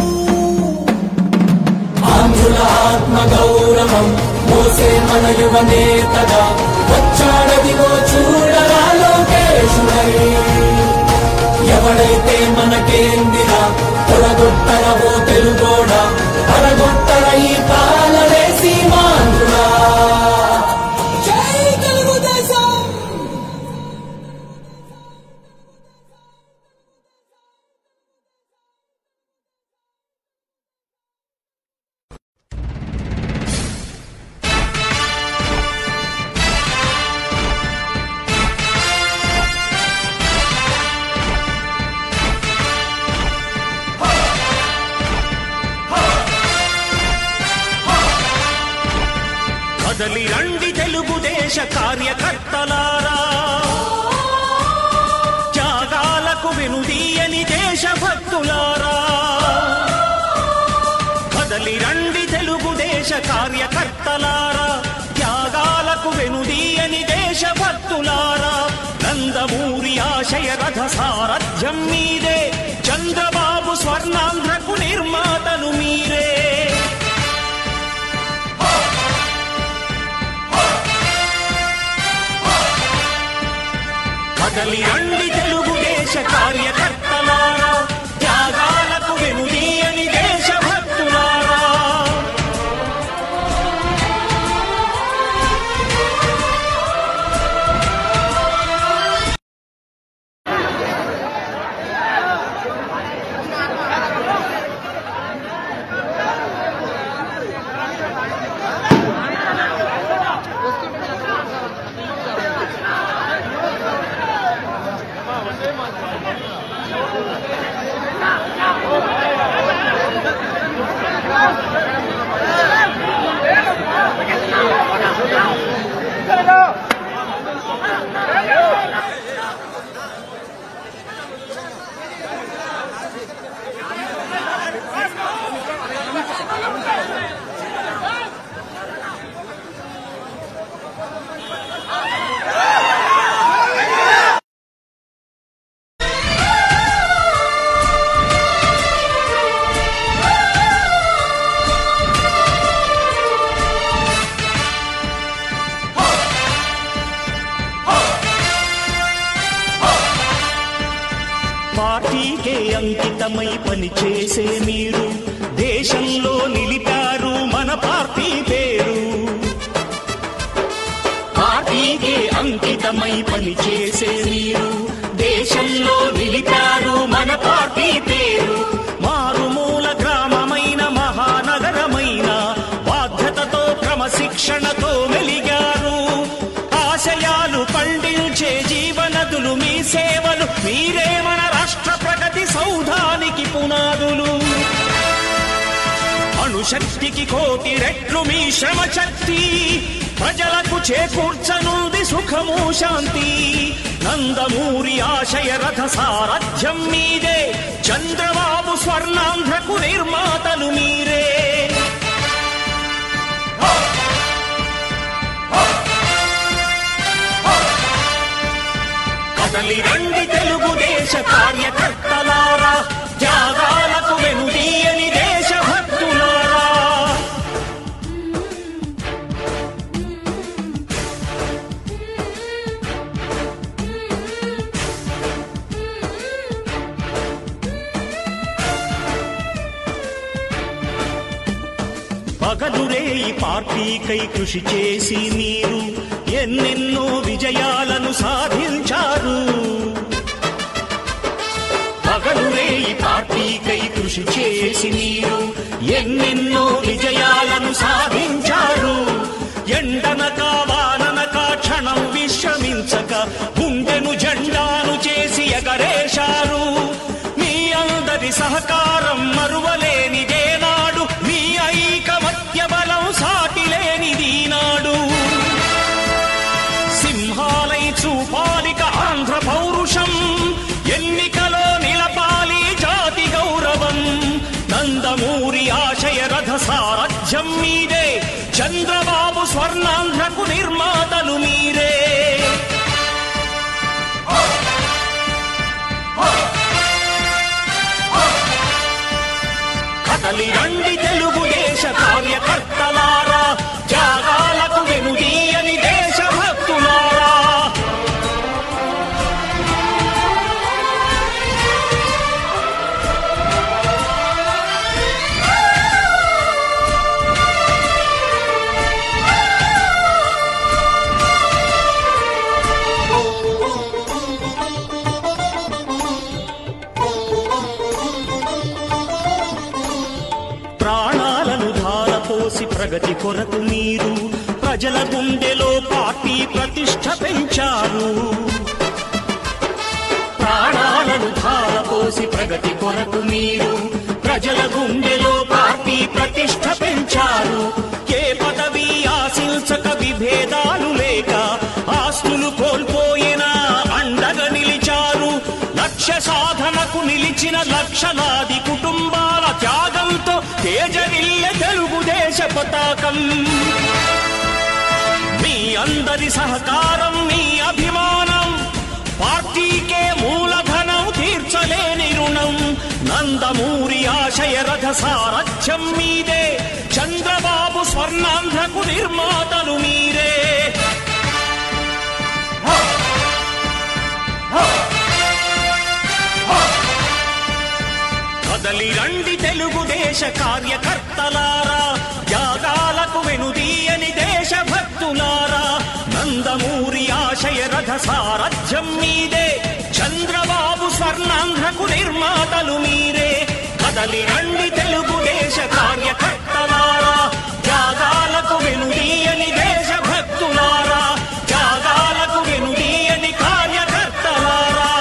ఆంధ్రుల ఆత్మ గౌరవం మోసే మన యువ నేతగా వచ్చాడదిగో చూడరా లోకేశుడై ఎవడైతే మనకేందిరా తొడగొట్టర ఓ తెలుగోడా పడగొట్టర ఈ పాలనే సీమాంధ్రుడా జై తెలుగుదేశం కదలి రండి తెలుగుదేశ కార్యకర్తలారా త్యాగాలకు వెనుదీయని దేశభక్తులారా కదలి రండి తెలుగుదేశ కార్యకర్తలారా త్యాగాల సారథ్యం మీదే చంద్రబాబు స్వర్ణాంధ్రకు నిర్మాతలు మీరే కదలి రండి తెలుగుదేశ కార్యకర్తలారా త్యాగాలకు వెనుదీయని దేశభక్తులారా పార్టీకే అంకితమై పనిచేసే మీరు దేశంలో నిలిపారు మన పార్టీ పేరు పార్టీకే అంకితమై పనిచేసే మీరు దేశంలో నిలిపారు మన పార్టీ పేరు మారుమూల గ్రామమైన మహానగరమైన బాధ్యతతో క్రమశిక్షణతో మెలిగారు ఆశయాలు పండించే జీవనదులు మీ సేవలు మీరే మన రాష్ట్ర ప్రగతి సౌధానికి పునాదులు అణుశక్తికి కోటి రెట్లు మీ శ్రమ శక్తి ప్రజలకు చేకూర్చనుంది సుఖము శాంతి నందమూరి ఆశయ రథ సారథ్యం మీదే చంద్రబాబు స్వర్ణాంధ్రకు నిర్మాతలు మీరే కదలి రండి తెలుగుదేశ కార్యకర్తలారా త్యాగాలకు వెనుదీయని దేశభక్తులారా పగలురే ఈ పార్టీకై కృషి చేసి మీరు ఎన్నెన్నో విజయాలను సాధించారు పగలురే ఈ పార్టీకై కృషి చేసి మీరు ఎన్నెన్నో విజయాలను సాధించారు ఎండనక వాననక క్షణం విశ్రమించక గుండెను జెండాను చేసి ఎగరేశారు మీ అందరి సహకారం మరువలేనిదే నాడు మీ ఐకమత్య బలం సాటిలేనిది నాడు సింహాలై చూపాలిక ఆంధ్ర పౌరుషం ఎన్నికలో నిలపాలి జాతి గౌరవం నందమూరి ఆశయ రథ సారథ్యం మీదే చంద్రబాబు స్వర్ణాంధ్రకు నిర్మాతలు మీరే కదలి రండి తెలుగుదేశ కార్యకర్తలారా త్యాగాలకు వెనుదీయని దేశభక్తులారా ప్రాణాలను ధారపోసి ప్రగతి కొరకు మీరు ప్రజల గుండెలో పార్టీ ప్రతిష్ట పెంచారు ప్రాణాలను ధారపోసి ప్రగతి కొరకు మీరు ప్రజల గుండెలో పార్టీ ప్రతిష్ట పెంచారు ఏ పదవి ఆశించక విభేదాలు లేక ఆస్తులు కోల్పోయినా అండగా నిలిచారు లక్ష్య సాధనకు నిలిచిన లక్షలాది కుటుంబాల త్యాగంతో తేజరిల్లె తెలుగుదేశ పతాకం మీ అందరి సహకారం మీ అభిమానం పార్టీకే మూలధనం తీర్చ సారథ్యం మీదే చంద్రబాబు స్వర్ణాంధ్రకు నిర్మాతలు మీరే కదలి రండి తెలుగుదేశ కార్యకర్తలారా త్యాగాలకు వెనుదీయని దేశభక్తులారా నందమూరి ఆశయ రథ సారథ్యం మీదే చంద్రబాబు స్వర్ణాంధ్రకు నిర్మాతలు మీరే కదలి రండి తెలుగుదేశ కార్యకర్తలారా త్యాగాలకు వెనుదీయని దేశభక్తులారా త్యాగాలకు వెనుదీయని కార్యకర్తలారా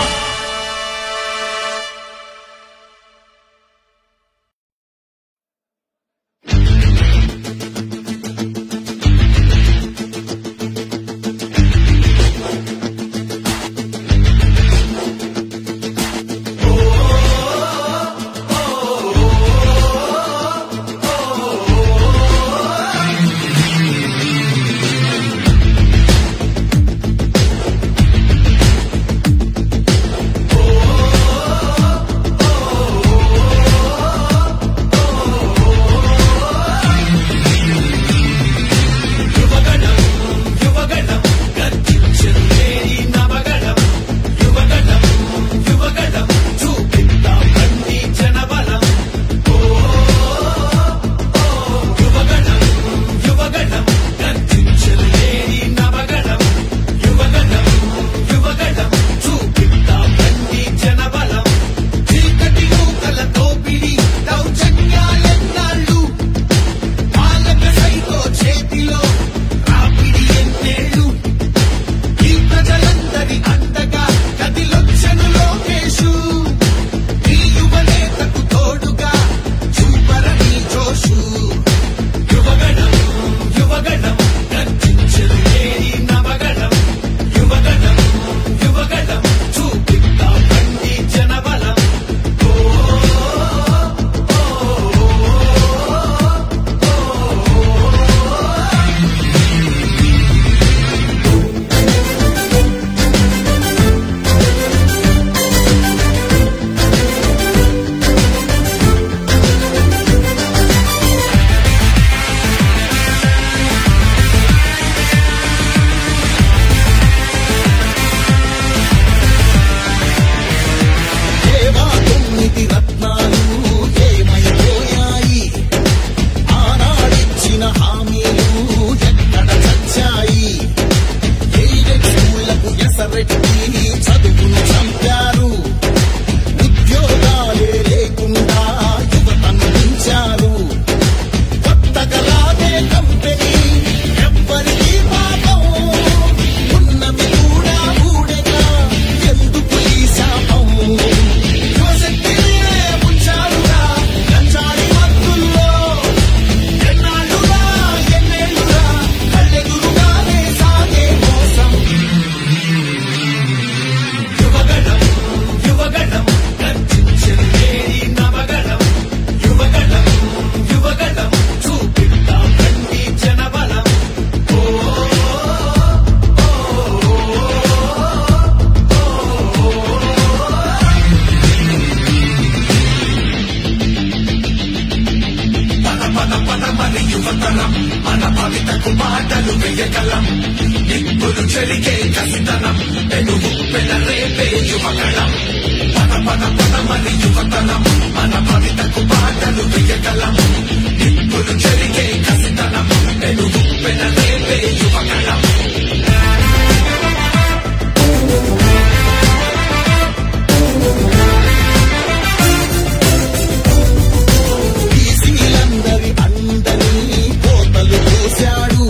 బీసీలందరి అందని కోతలు కోశాడు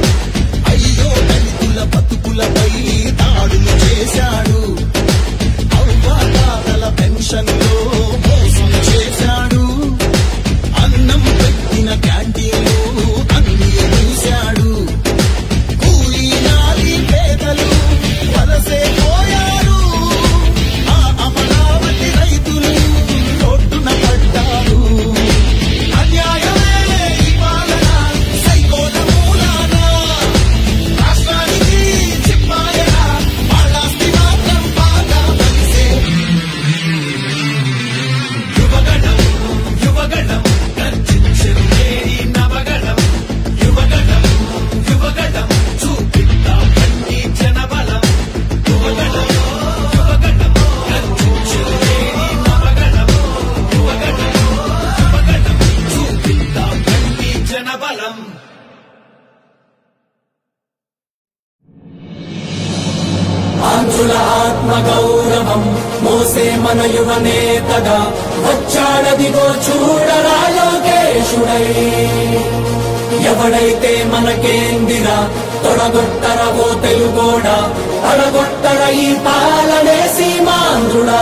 అయ్యో దళితుల బతుకులపై దాడులు చేశాడు అవ్వాతాతల పెన్షన్లో మోసం చేశాడు అన్నం పెట్టిన క్యాంటీన్లు అన్నం ఆంధ్రుల ఆత్మ గౌరవం మోసే మన యువ నేతగా వచ్చాడదిగో చూడరా లోకేశుడై ఎవడైతే మనకేందిరా తొడగొట్టర ఓ తెలుగోడా పడగొట్టర ఈ పాలనే సీమాంధ్రుడా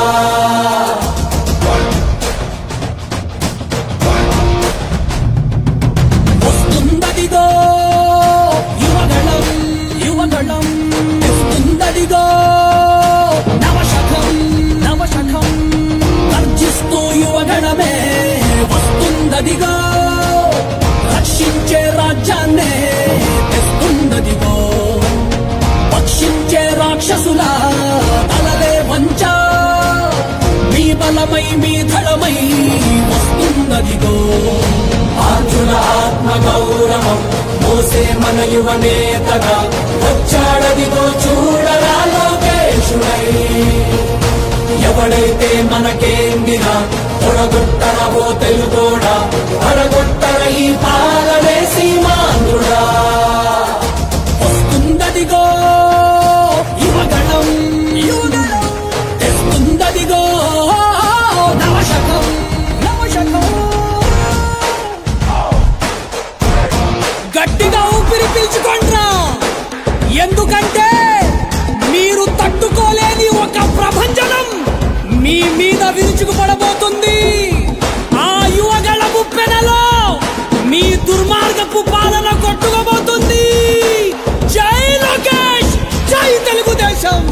వస్తుందదిగో యువగళం యువగళం వస్తుందదిగో నవశకం నవశకం గర్జిస్తూ యువగణమే వస్తుందదిగో రక్షించే రాజ్యాన్నే తెస్తుందదిగో పక్షించే రాక్షసుల తలలే వంచ మీ బలమై మీ ధడమై వస్తుందదిగో ఆంధ్రుల ఆత్మ గౌరవం మోసే మన యువ నేతగా వచ్చాడదిగో చూడరా లోకేశుడై ఎవడైతే మనకేందిరా తొడగొట్టర ఓ తెలుగోడా పడగొట్టర ఈ పాలనే సీమాంధ్రుడా వస్తుందదిగో యువగణం యువగణం తెస్తుందదిగో నవశకం నవశకం గట్టిగా ఊపిరి పీల్చుకోండ్రా ఎందుకంటే మీరు తట్టుకోలేని ఒక ప్రభంజనం మీ మీద విరుచుకుపడబోతుంది ఆ యువగళ ముప్పెనలో మీ దుర్మార్గపు పాలన కొట్టుకోబోతుంది జై లోకేష్ జై తెలుగుదేశం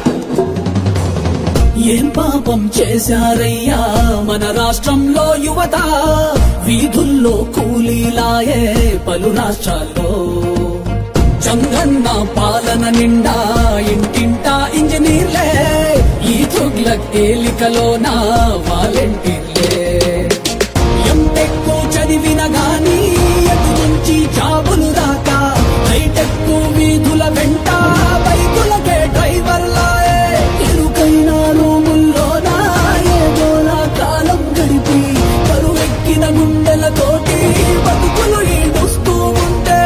ఏం పాపం చేశారయ్యా మన రాష్ట్రంలో యువత వీధుల్లో కూలీలాయే పలు రాష్ట్రాల్లో చంగన్న పాలన నిండా ఇంటింటా ఇంజనీర్లే ఈ తుగ్లక్ ఏలికలోన వాలంటీర్లే ఎంటెక్కు చదివిన గాని ఎటు నుంచి జాబులు దాకా హైటెక్కు వీధుల వెంట బైకులకే డ్రైవర్లాయే ఇరుకైన రూముల్లోన ఏదోలా కాలం గడిపి కరువెక్కిన గుండెలతోటి బతుకులు ఈడుస్తూ ఉంటే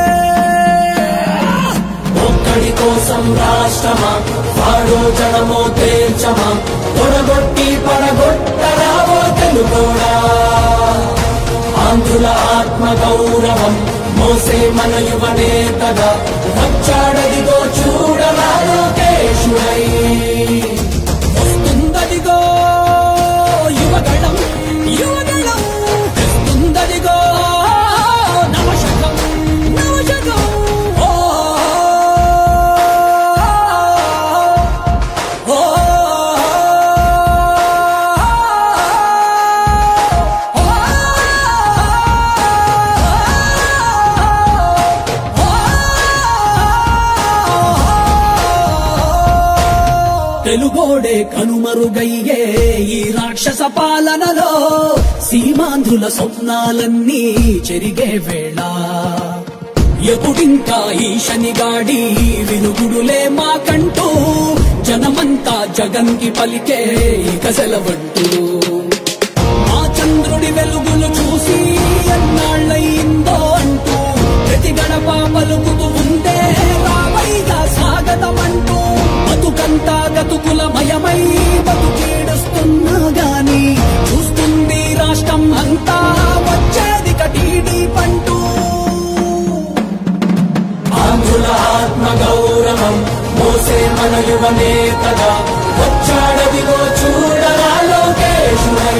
ఒక్కడి కోసం రాష్ట్రమా వాడో జనమో తేల్చమా తొడగొట్టి పడగొట్టరావో తెలుగోడా ఆంధ్రుల ఆత్మ గౌరవం మోసే మన యువ నేతగా వచ్చాడదిగో చూడరా లోకేశుడై వస్తుందదిగో యువగళం యువగళం తెస్తుందదిగో నవశకం నవశకం ఓ ఓ తెలుగోడే కనుమరుగయ్యే ఈ రాక్షస పాలనలో సీమాంధ్రుల స్వప్నాలన్నీ చెరిగే వేళ ఎప్పుడింకా ఈ శనిగాడి వినుగుడులే మాకంటూ జనమంతా జగన్కి పలికే ఇక సెలవంటూ మా చంద్రుడి వెలుగులు చూసి ఎన్నాళ్ళయిందో అంటూ ప్రతి గడప పలుకుతూ ఉంటే రావైగా స్వాగతమంటూ బతుకంతా గతుకుల మయమై బతుకీడుస్తున్నా గాని చూస్తుంది రాష్ట్రం అంతా వచ్చేది కటీడీ పంటూ ఆంధ్రుల ఆత్మ గౌరవం మోసే మన యువ నేతగా వచ్చాడదిగో చూడరా లోకేశుడై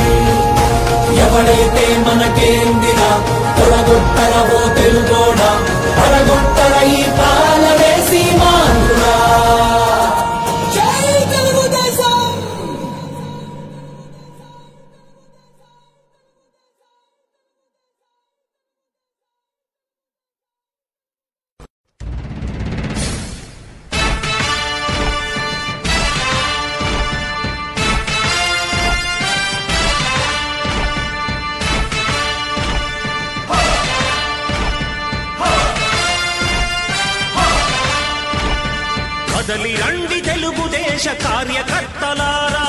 ఎవడైతే మనకేందిరా తొడగొట్టర ఓ తెలుగోడా పడగొట్టర ఈ పాలనే సీమాంధ్రుడా జై తెలుగుదేశం కదలి రండి తెలుగుదేశ కార్యకర్తలారా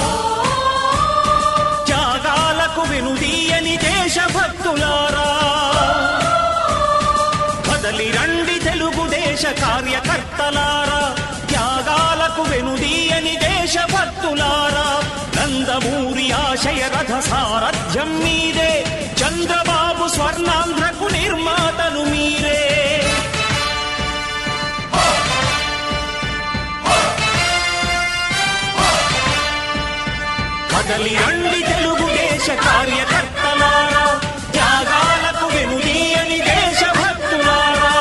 త్యాగాలకు వెనుదీయని దేశభక్తులారా కదలి రండి తెలుగుదేశ కార్యకర్తలారా త్యాగా భక్తులారా నందమూరి ఆశయ రథ సారథ్యం మీదే చంద్రబాబు స్వర్ణాంధ్రకు నిర్మాతలు మీరే కదలి రండి తెలుగుదేశ కార్యకర్తలారా త్యాగాలకు వెనుదీయని దేశభక్తులారా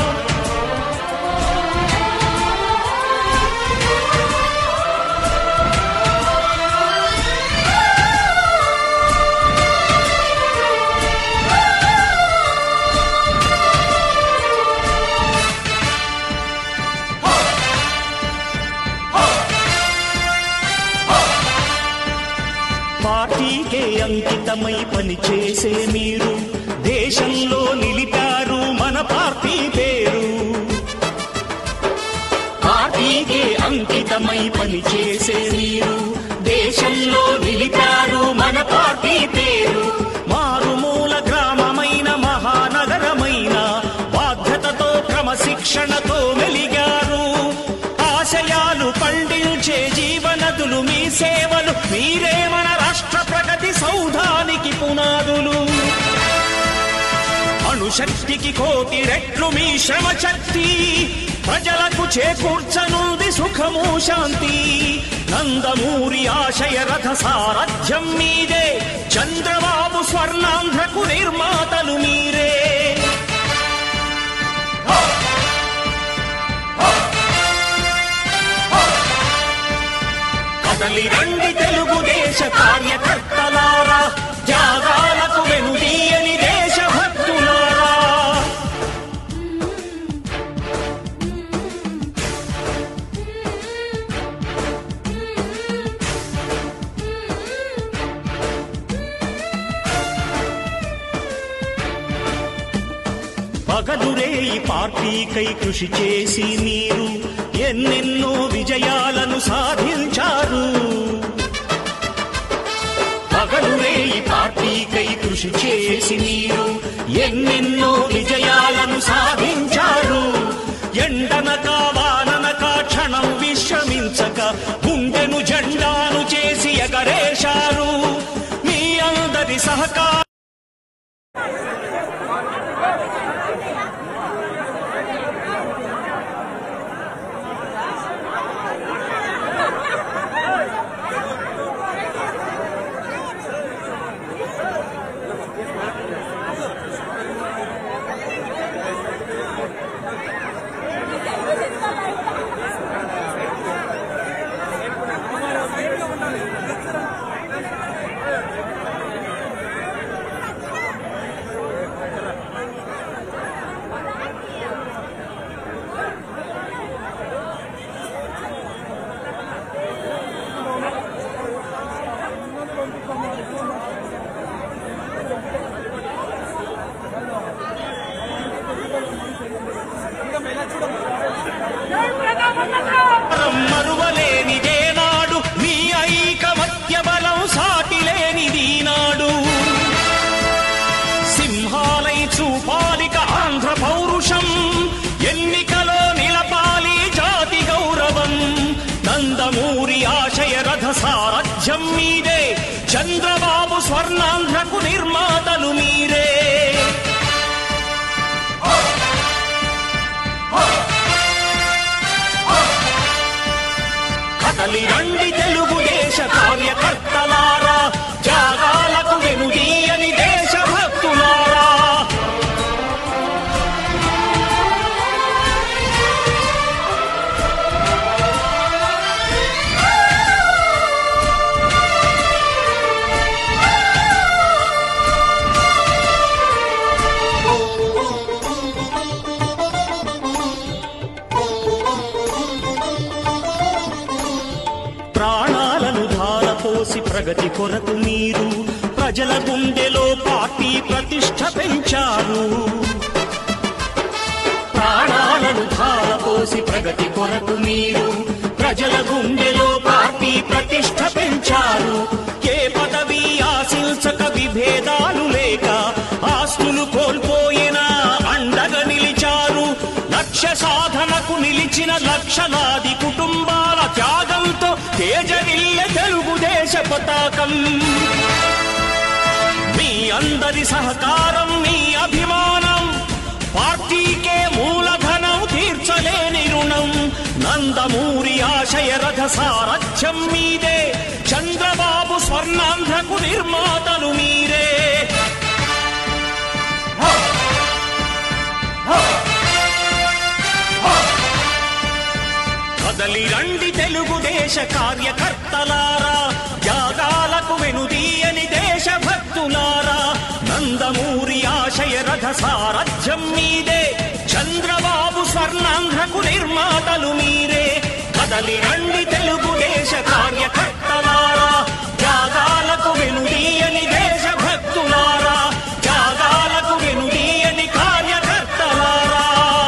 పార్టీకే అంకితమై పనిచేసే మీరు దేశంలో నిలిపారు మన పార్టీ పేరు పార్టీకే అంకితమై పనిచేసే మీరు దేశంలో నిలిపారు మన పార్టీ పేరు మారుమూల గ్రామమైన మహానగరమైన బాధ్యతతో క్రమశిక్షణతో మెలిగారు ఆశయాలు పండించే జీవనదులు మీ సేవలు మీరే మన రాష్ట్ర ప్రగతి సౌధానికి పునాదులు అణుశక్తికి కోటి రెట్లు మీ శ్రమ శక్తి ప్రజలకు చేకూర్చనుంది సుఖము శాంతి నందమూరి ఆశయ రథ సారథ్యం మీదే చంద్రబాబు స్వర్ణాంధ్రకు నిర్మాతలు మీరే కదలి రండి తెలుగుదేశ కార్యకర్తలారా త్యాగాలకు వెనుదీయని దేశభక్తులారా పగలురే ఈ పార్టీకై కృషి చేసి మీరు ఎన్నెన్నో విజయాలను సాధించారు పగలురే ఈ పార్టీకై కృషి చేసి మీరు ఎన్నెన్నో విజయాలను సాధించారు ఎండనక వాననక క్షణం విశ్రమించక గుండెను జెండాను చేసి ఎగరేశారు మీ అందరి సహకారం మరువలేనిదే నాడు మీ ఐకమత్య బలం సాటిలేనిది నాడు సింహాలై చూపాలిక ఆంధ్ర పౌరుషం ఎన్నికలో నిలపాలి జాతి గౌరవం నందమూరి ఆశయ రథ సారథ్యం మీదే చంద్రబాబు స్వర్ణాంధ్రకు నిర్మాతలు మీరే కదలి రండి తెలుగుదేశ కార్యకర్తలారా త్యాగాలకు వెనుదీయని దేశభక్తులారా ప్రాణాలను ధారపోసి ప్రగతి కొరకు మీరు ప్రజల గుండెలో పార్టీ ప్రతిష్ట పెంచారు ప్రాణాలను ధారపోసి ప్రగతి కొరకు మీరు ప్రజల గుండెలో పార్టీ ప్రతిష్ట పెంచారు ఏ పదవి ఆశించక విభేదాలు లేక ఆస్తులు కోల్పోయినా అండగా నిలిచారు లక్ష్య సాధనకు నిలిచిన లక్షలాది కుటుంబాల త్యాగంతో తేజరిల్ల తెలుగుదేశ పతాకం మీ అందరి సహకారం మీ అభిమానం పార్టీకే మూలధనం తీర్చలేని రుణం నందమూరి ఆశయ రథ సారథ్యం మీదే చంద్రబాబు స్వర్ణాంధ్రకు నిర్మాతలు మీరే కదలి రండి తెలుగుదేశ కార్యకర్తలారా త్యాగాలకు వెనుదీయని దేశభక్తులారా నందమూరి ఆశయ రథ సారథ్యం మీదే చంద్రబాబు స్వర్ణాంధ్రకు నిర్మాతలు మీరే కదలి రండి తెలుగుదేశ కార్యకర్తలారా త్యాగాలకు వెనుదీయని దేశభక్తులారా త్యాగాలకు వెనుదీయని కార్యకర్తలారా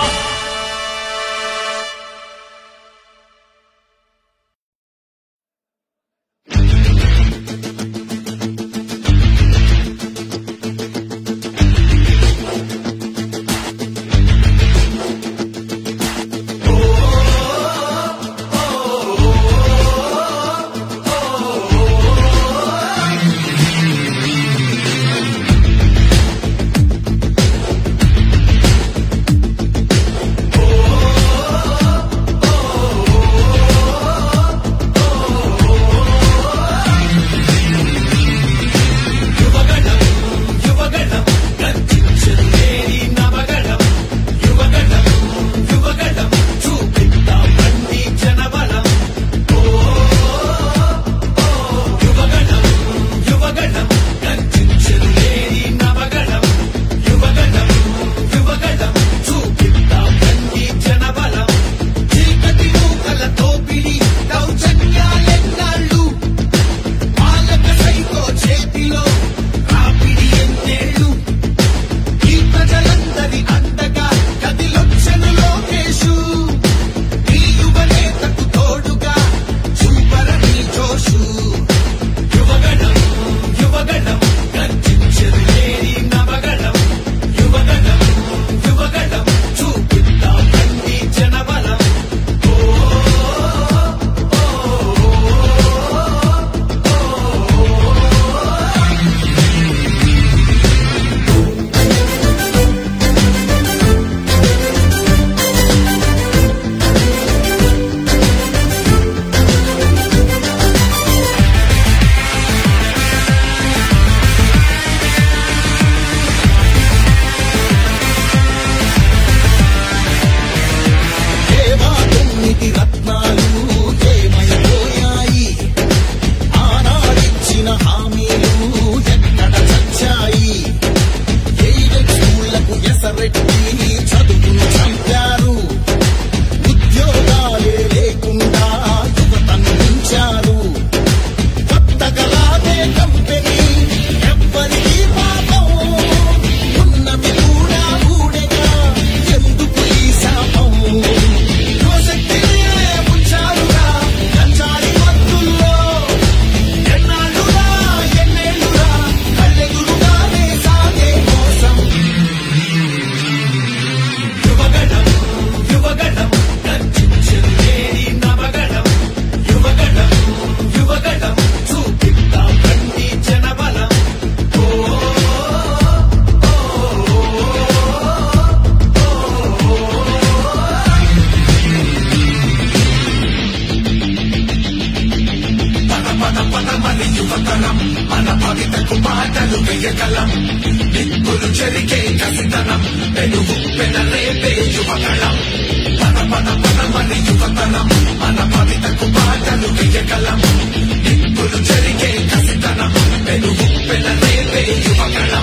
వేయగలం నిప్పులు చెరిగే కసితనం పెనుగు పెనరేపే యువగళం పద పద పదమని యువతనం మన భవితకు బాటలు వేయగలం నిప్పులు చెరిగే కసితనం పెనుగు పెనరేపే యువగళం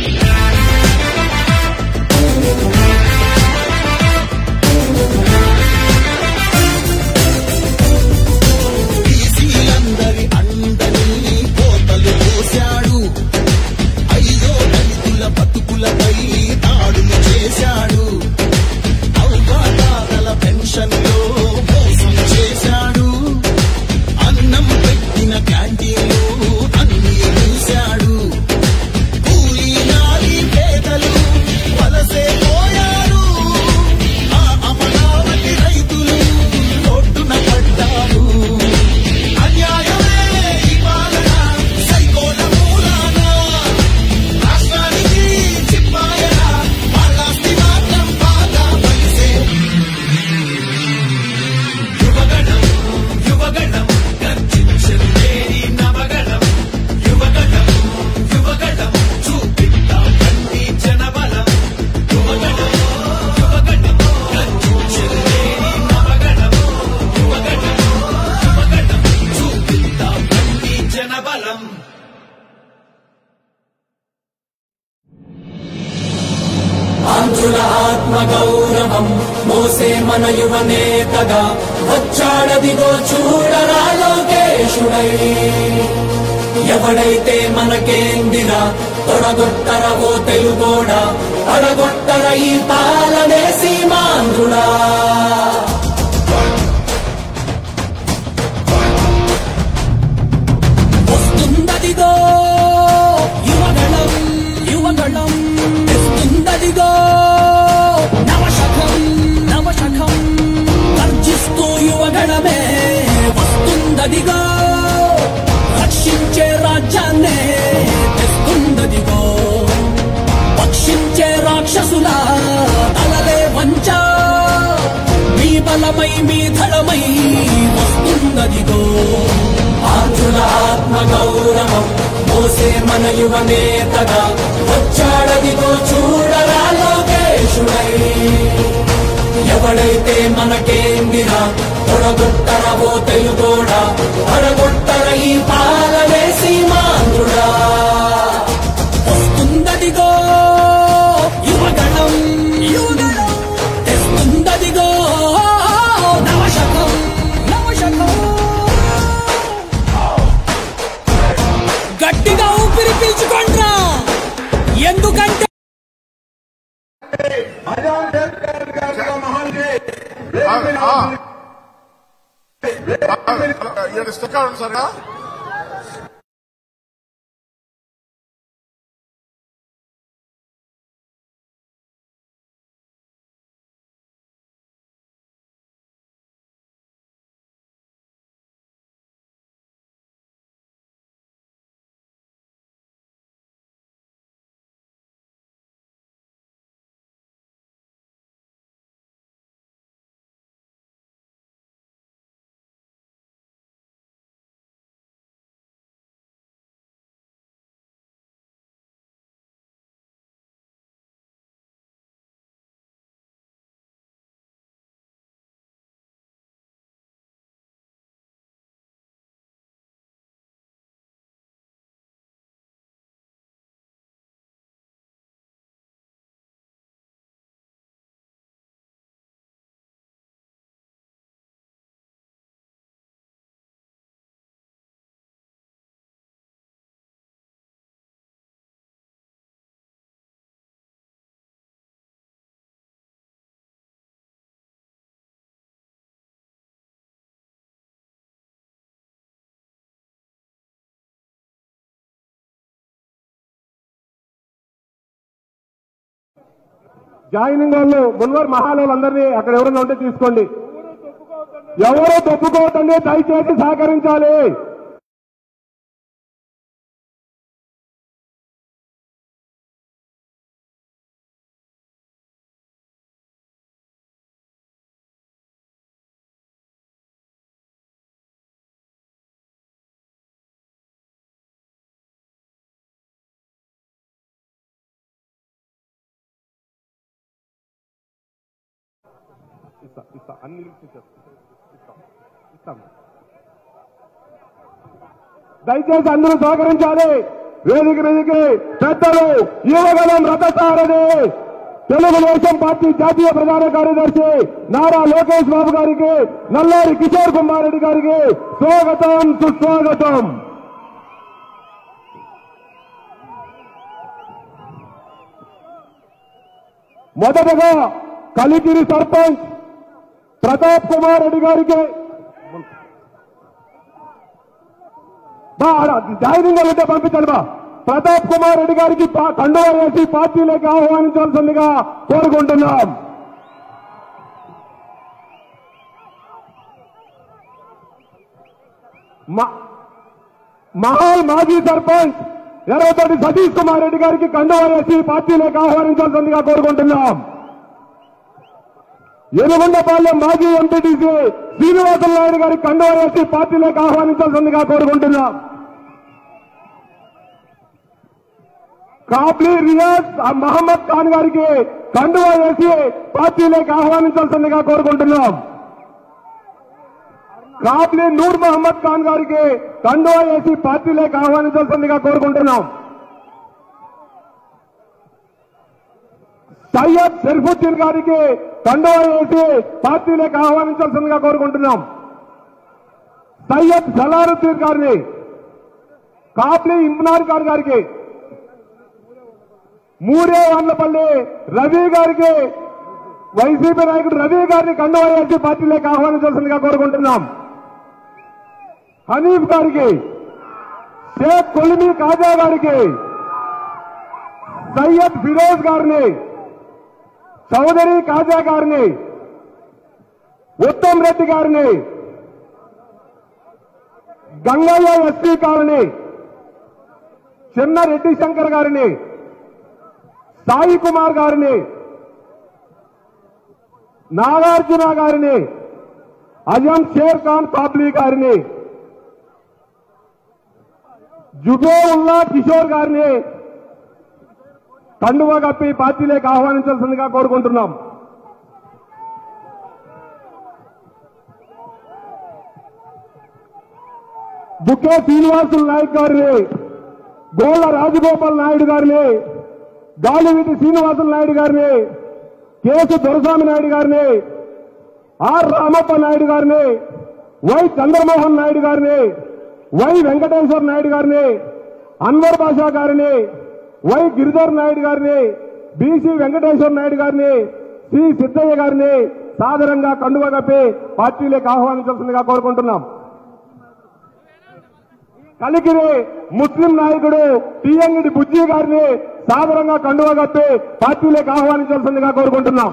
బీసీలందరి అండని కోతలు పోశాడు ఐదో దళితుల బతుకులపై దాడులు చేశాడు అవ్వాతాతల పెన్షన్ లో మోసం చేశాడు అన్న నేతగా వచ్చాడదిగో చూడరా లోకేశుడై ఎవడైతే మనకేందిరా తొడగొట్టరవో తెలుగోడా పడగొట్టర ఈ పాలనే సీమాంధ్రుడా వస్తుందదిగో యువగళం యువగళం తెస్తుందదిగో నవశకం నవశకం గర్జిస్తూ యువగళమే వస్తుందదిగో రక్షించే రాజ్యాన్నే తెస్తుందదిగో పక్షించే రాక్షసుల తలలే వంచ మీ బలమై మీ ధళమై వస్తుందదిగో ఆంధ్రుల ఆత్మ గౌరవం మోసే మన యువ నేతగా వచ్చాడదిగో చూడరా లోకేశుడై ఎవడైతే మనకేందిరా తొడగొట్టరవో తెలుగోడా పడగొట్టర ఈ పాలనే సీమాంధ్రుడా వస్తుందదిగో యువగణం యువగణం తెస్తుందదిగో నవశకం నవశకం గట్టిగా ఊపిరి పీల్చుకోండ్రా ఎందుకంటే ఇక్కడ స్టిక్కర్ ఉంది సార్ జాయినింగ్ వాళ్ళు మున్వర్ మహాలు అందరినీ అక్కడ ఎవరైనా ఉంటే తీసుకోండి ఎవరో తప్పుకోవద్దండి దయచేసి సహకరించాలి ఇస్తా ఇస్తా అన్ని ఇస్తాం దయచేసి అందరూ సహకరించాలి వేదిక మీదికి పెద్దలు యువగలం రథసారథి తెలుగుదేశం పార్టీ జాతీయ ప్రధాన కార్యదర్శి నారా లోకేష్ బాబు గారికి నల్లారి కిషోర్ కుమార్ రెడ్డి గారికి స్వాగతం సుస్వాగతం మొదటగా కలికిరి సర్పంచ్ ప్రతాప్ కుమార్ రెడ్డి గారికి బా ఆడ ధైర్యంగా ఉంటే పంపించండి బా ప్రతాప్ కుమార్ రెడ్డి గారికి పా- కండువా వేసి పార్టీలోకి ఆహ్వానించాల్సిందిగా కోరుకుంటున్నాం మ- మహాల్ మాజీ సర్పంచ్ ఎర్రతోటి సతీష్ కుమార్ రెడ్డి గారికి కండువా వేసి పార్టీలోకి ఆహ్వానించాల్సిందిగా కోరుకుంటున్నాం ఎనుగొండపాలెం మాజీ ఎంపీటీసీ శ్రీనివాసులు నాయుడు గారికి కండువా వేసి పార్టీలోకి ఆహ్వానించాల్సిందిగా కోరుకుంటున్నాం కాబ్లీ రియాజ్ ఆ మహమ్మద్ ఖాన్ గారికి కండువా వేసి పార్టీలోకి ఆహ్వానించాల్సిందిగా కోరుకుంటున్నాం కాబ్లీ నూర్ మహమ్మద్ ఖాన్ గారికి కండువా వేసి పార్టీలోకి ఆహ్వానించాల్సిందిగా కోరుకుంటున్నాం సయ్యద్ షరీఫుద్దీన్ గారికి కండువా వేసి పార్టీలోకి ఆహ్వానించాల్సిందిగా కోరుకుంటున్నాం సయ్యద్ సలారుద్దీన్ గారిని కాప్లీ ఇమ్నార్ ఖాన్ గారికి మూరే వందపల్లి రవి గారికి వైసీపీ నాయకుడు రవి గారిని కండువా వేసి పార్టీలోకి ఆహ్వానించాల్సిందిగా కోరుకుంటున్నాం హనీఫ్ గారికి షేక్ కొలిమి కాజా గారికి సయ్యద్ ఫిరోజ్ గారిని చౌదరి కాజా గారిని ఉత్తమ్ రెడ్డి గారిని గంగయ్య ఎస్పీ గారిని చిన్న రెడ్డి శంకర్ గారిని సాయి కుమార్ గారిని నాగార్జున గారిని అజం షేర్ ఖాన్ కాబ్లీ గారిని జుబే ఉల్లా కిషోర్ గారిని కండువా కప్పి పార్టీలోకి ఆహ్వానించాల్సిందిగా కోరుకుంటున్నాం బుకే శ్రీనివాసులు నాయక్ గారిని గోళ్ల రాజగోపాల్ నాయుడు గారిని గాలివీటి శ్రీనివాసులు నాయుడు గారిని కేసు దొరస్వామి నాయుడు గారిని ఆర్ రామప్ప నాయుడు గారిని వై చంద్రమోహన్ నాయుడు గారిని వై వెంకటేశ్వర నాయుడు గారిని అన్వర్ బాషా గారిని వై గిరిధర్ నాయుడు గారిని బీసీ వెంకటేశ్వర నాయుడు గారిని సి సిద్దయ్య గారిని సాదరంగా కండువ కప్పి పార్టీలోకి ఆహ్వానించాల్సిందిగా కోరుకుంటున్నాం కలికిరి ముస్లిం నాయకుడు టిఎంగిడి బుజ్జి గారిని సాదరంగా కండువ కప్పి పార్టీలోకి ఆహ్వానించాల్సిందిగా కోరుకుంటున్నాం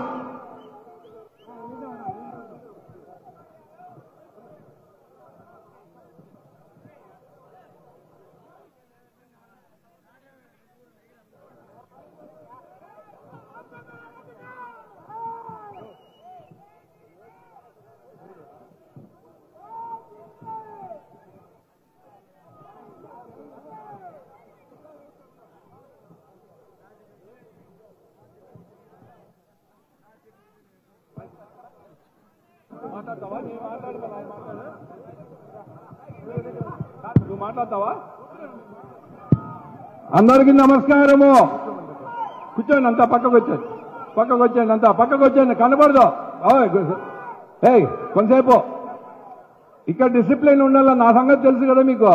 నువ్వు మాట్లాడతావా అందరికీ నమస్కారము కూర్చోండి అంతా పక్కకు వచ్చేది పక్కకు వచ్చేయండి అంతా పక్కకు వచ్చేయండి కనబడదు ఓయ్, గు- ఏయ్ కొంతసేపు ఇక్కడ డిసిప్లిన్ ఉండాల నా సంగతి తెలుసు కదా మీకు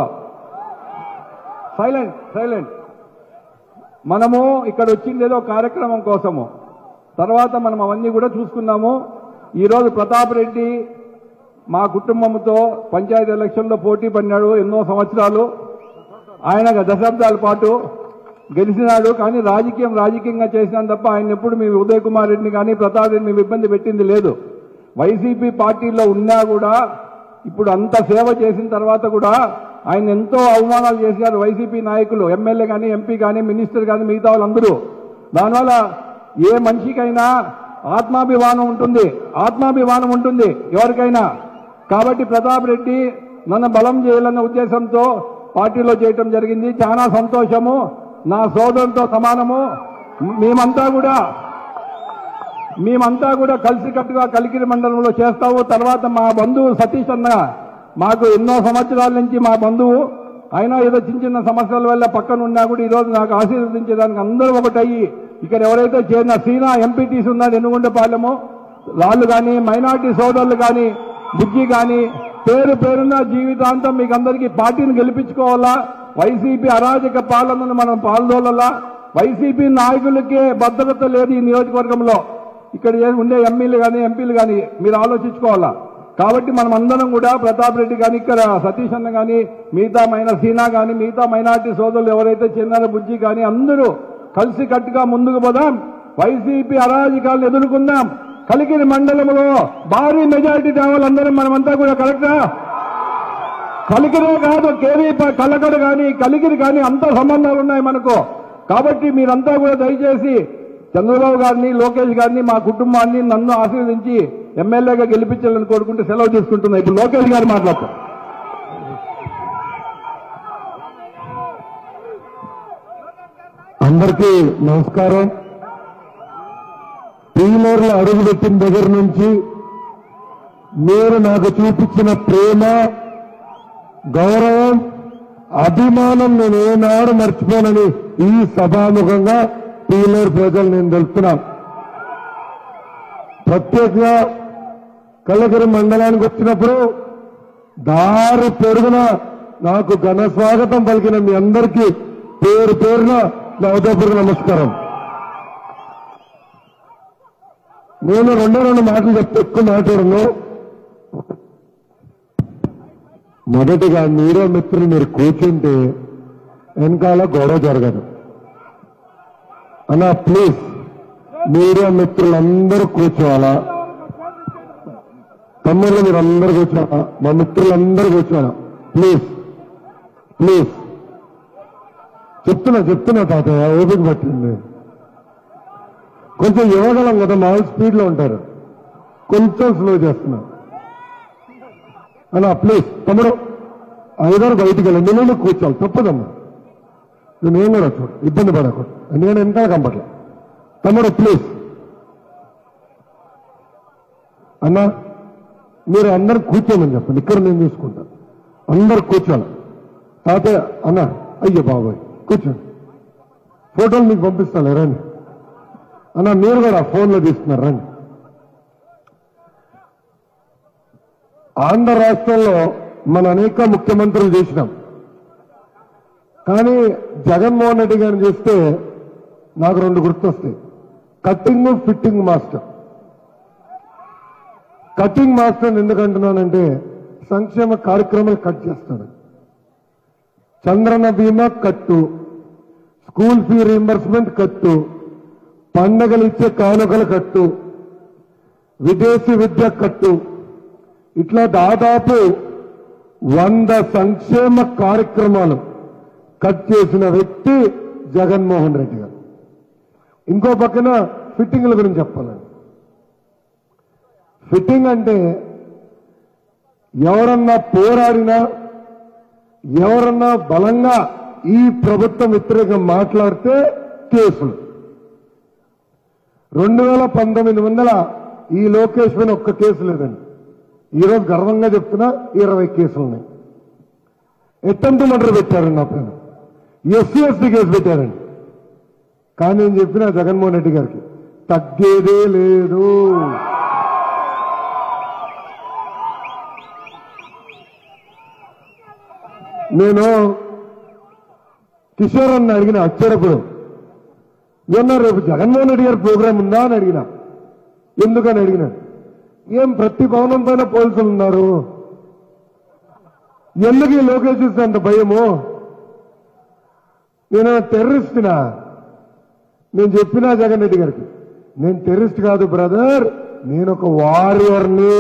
సైలెంట్ సైలెంట్ మనము ఇక్కడ వచ్చింది ఏదో కార్యక్రమం కోసము తర్వాత మనం అవన్నీ కూడా చూసుకున్నాము ఈరోజు ప్రతాప్ రెడ్డి మా కుటుంబంతో పంచాయతీ ఎలక్షన్లో పోటీ పడినాడు ఎన్నో సంవత్సరాలు ఆయన దశాబ్దాల పాటు గెలిచినాడు కానీ రాజకీయం రాజకీయంగా చేసినాను తప్ప ఆయన ఎప్పుడు మీ ఉదయ్ కుమార్ రెడ్డిని కానీ ప్రతాప్ రెడ్డిని మేము ఇబ్బంది పెట్టింది లేదు వైసీపీ పార్టీలో ఉన్నా కూడా ఇప్పుడు అంత సేవ చేసిన తర్వాత కూడా ఆయన ఎంతో అవమానాలు చేశారు వైసీపీ నాయకులు ఎమ్మెల్యే కానీ ఎంపీ కానీ మినిస్టర్ కానీ మిగతా వాళ్ళందరూ దానివల్ల ఏ మనిషికైనా ఆత్మాభిమానం ఉంటుంది ఆత్మాభిమానం ఉంటుంది ఎవరికైనా కాబట్టి ప్రతాప్ రెడ్డి నన్ను బలం చేయాలన్న ఉద్దేశంతో పార్టీలో చేయటం జరిగింది చాలా సంతోషము నా సోదరులతో సమానము మేమంతా కూడా మేమంతా కూడా కలిసికట్టుగా కలికిరి మండలంలో చేస్తాము తర్వాత మా బంధువు సతీష్ అన్న మాకు ఎన్నో సంవత్సరాల నుంచి మా బంధువు అయినా ఏదో చిన్న చిన్న సమస్యల వల్ల పక్కన ఉన్నా కూడా ఈరోజు నాకు ఆశీర్వదించడానికి అందరూ ఒకటయ్యి ఇక్కడ ఎవరైతే చేరిన సీనా ఎంపీటీస్ ఉన్నారు ఎన్నుగుండపాలెము వాళ్ళు కానీ మైనార్టీ సోదరులు కానీ బుజ్జి కానీ పేరు పేరున్న జీవితాంతం మీకు అందరికీ పార్టీని గెలిపించుకోవాలా వైసీపీ అరాజక పాలనను మనం పాల్గొనాలా వైసీపీ నాయకులకే భద్రత లేదు ఈ నియోజకవర్గంలో ఇక్కడ ఏ- ఉండే ఎమ్మెల్యే కానీ ఎంపీలు కానీ మీరు ఆలోచించుకోవాలా కాబట్టి మనం అందరం కూడా ప్రతాప్ రెడ్డి కానీ ఇక్కడ సతీష్ అన్న కానీ మిగతా మైన సీనా కానీ మిగతా మైనార్టీ సోదరులు ఎవరైతే చిన్నారో బుజ్జి కానీ అందరూ కలిసి కట్టుగా ముందుకు పోదాం వైసీపీ అరాజకాలను ఎదుర్కొందాం కలికిరి మండలంలో భారీ మెజారిటీ తేవాలి అందరం మనమంతా కూడా కరెక్టా కలికిరే కాదు కేవీ ప- కల్లకడ కానీ కలికిరి కానీ అంత సంబంధాలు ఉన్నాయి మనకు కాబట్టి మీరంతా కూడా దయచేసి చంద్రబాబు గారిని లోకేష్ గారిని మా కుటుంబాన్ని నన్ను ఆశీర్వదించి ఎమ్మెల్యేగా గెలిపించాలని కోరుకుంటే సెలవు తీసుకుంటున్నా ఇప్పుడు లోకేష్ గారు మాట్లాడతారు అందరికీ నమస్కారం పీలర్లు అడుగుపెట్టిన దగ్గర నుంచి మీరు నాకు చూపించిన ప్రేమ గౌరవం అభిమానం నేను ఏనాడు మర్చిపోనని ఈ సభాముఖంగా పీలర్ ప్రజలు నేను తెలుపుతున్నాను ప్రత్యేకంగా కల్లగిరి మండలానికి వచ్చినప్పుడు దారి పెరుగున నాకు ఘన స్వాగతం పలికిన మీ అందరికీ పేరు పేరున నా ఉదయపూర్వక నమస్కారం నేను రెండో రెండు మాటలు చెప్తే ఎక్కువ మాట్లాడను మొదటిగా మీడియా మిత్రులు మీరు కూర్చుంటే వెనకాల గొడవ జరగదు అన్నా ప్లీజ్ మీడియా మిత్రులందరూ కూర్చోవాలా తమ్ముళ్ళు మీరు అందరూ కూర్చోవాలా మా మిత్రులందరూ కూర్చోవాలా ప్లీజ్ ప్లీజ్ చెప్తున్నా చెప్తున్నా తాతయ్య ఓపిక పట్టింది కొంచెం ఇవ్వగలం కదా మామూలు స్పీడ్ లో ఉంటారు కొంచెం స్లో చేస్తున్నా అలా ప్లీజ్ తమ్ముడు ఐదారు బయటికి వెళ్ళండి నేను కూర్చోవాలి తప్పదమ్మా నేను కూడా చూడు ఇబ్బంది పడకూడదు ఎందుకంటే వెనకాల కంపట్లే తమ్ముడు ప్లీజ్ అన్నా మీరు అందరు కూర్చోమని చెప్పండి ఇక్కడ నేను చూసుకుంటాను అందరు కూర్చోాలి తాతయ్య అన్న అయ్యో బాబాయ్ కూర్చోండి ఫోటోలు మీకు పంపిస్తాను రండి అన్న మీరు కూడా ఫోన్లో తీస్తున్నారు రండి ఆంధ్ర రాష్ట్రంలో మన అనేక ముఖ్యమంత్రులు చేసినాం కానీ జగన్మోహన్ రెడ్డి గారిని చూస్తే నాకు రెండు గుర్తొస్తాయి cutting fitting master cutting master ఎందుకంటున్నానంటే సంక్షేమ కార్యక్రమాలు కట్ చేస్తాడు చంద్రన బీమా కట్టు స్కూల్ ఫీ రీంబర్స్మెంట్ కట్టు పండగలు ఇచ్చే కానుకల కట్టు విదేశీ విద్య కట్టు ఇట్లా దాదాపు వంద సంక్షేమ కార్యక్రమాలు కట్ చేసిన వ్యక్తి జగన్మోహన్ రెడ్డి గారు ఇంకో పక్కన ఫిట్టింగ్ల గురించి చెప్పాలండి ఫిట్టింగ్ అంటే ఎవరన్నా పోరాడినా ఎవరన్నా బలంగా ఈ ప్రభుత్వం వ్యతిరేకంగా మాట్లాడితే కేసులు రెండు వేల పంతొమ్మిది వందల ఈ లోకేష్ పైన ఒక్క కేసు లేదండి ఈరోజు గర్వంగా చెప్తున్నా ఇరవై కేసులు ఉన్నాయి ఎట్టంతు మర్డర్ పెట్టారండి నా పైన ఎస్సీ ఎస్టీ కేసు పెట్టారండి కానీ నేను చెప్పిన జగన్మోహన్ రెడ్డి గారికి తగ్గేదే లేదు నేను కిషోర్ అన్న అడిగిన వచ్చేటప్పుడు ఏమన్నా రేపు జగన్మోహన్ రెడ్డి గారి ప్రోగ్రాం ఉందా అని అడిగిన ఎందుకని అడిగిన ఏం ప్రతి భవనం పైన పోలీసులు ఉన్నారు ఎందుకు ఈ లోకేష్ చూస్తే అంత భయము నేను టెర్రరిస్ట్నా నేను చెప్పినా జగన్ రెడ్డి గారికి నేను టెర్రరిస్ట్ కాదు బ్రదర్ నేను ఒక వారియర్ని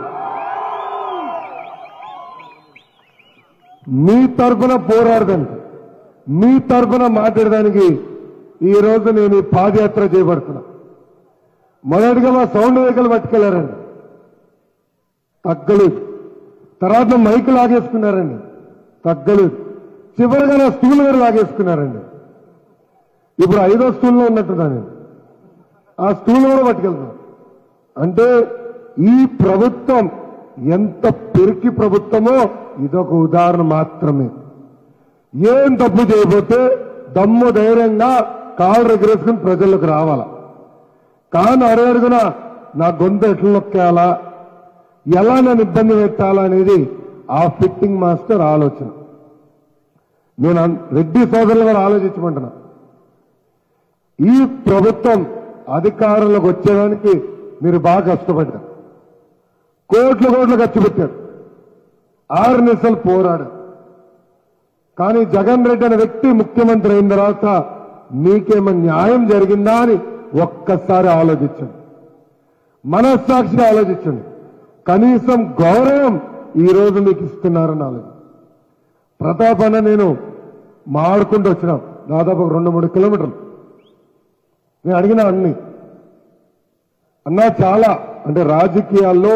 మీ తరఫున పోరాడదానికి మీ తరఫున మాట్లాడడానికి ఈ రోజు నేను ఈ పాదయాత్ర చేయబడుతున్నా మొదటిగా మా సౌండ్ వెహికల్ పట్టుకెళ్లారండి తగ్గలేదు తర్వాత మైక్ లాగేసుకున్నారండి తగ్గలేదు చివరిగా నా స్టూల్ గారు లాగేసుకున్నారండి ఇప్పుడు ఐదో స్టూల్లో ఉన్నట్టున్నా నేను ఆ స్టూల్ కూడా పట్టుకెళ్తాను అంటే ఈ ప్రభుత్వం ఎంత పెరికి ప్రభుత్వమో ఇదొక ఉదాహరణ మాత్రమే ఏం తప్పు చేయబోతే దమ్ము ధైర్యంగా కాళ్ళు ఎగరేసుకుని ప్రజల్లోకి రావాల కాను అడుగడుగున నా గొంతు ఎట్లా నొక్కేయాలా ఎలా నన్ను ఇబ్బంది పెట్టాలా అనేది ఆ ఫిట్టింగ్ మాస్టర్ ఆలోచన నేను అన్- రెడ్డి సోదరులు కూడా ఆలోచించమంటున్నా ఈ ప్రభుత్వం అధికారంలోకి వచ్చేదానికి మీరు బాగా కష్టపడ్డారు కోట్లు కోట్లు ఖర్చు పెట్టారు ఆరు నిమిషాలు పోరాడారు కానీ జగన్ రెడ్డి అనే వ్యక్తి ముఖ్యమంత్రి అయిన తర్వాత మీకేమో న్యాయం జరిగిందా అని ఒక్కసారి ఆలోచించండి మనస్సాక్షిగా ఆలోచించండి కనీసం గౌరవం ఈ రోజు మీకు ఇస్తున్నారని ఆలోచించండి ప్రతాప్ అన్న నేను మాడుకుంటూ వచ్చినాం దాదాపు ఒక రెండు మూడు కిలోమీటర్లు నేను అడిగిన అన్ని అన్నా చాలా అంటే రాజకీయాల్లో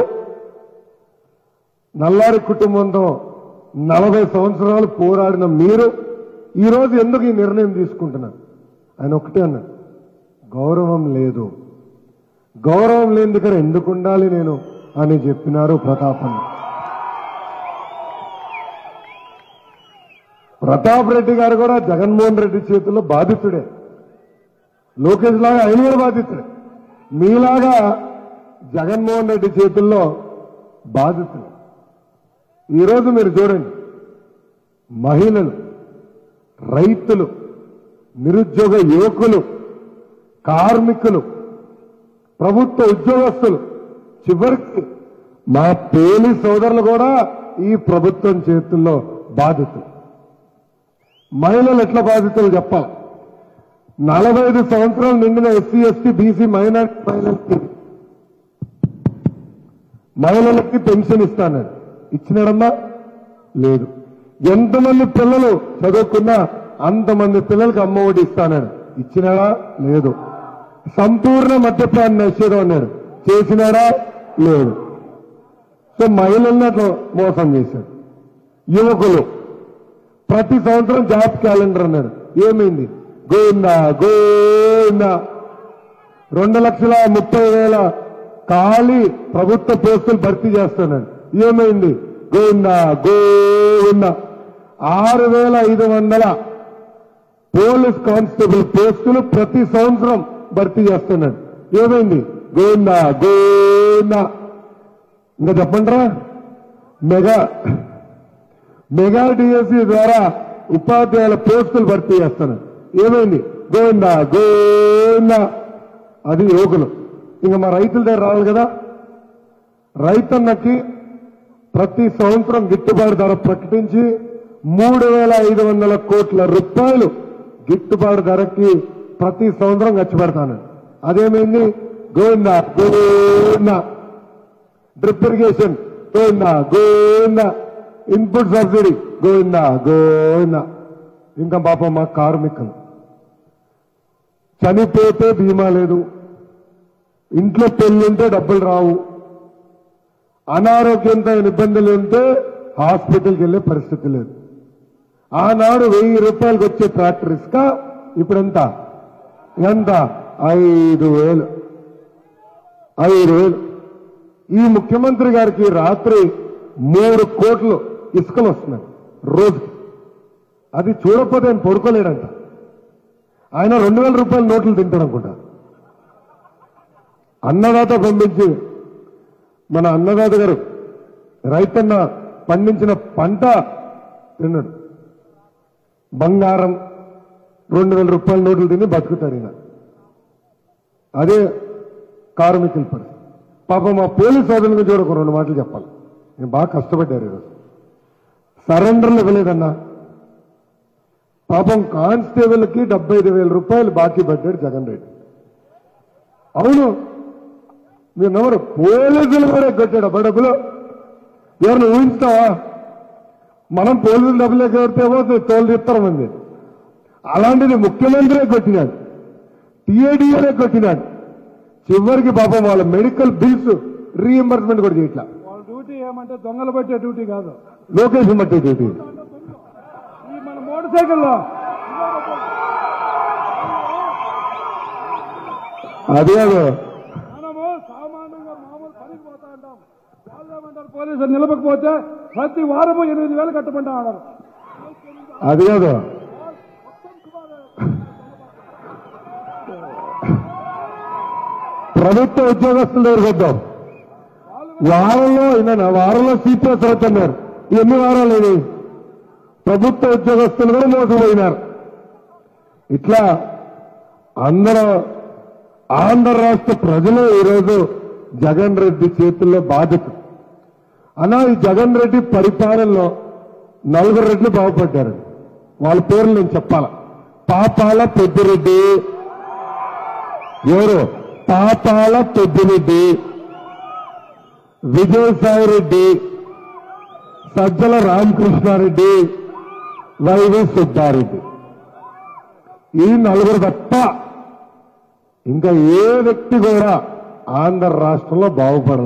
నల్లారి కుటుంబంతో నలభై సంవత్సరాలు పోరాడిన మీరు ఈ రోజు ఎందుకు ఈ నిర్ణయం తీసుకుంటున్నారు ఆయన ఒకటే అన్నాడు గౌరవం లేదు గౌరవం లేని దగ్గర ఎందుకు ఉండాలి నేను అని చెప్పినారు ప్రతాప్ అన్న ప్రతాప్ రెడ్డి గారు కూడా జగన్మోహన్ రెడ్డి చేతుల్లో బాధితుడే లోకేష్ లాగా ఆయన కూడా బాధితుడే మీలాగా జగన్మోహన్ రెడ్డి చేతుల్లో బాధితులు ఈరోజు మీరు చూడండి మహిళలు రైతులు నిరుద్యోగ యువకులు కార్మికులు ప్రభుత్వ ఉద్యోగస్తులు చివరికి మా పేలి సోదరులు కూడా ఈ ప్రభుత్వం చేతుల్లో బాధితులు మహిళలు ఎట్లా బాధితులు చెప్పాలి నలభై ఐదు సంవత్సరాలు నిండిన ఎస్సీ ఎస్టీ బీసీ మైనార్టీ మహిళలకి మహిళలకి పెన్షన్ ఇస్తాను ఇచ్చినాడమ్మా లేదు ఎంతమంది పిల్లలు చదువుకున్నా అంతమంది పిల్లలకి అమ్మ ఒడి ఇస్తానని ఇచ్చినాడా లేదు సంపూర్ణ మద్యపాన నిషేధం అన్నాడు చేసినాడా లేదు సో మహిళల్ని అట్లా మోసం చేశాడు యువకులు ప్రతి సంవత్సరం జాబ్ క్యాలెండర్ అన్నాడు ఏమైంది గోవిందా గోవిందా రెండు లక్షల ముప్పై వేల ఖాళీ ప్రభుత్వ పోస్టులు భర్తీ చేస్తున్నాడు ఏమైంది గోవిందా గోవిందా ఆరు వేల ఐదు వందల పోలీస్ కానిస్టేబుల్ పోస్టులు ప్రతి సంవత్సరం భర్తీ చేస్తున్నాడు ఏమైంది గోవిందా గోవిందా ఇంకా చెప్పంటారా మెగా మెగా డిఎస్సి ద్వారా ఉపాధ్యాయుల పోస్టులు భర్తీ చేస్తాను ఏమైంది గోవిందా గోవిందా అది యువకులు ఇంకా మా రైతుల దగ్గర రావాలి కదా రైతన్నకి ప్రతి సంవత్సరం గిట్టుబాటు ధర ప్రకటించి మూడు వేల ఐదు వందల కోట్ల రూపాయలు గిట్టుబాటు ధరకి ప్రతి సంవత్సరం ఖర్చు పెడతాను అదేమైంది Govinda Govinda drip irrigation Govinda Govinda input subsidy Govinda Govinda ఇంకా పాపం మా కార్మికులు చనిపోతే బీమా లేదు ఇంట్లో పెళ్ళుంటే డబ్బులు రావు అనారోగ్యంతో ఇబ్బందులు ఉంటే హాస్పిటల్కి వెళ్ళే పరిస్థితి లేదు ఆనాడు వెయ్యి రూపాయలకు వచ్చే ట్రాక్టర్ ఇసుక ఇప్పుడు ఎంత ఎంత ఐదు వేలు ఐదు వేలు ఈ ముఖ్యమంత్రి గారికి రాత్రి మూడు కోట్లు ఇసుకలు వస్తున్నాయి రోజుకి అది చూడకపోతే ఆయన పడుకోలేడంట ఆయన రెండు వేల రూపాయల నోట్లు తింటాడు అనుకుంటా అన్నదాత పంపించి మన అన్నదాత గారు రైతన్న పండించిన పంట తిన్నాడు బంగారం రెండు వేల రూపాయల నోట్లు తిని బతుకుతాడు ఈయన అదే కార్మికుల పరిస్థితి పాపం మా పోలీస్ సోదరుల గురించి కూడా ఒక రెండు మాటలు చెప్పాలి నేను బాగా కష్టపడ్డారు ఈరోజు సరెండర్లు ఇవ్వలేదన్నా పాపం కానిస్టేబుల్ కి డెబ్బై ఐదు వేల రూపాయలు బాకీ పడ్డాడు జగన్ రెడ్డి అవును మీరు నమ్మరు పోలీసులు కూడా ఎగ్గొట్టాడు అబ్బా డబ్బులు ఎవరిని ఊహించుతావా మనం పోలీసులు డబ్బులు ఎగ్గొడితేమో తోలు తీస్తారు మంది అలాంటిది ముఖ్యమంత్రి కొట్టినాడు టీఏడీఏనే కొట్టినాడు చివరికి పాపం వాళ్ళ మెడికల్ బిల్స్ రీఎంబర్స్మెంట్ కూడా చేయట్లా వాళ్ళ డ్యూటీ ఏమంటే దొంగలు పెట్టే డ్యూటీ కాదు లోకేషన్ బట్టి డ్యూటీ ఈ మన మోటార్ సైకిల్లో అదే అదే మనము సామాన్యంగా మామూలు పనికి పోతా ఉంటాం వాళ్ళు ఏమంటారు పోలీసులు నిలబకపోతే ప్రతి వారము ఎనిమిది వేలు కట్టమంటా అన్నారు అది కాదు ప్రభుత్వ ఉద్యోగస్తుల దగ్గరికి వద్దాం వారంలో అయినా వారంలో సిపిఎస్ అవుతున్నారు ఎన్ని వారాలు ఇది ప్రభుత్వ ఉద్యోగస్తులు కూడా మోసపోయినారు ఇట్లా అందరూ ఆంధ్ర రాష్ట్ర ప్రజలు ఈరోజు జగన్ రెడ్డి చేతుల్లో బాధ్యత అలా ఈ జగన్ రెడ్డి పరిపాలనలో నలుగురు రెడ్లు బాగుపడ్డారు వాళ్ళ పేర్లు నేను చెప్పాల పాపాల పెద్దిరెడ్డి ఎవరు పాపాల పెద్దిరెడ్డి విజయసాయి రెడ్డి సజ్జల రామకృష్ణారెడ్డి వైవి సుబ్బారెడ్డి ఈ నలుగురు తప్ప ఇంకా ఏ వ్యక్తి కూడా ఆంధ్ర రాష్ట్రంలో బాగుపడాల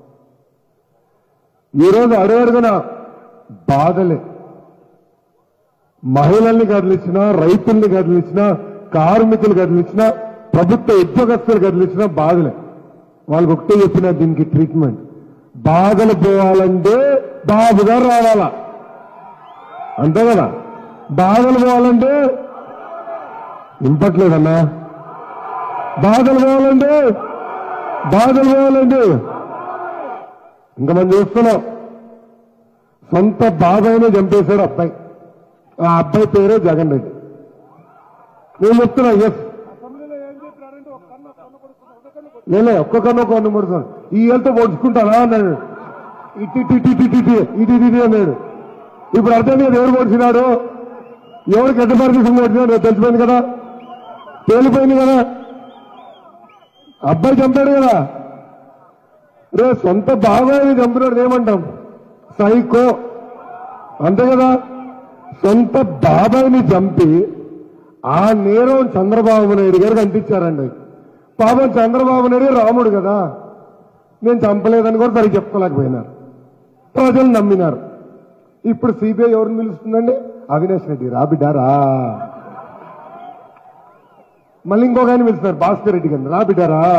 ఈరోజు అడుగడుగున బాధలే మహిళల్ని కదిలించినా రైతుల్ని కదిలించినా కార్మికులు కదిలించినా ప్రభుత్వ ఉద్యోగస్తులు కదిలించినా బాధలే వాళ్ళకి ఒకటే చెప్పిన దీనికి ట్రీట్మెంట్ బాధలు పోవాలంటే బాబు గారు రావాలా అంతే కదా బాధలు పోవాలంటే ఇంపట్లేదన్నా బాధలు పోవాలంటే బాధలు పోవాలండి ఇంకా మనం చూస్తున్నాం సొంత బాబాయినే చంపేశాడు అబ్బాయి ఆ అబ్బాయి పేరే జగన్ రెడ్డి నేను చెప్తున్నా ఎస్ లేలే ఒక్క కన్ను ఒక కన్ను ముడుతాను ఈ ఏళ్ళతో పొడుచుకుంటానా అన్నాడు ఇటు ఇటు ఇటు ఇటు ఇటు ఇటు ఇటు ఇటు అన్నాడు ఇప్పుడు అర్థం లేదు ఎవరు పొడిచినాడు ఎవరికి ఎంత పర్మిషన్ కొట్టినాడు తెలిసిపోయింది కదా తేలిపోయింది కదా అబ్బాయి చంపాడు కదా రే సొంత బాబాయిని చంపినాడు ఏమంటాం సైకో అంతే కదా సొంత బాబాయిని చంపి ఆ నేరం చంద్రబాబు నాయుడు గారికి అంటించారండి పాపం చంద్రబాబు నాయుడు రాముడు కదా నేను చంపలేదని కూడా సరిగ్గా చెప్పుకోలేకపోయినారు ప్రజలు నమ్మినారు ఇప్పుడు సిబిఐ ఎవరిని పిలుస్తుందండి అవినాష్ రెడ్డి రా బిడ్డ రా మళ్ళీ ఇంకొక ఆయన పిలుస్తున్నారు భాస్కర్ రెడ్డి గారిని రా బిడ్డ రా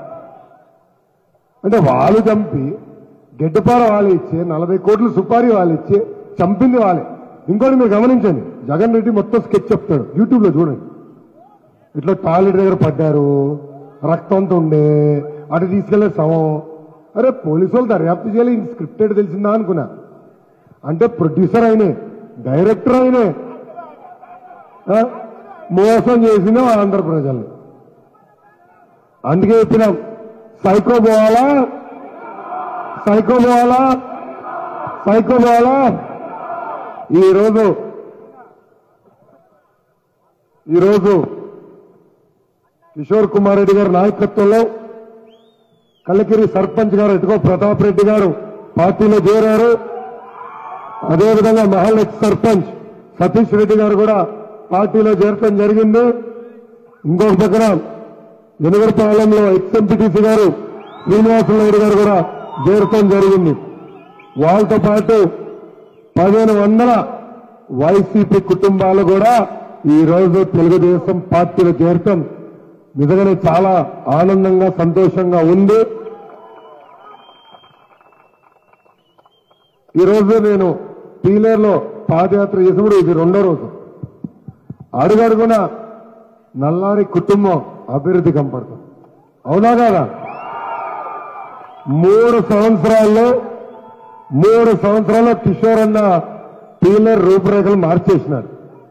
అంటే వాళ్ళు చంపి గెడ్డపార వాళ్ళు ఇచ్చి నలభై కోట్లు సుపారీ వాళ్ళు ఇచ్చి చంపింది వాళ్ళే ఇంకోటి మీరు గమనించండి జగన్ రెడ్డి మొత్తం స్కెచ్ చెప్తాడు యూట్యూబ్ లో చూడండి ఇట్లా టాయిలెట్ దగ్గర పడ్డారు రక్తంతో ఉండే అటు తీసుకెళ్లే శవం అరే పోలీసు వాళ్ళు దర్యాప్తు చేయాలి స్క్రిప్టెడ్ తెలిసిందా అనుకున్నా అంటే ప్రొడ్యూసర్ అయినే డైరెక్టర్ అయినే ఆ? మోసం చేసిన ఆంధ్ర ప్రజల్ని అందుకే చెప్పినాం సైకో పోవాలా సైకో పోవాలా సైకో పోవాలా ఈరోజు ఈరోజు కిషోర్ కుమార్ రెడ్డి గారి నాయకత్వంలో కల్లకిరి సర్పంచ్ గారు ఎటుకో ప్రతాప్ రెడ్డి గారు పార్టీలో చేరారు అదేవిధంగా మహల్ ఎక్స్ సర్పంచ్ సతీష్ రెడ్డి గారు కూడా పార్టీలో చేరటం జరిగింది ఇంకొక దగ్గర ఎనుగరపాలెంలో ఎక్స్ ఎంపీటీసీ గారు శ్రీనివాసరావు గారు కూడా చేరటం జరిగింది వాళ్ళతో పాటు పదిహేను వందల వైసీపీ కుటుంబాలు కూడా ఈ రోజు తెలుగుదేశం పార్టీలో చేరటం నిజంగానే చాలా ఆనందంగా సంతోషంగా ఉంది ఈ రోజు నేను పీలేరులో పాదయాత్ర చేసినప్పుడు ఇది రెండో రోజు అడుగడుగున నల్లారి కుటుంబం అభివృద్ధి కనపడుతుంది అవునా కాదా మూడు సంవత్సరాల్లో మూడు సంవత్సరాల్లో కిషోర్ అన్న పీలర్ రూపురేఖలు మార్చేసినాడు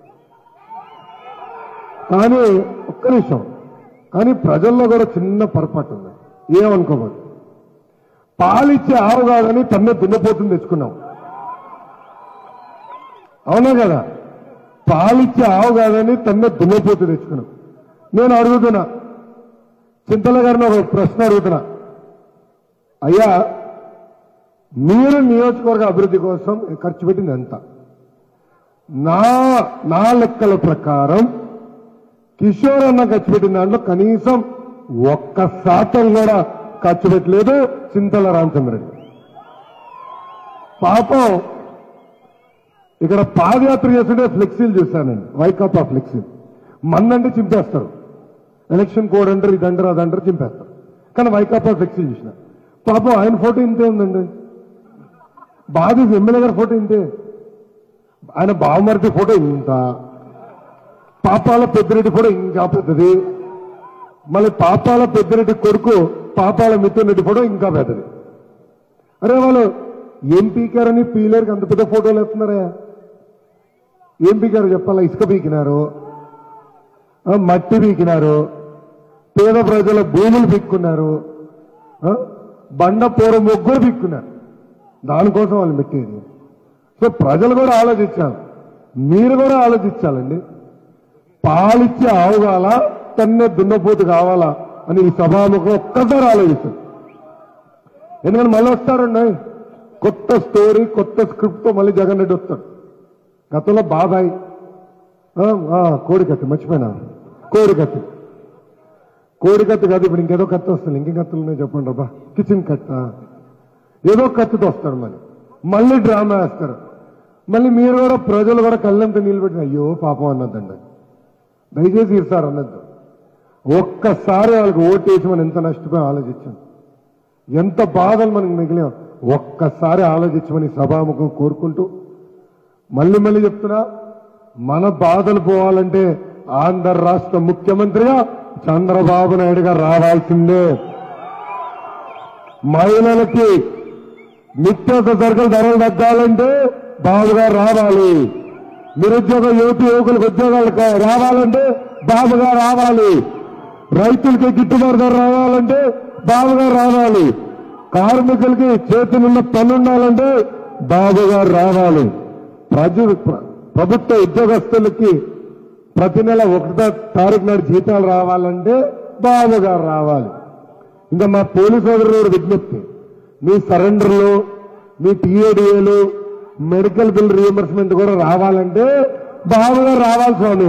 కానీ ఒక్క నిమిషం కానీ ప్రజల్లో కూడా చిన్న పొరపాటు ఉంది ఏమనుకోకూడదు పాలిచ్చే ఆవు కాదని తన్నే దున్నపోతుంది తెచ్చుకున్నాం అవునా కదా పాలిచ్చే ఆవు కాదని తన్నే దున్నపోతు తెచ్చుకున్నాం నేను అడుగుతున్నా చింతల గారిని ఒక ప్రశ్న అడుగుతున్నా అయ్యా మీరు నియోజకవర్గ అభివృద్ధి కోసం ఖర్చు పెట్టింది ఎంత నా నా లెక్కల ప్రకారం కిషోర్ అన్న ఖర్చు పెట్టిన దాంట్లో కనీసం ఒక్క శాతం కూడా ఖర్చు పెట్టలేదు చింతల రామచంద్రెడ్డి పాపం ఇక్కడ పాదయాత్ర చేస్తుంటే ఫ్లెక్సీలు చూశానండి వైకాపా ఫ్లెక్సీలు మందంటే చింపేస్తారు ఎలక్షన్ కోడ్ అంటారు ఇదంటారు అదంటారు చింపేస్తారు కానీ వైకాపా ఫ్లెక్సీలు చూసిన పాపం ఆయన ఫోటో ఇంతే ఉందండి బాధి ఎమ్మెల్యే గారి ఫోటో ఇంతే ఆయన బావమరిది ఫోటో ఇంత పాపాల పెద్దిరెడ్డి ఫోటో ఇంకా పెద్దది మళ్ళీ పాపాల పెద్దిరెడ్డి కొడుకు పాపాల మిథున్ రెడ్డి ఫోటో ఇంకా పెద్దది అరే వాళ్ళు ఏం పీకారని పీలేరుకి అంత పెద్ద ఫోటోలు వేస్తున్నారా ఏం పీకారు చెప్పాలా ఇసుక పీకినారు ఆ, మట్టి పీకినారు పేద ప్రజల భూములు పీక్కున్నారు ఆ, బండ పోర ముగ్గురు పీక్కున్నారు దానికోసం వాళ్ళు పెట్టేది సో ప్రజలు కూడా ఆలోచించాలి మీరు కూడా ఆలోచించాలండి పాలిచ్చే ఆవు కావాలా తన్నే దున్నపోతు కావాలా అని ఈ సభాముఖం ఒక్కసారి ఆలోచిస్తుంది ఎందుకంటే మళ్ళీ వస్తారండి కొత్త స్టోరీ కొత్త స్క్రిప్ట్ తో మళ్ళీ జగన్ రెడ్డి వస్తాడు గతంలో బాబాయ్ ఆ, ఆ, కోడికత్తి మర్చిపోయినా కోడికత్తి కోడికత్తి కాదు ఇప్పుడు ఇంకేదో కత్తి వస్తుంది ఇంకేం కత్తులు ఉన్నాయి చెప్పండి అబ్బా కిచెన్ కట్ట ఏదో కత్తితో వస్తాడు మళ్ళీ మళ్ళీ డ్రామా వేస్తారు మళ్ళీ మీరు కూడా ప్రజలు కూడా కళ్ళంతా నిలబెట్టిన అయ్యో పాపం అన్నదండి దయచేసి సార్ అన్నద్దు ఒక్కసారి వాళ్ళకి ఓటేసి మనం ఎంత నష్టపోయి ఆలోచించాం ఎంత బాధలు మనకు మిగిలాం ఒక్కసారి ఆలోచించమని సభాముఖం కోరుకుంటూ మళ్ళీ మళ్ళీ చెప్తున్నా మన బాధలు పోవాలంటే ఆంధ్ర రాష్ట్ర ముఖ్యమంత్రిగా చంద్రబాబు నాయుడు గారు రావాల్సిందే మహిళలకి నిత్యావసర సరుకుల ధరలు తగ్గాలంటే బాబుగా రావాలి నిరుద్యోగ యువతి యువకులకు ఉద్యోగాలు కా- రావాలంటే బాబుగా రావాలి రైతులకి గిట్టుబాటు ధర రావాలంటే బాబుగా రావాలి కార్మికులకి చేతులున్న పనుండాలంటే బాబుగా రావాలి ప్రజలు ప్ర- ప్రభుత్వ ఉద్యోగస్తులకి ప్రతి నెల ఒకటో తారీఖు నాడు జీతాలు రావాలంటే బాబుగా రావాలి ఇంకా మా పోలీసు సోదరులు విజ్ఞప్తి మీ సరెండర్లు మీ టీఏడిఏలు మెడికల్ బిల్ రియంబర్స్మెంట్ కూడా రావాలంటే బాబుగా రావాలి స్వామి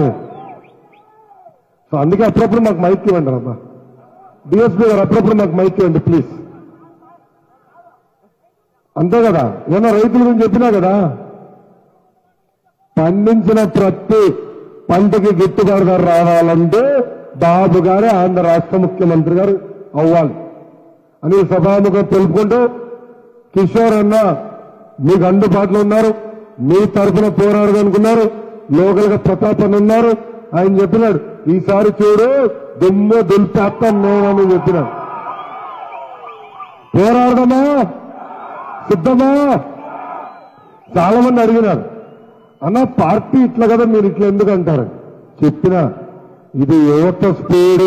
సో అందుకే అప్పుడప్పుడు మాకు మైక్ ఇవ్వండి అమ్మా డిఎస్పీ గారు అప్పుడప్పుడు మాకు మైక్ ఇవ్వండి ప్లీజ్ అంతే కదా ఏమన్నా రైతుల గురించి చెప్పినా కదా పండించిన ప్రతి పంటకి గిట్టుబాటు ధర రావాలంటే బాబు గారే ఆంధ్ర రాష్ట్ర ముఖ్యమంత్రి గారు అవ్వాలి అని సభాముఖం తెలుపుకుంటూ కిషోర్ అన్న మీకు అందుబాటులో ఉన్నారు మీ తరఫున పోరాడదనుకున్నారు లోకల్ గా ప్రతాప్ అని ఉన్నారు ఆయన చెప్పినాడు ఈసారి చూడు దుమ్ము దులిపేస్తాను నేనని చెప్పినాడు పోరాడదామా సిద్ధమా చాలా మంది అడిగినారు అన్న పార్టీ ఇట్లా కదా మీరు ఇట్లా ఎందుకు అంటారు చెప్పిన ఇది యువత స్పీడు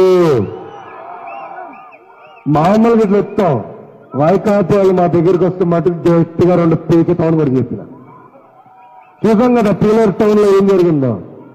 మామూలుగా ఇట్లా చెప్తాం వైకాపా వాళ్ళు మా దగ్గరికి వస్తే మటుకు గట్టిగా రెండు పీకుతామని కూడా చెప్పిన చూసాం కదా పీలర్ టౌన్ లో ఏం జరిగిందో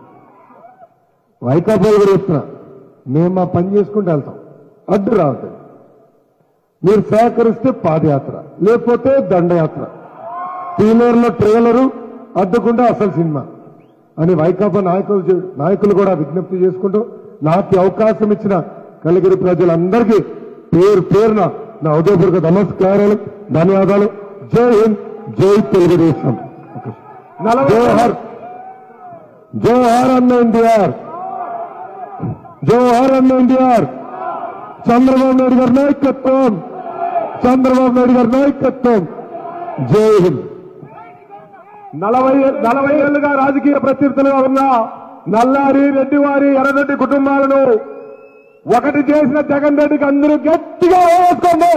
వైకాపా వాళ్ళు కూడా చెప్తున్నా మేము మా పని చేసుకుంటూ వెళ్తాం అడ్డు రావట్లేదు మీరు సహకరిస్తే పాదయాత్ర లేకపోతే దండయాత్ర టీలర్లో ట్రైలరు అడ్డుకుంటే అసలు సినిమా అని వైకాపా నాయకులు చే- నాయకులు కూడా విజ్ఞప్తి చేసుకుంటూ నాకు ఈ అవకాశం ఇచ్చిన కలిగిరి ప్రజలందరికీ పేరు పేరున నా ఉదయపూర్వక నమస్కారాలు ధన్యవాదాలు జై హింద్ జై తెలుగుదేశం జోహర్ జోహర్ అన్న ఎన్టీఆర్ జోహర్ అన్న ఎన్టీఆర్ చంద్రబాబు నాయుడు గారి నాయకత్వం చంద్రబాబు నాయుడు గారి నాయకత్వం జై హింద్ నలభై నలభై ఏళ్లుగా రాజకీయ ప్రత్యర్థులుగా ఉన్న నల్లారి రెడ్డివారి ఎర్రరెడ్డి కుటుంబాలను ఒకటి చేసిన జగన్ రెడ్డికి అందరూ గట్టిగా వేసుకోండి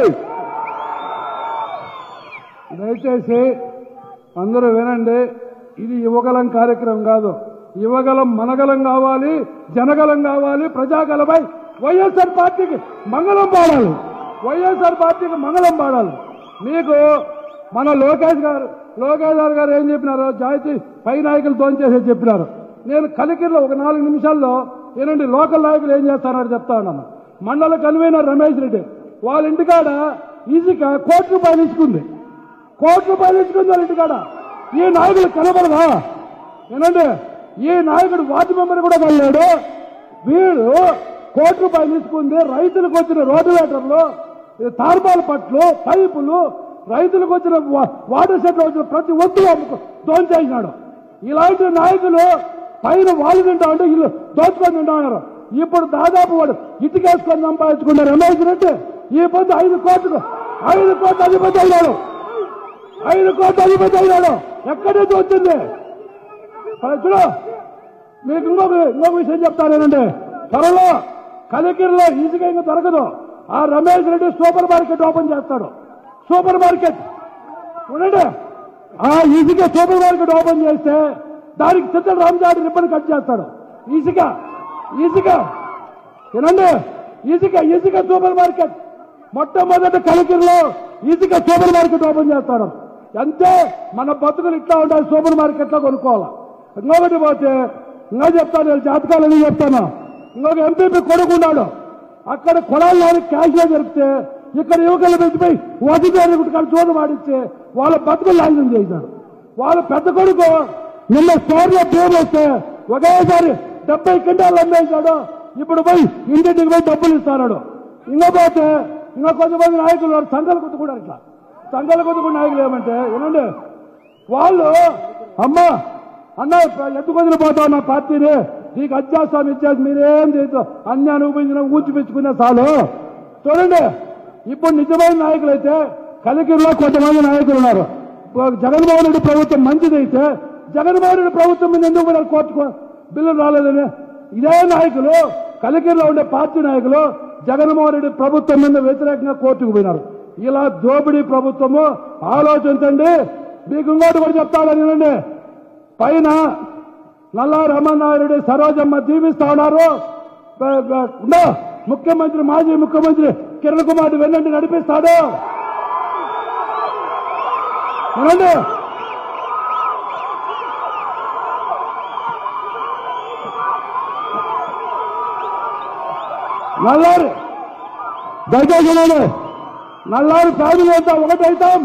దయచేసి అందరూ వినండి ఇది యువగలం కార్యక్రమం కాదు యువగలం మనగలం కావాలి జనగలం కావాలి ప్రజాగలమై వైఎస్ఆర్ పార్టీకి మంగళం పాడాలి వైఎస్ఆర్ పార్టీకి మంగళం పాడాలి మీకు మన లోకేష్ గారు లోకేష్ గారు గారు ఏం చెప్పినారు జాతి పై నాయకులు చేసి చెప్పినారు నేను కలికిరిలో ఒక నాలుగు నిమిషాల్లో ఏనండి లోకల్ నాయకులు ఏం చేస్తారని చెప్తా ఉన్నాను మండల కన్వీనర్ రమేష్ రెడ్డి వాళ్ళ ఇంటికాడ ఈజీగా కోటి రూపాయలు ఇచ్చుకుంది కోటి రూపాయలు ఇచ్చుకుంది వాళ్ళ ఇంటికాడ ఈ నాయకుడు కనబడదా ఏనండి ఈ నాయకుడు వార్డు మెంబర్ కూడా కలలేడు వీడు కోటి రూపాయలు తీసుకుంది రైతులకు వచ్చిన రోడ్డువేటర్లు తార్బాల పట్లు పైపులు రైతులకు వచ్చిన వా- వాటర్ సెట్లు వచ్చిన ప్రతి వస్తువు అమ్ముకో దోచేసినాడు ఇలాంటి నాయకులు పైన వాళ్ళు తింటా ఉంటే ఇల్లు దోచుకొని తింటా ఉన్నారు ఇప్పుడు దాదాపు వాడు ఇటుకేసుకొని సంపాదించుకున్నారు రమేష్ రెడ్డి ఈ పొద్దు ఐదు కోట్లు ఐదు కోట్ల అధిపతి అయినాడు ఐదు కోట్ల అధిపతి అయినాడు ఎక్కడి నుంచి వచ్చింది సరే చూడు మీకు ఇంకొక ఇంకొక విషయం చెప్తానేనండి త్వరలో కలికిరిలో ఈజీగా ఇంకా దొరకదు ఆ Ramesh Reddy super market open చేస్తాడు సూపర్ మార్కెట్ చూడండి ఆ ఈజీగా సూపర్ మార్కెట్ ఓపెన్ చేస్తే దానికి చిత్ర రామజాడి రిబ్బన్ కట్ చేస్తాడు ఈజీగా ఈజీగా వినండి ఈజీగా ఈజీగా సూపర్ మార్కెట్ మొట్టమొదటి కలికిరిలో ఈజీగా సూపర్ మార్కెట్ ఓపెన్ చేస్తాడు అంతే మన బతుకులు ఇట్లా ఉండాలి సూపర్ మార్కెట్లో కొనుక్కోవాలి ఇంకొకటి పోతే ఇంకా చెప్తాను నేను జాతకాలని చెప్తాను ఇంకొక ఎంపీపీ కొడుకున్నాడు అక్కడ కొడాలి క్యాష్ లో జరిపితే ఇక్కడ యువకులు పెంచిపోయి వదిలేని గుట్టుకాడు చూడ మాడిచ్చి వాళ్ళ బతుకులు నాశనం చేశారు వాళ్ళ పెద్ద కొడుకు నిన్న స్టోర్లో పేరు వస్తే ఒకేసారి డెబ్బై కింటాలు అమ్మేశాడు ఇప్పుడు పోయి ఇంటింటికి పోయి డబ్బులు ఇస్తాడు ఇంకా పోతే ఇంకా కొంతమంది నాయకులు ఉన్నారు, సంఘాలు కుట్టుకున్నారు ఇట్లా సంఘాలు కుట్టుకున్న నాయకులు ఏమంటే ఏమండి వాళ్ళు అమ్మా అన్న ఎందుకు వదిలిపోతావు నా పార్టీని నీకు అత్యాసం ఇచ్చేసి మీరేం చేయదు అన్ని అనుభవించిన ఊచిపించుకునే చాలు చూడండి ఇప్పుడు నిజమైన నాయకులైతే కలికిరిలో కొంతమంది నాయకులు ఉన్నారు జగన్మోహన్ రెడ్డి ప్రభుత్వం మంచిదైతే జగన్మోహన్ రెడ్డి ప్రభుత్వం మీద ఎందుకు పోయినారు కోర్టుకు బిల్లు రాలేదని ఇదే నాయకులు కలికిరిలో ఉండే పార్టీ నాయకులు జగన్మోహన్ రెడ్డి ప్రభుత్వం మీద వ్యతిరేకంగా కోర్టుకు పోయినారు ఇలా దోపిడీ ప్రభుత్వము ఆలోచించండి మీకు ఇంకోటి కూడా చెప్తాను వినండి పైన నల్లా రమణారెడ్డి సరోజమ్మ దీవిస్తా ఉన్నారు ప- ప- ఉందో, ముఖ్యమంత్రి మాజీ ముఖ్యమంత్రి కిరణ్ కుమార్ వెన్నంటి నడిపిస్తాడు వినండి నల్లారి దయచేసి వినండి. నల్లారి ఫ్యామిలీ అంతా ఒకటైతాం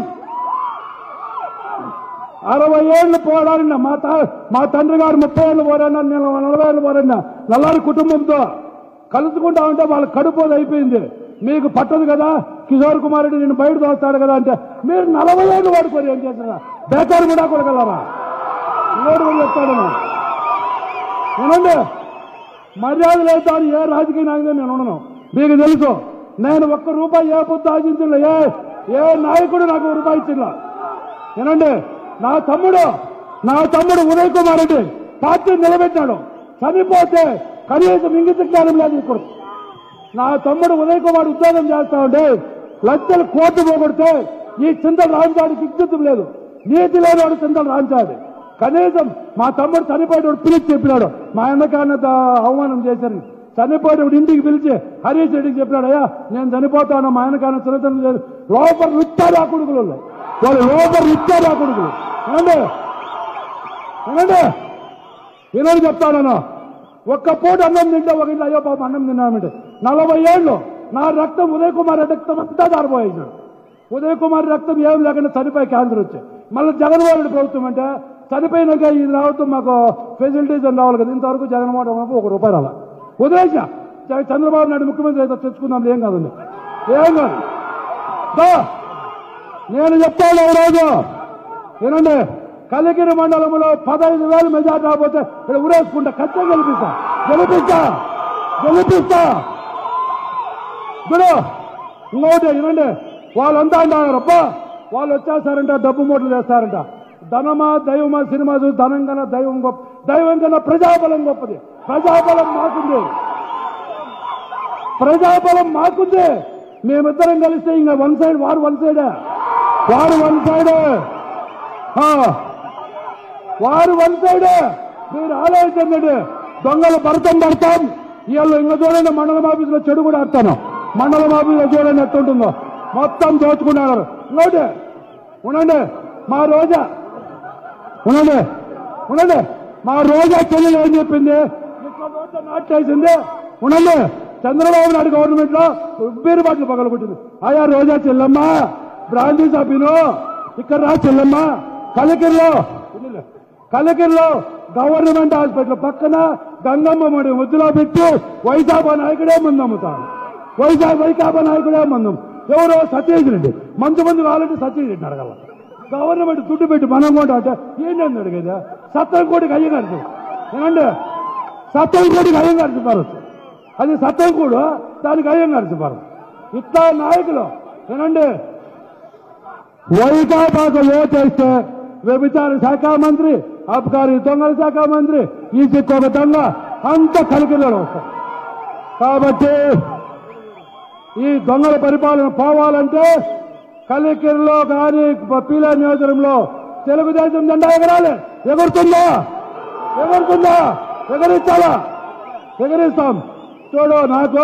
అరవై ఏళ్ళు పోరాడిన మా తా మా తండ్రి గారు ముప్పై ఏళ్ళు పోరాడినా నేను నలభై ఏళ్ళు పోరాడినా నల్లారి కుటుంబంతో కలుసుకుంటా ఉంటే వాళ్ళ కడుపోదు అయిపోయింది మీకు పట్టదు కదా కిషోర్ కుమార్ రెడ్డి నేను బయట దోస్తాడు కదా అంటే మీరు నలభై ఏళ్ళు వాడుకొని ఏం చేస్తారా బేకారు కూడా కొడగలరా ఇంకోటి కూడా చెప్తాడు వినండి మర్యాద లేదు అని ఏ రాజకీయ నాయకుడు నేను ఉండను మీకు తెలుసు నేను ఒక్క రూపాయి ఏ పొద్దు ఆశించలే ఏ ఏ నాయకుడు నాకు ఒక రూపాయి ఇచ్చిందా వినండి నా తమ్ముడు నా తమ్ముడు ఉదయ్ కుమార్ రెడ్డి పార్టీ నిలబెట్టాడు చనిపోతే కనీసం ఇంగిత జ్ఞానం లేదు ఇప్పుడు నా తమ్ముడు ఉదయ్ కుమార్ ఉద్యోగం చేస్తా ఉంటే లక్షలు కోట్లు పోగొడితే ఈ చింతల రాంచాడికి విద్యుత్ లేదు నీతి లేనివాడు చింతల రాంచాడి కనీసం మా తమ్ముడు చనిపోయేటప్పుడు పిలిచి చెప్పినాడు మా అన్నకాన్న అవమానం చేశారు చనిపోయేటప్పుడు ఇంటికి పిలిచి హరీష్ రెడ్డికి చెప్పినాడు అయ్యా నేను చనిపోతాను మా ఆయనకాన్న చిన్న చిన్న లేదు లోపల ఇచ్చారు ఆ కొడుకులు వాళ్ళు లోపల ఇచ్చారు ఆ కొడుకులు ఏమండి ఏమండి వినని చెప్తాను ఒక్క పూట అన్నం తింటే ఒక ఇంట్లో అయ్యో పాపం అన్నం తిన్నామంటే నలభై ఏళ్ళు నా రక్తం ఉదయ్ కుమార్ రక్తం అంతా దారిపోయించాడు ఉదయ్ కుమార్ రక్తం ఏం లేకుండా చనిపోయి క్యాన్సర్ వచ్చాయి మళ్ళీ జగన్మోహన్ రెడ్డి ప్రభుత్వం అంటే చనిపోయినాక ఇది రావద్దు మాకు ఫెసిలిటీస్ అని రావాలి కదా ఇంతవరకు జగన్మోహన్ రెడ్డి ఒక రూపాయి రాల ఉదయ్ చంద్రబాబు నాయుడు ముఖ్యమంత్రి అయితే తెచ్చుకుందాం ఏం కాదండి ఏం కాదు దా, నేను చెప్తాను ఈ రోజు వినండి కలిగిరి మండలంలో పదహైదు వేలు మెజార్టీ రాకపోతే ఇక్కడ ఊరేసుకుంటా ఖచ్చితంగా గెలిపిస్తా గెలిపిస్తా గెలిపిస్తా ఇప్పుడు ఇంకోటి వినండి వాళ్ళంతా అంటారు అబ్బా వాళ్ళు వచ్చేస్తారంట డబ్బు మూటలు చేస్తారంట ధనమా దైవమా సినిమా చూసి ధనం కన్నా దైవం గొప్ప దైవం కన్నా ప్రజాబలం గొప్పది ప్రజాబలం మాకుంది ప్రజాబలం మాకుంది మేమిద్దరం కలిస్తే ఇంకా వన్ సైడ్ వారు వన్ సైడే వారు వన్ సైడే ఆ, వారు వన్ సైడే మీరు ఆలోచించండి దొంగలు భరతం పడతాం ఇవాళ ఇంకా చూడండి మండలం ఆఫీసులో చెడు కూడా ఆడతాను మండలం ఆఫీసులో చూడండి ఎట్టుంటుందో మొత్తం దోచుకున్నారు ఇంకోటి ఉండండి మా రోజా ఉండండి ఉండండి మా రోజా చెల్లెలు ఏం చెప్పింది ఇక్కడ నోట్లో నాటేసింది ఉండండి చంద్రబాబు నాయుడు గవర్నమెంట్ లో ఉబ్బేరు బాటలు పగలగొట్టింది ఆయా రోజా చెల్లమ్మ బ్రాంతి సభ్యులు ఇక్కడ రా చెల్లమ్మ కలికిరిలో కలికిరిలో గవర్నమెంట్ హాస్పిటల్ పక్కన గంగమ్మ మడి ముద్దులో పెట్టి వైజాబా నాయకుడే మందు అమ్ముతాడు వైజాగ్ వైకాపా నాయకుడే మందం ఎవరో సతీష్ రెడ్డి మంచి మంది కావాలంటే సతీష్ రెడ్డి అడగల గవర్నమెంట్ దుడ్డు పెట్టి మనం కూడా అంటే ఏంటని అడిగేదా సత్తం కోటికి అయ్యగారు ఏమండి సత్తం కోటికి అయ్యగారు సిఫారసు అది సత్యం కూడా దానికి అయ్యగారు సిఫారసు ఇట్లా నాయకులు ఏనండి వైకాపాకు ఓటేస్తే వ్యభిచార శాఖ మంత్రి అబ్కారీ దొంగల శాఖ మంత్రి ఈ చిక్కు ఒక దొంగ అంత కలికిలో వస్తారు కాబట్టి ఈ దొంగల పరిపాలన పోవాలంటే కలికిరిలో కానీ పీలా నియోజకవర్గంలో తెలుగుదేశం జెండా ఎగరాలి ఎగురుతుందా ఎగురుతుందా ఎగరిస్తారా ఎగరిస్తాం చూడు నాకు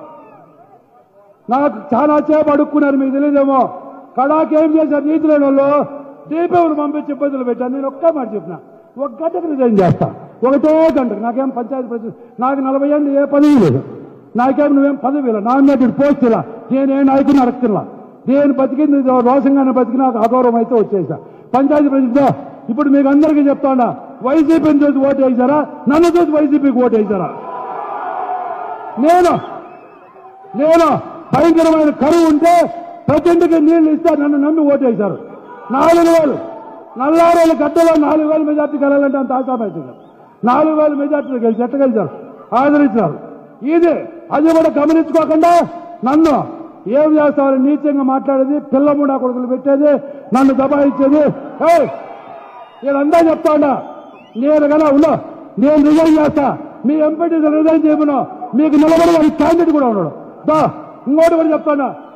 నాకు చాలా సేపు అడుక్కున్నారు మీకు తెలియదేమో కడాకి ఏం చేశారు నీతి లేని వాళ్ళు దీపేవులు పంపించి ఇబ్బందులు పెట్టాను నేను ఒక్క మాట చెప్పిన ఒక గంటకు రిజైన్ చేస్తా ఒకటే గంటకు నాకేం పంచాయతీ ప్రతి నాకు నలభై ఏళ్ళు ఏ పదవి లేదు నాకేం నువ్వేం పదవి లేదు నామినేటెడ్ పోస్ట్ ఇలా నేనే నాయకుని అడగతిలా నేను బతికింది రోషంగానే బతికి నాకు అగౌరవం అయితే వచ్చేసా పంచాయతీ ప్రతినిధి ఇప్పుడు మీకు అందరికీ చెప్తాడా వైసీపీని చూసి ఓటు వేసారా నన్ను చూసి వైసీపీకి ఓటు వేసారా నేను నేను భయంకరమైన కరువు ఉంటే ప్రతి ఇంటికి నీళ్లు ఇస్తే నన్ను నమ్మి ఓటేశారు నాలుగు వేలు నల్లారేళ్ళ గడ్డలో నాలుగు వేల మెజార్టీ కలాలంటే అంత ఆశామైతుంది నాలుగు వేల మెజార్టీ గెలిచి ఎట్ట గెలిచారు ఆదరించారు ఇది అది కూడా గమనించుకోకుండా నన్ను ఏం చేస్తామని నీచంగా మాట్లాడేది పిల్లముడా కొడుకులు పెట్టేది నన్ను దబాయించేది ఏయ్, వీళ్ళంతా చెప్తాడా నేను కదా ఉన్నా నేను రిజైన్ చేస్తా మీ ఎంపీటీ రిజైన్ చేయమను మీకు నిలబడి వాడి క్యాండిడేట్ కూడా ఉన్నాడు దా ఇంకోటి కూడా చెప్తాడా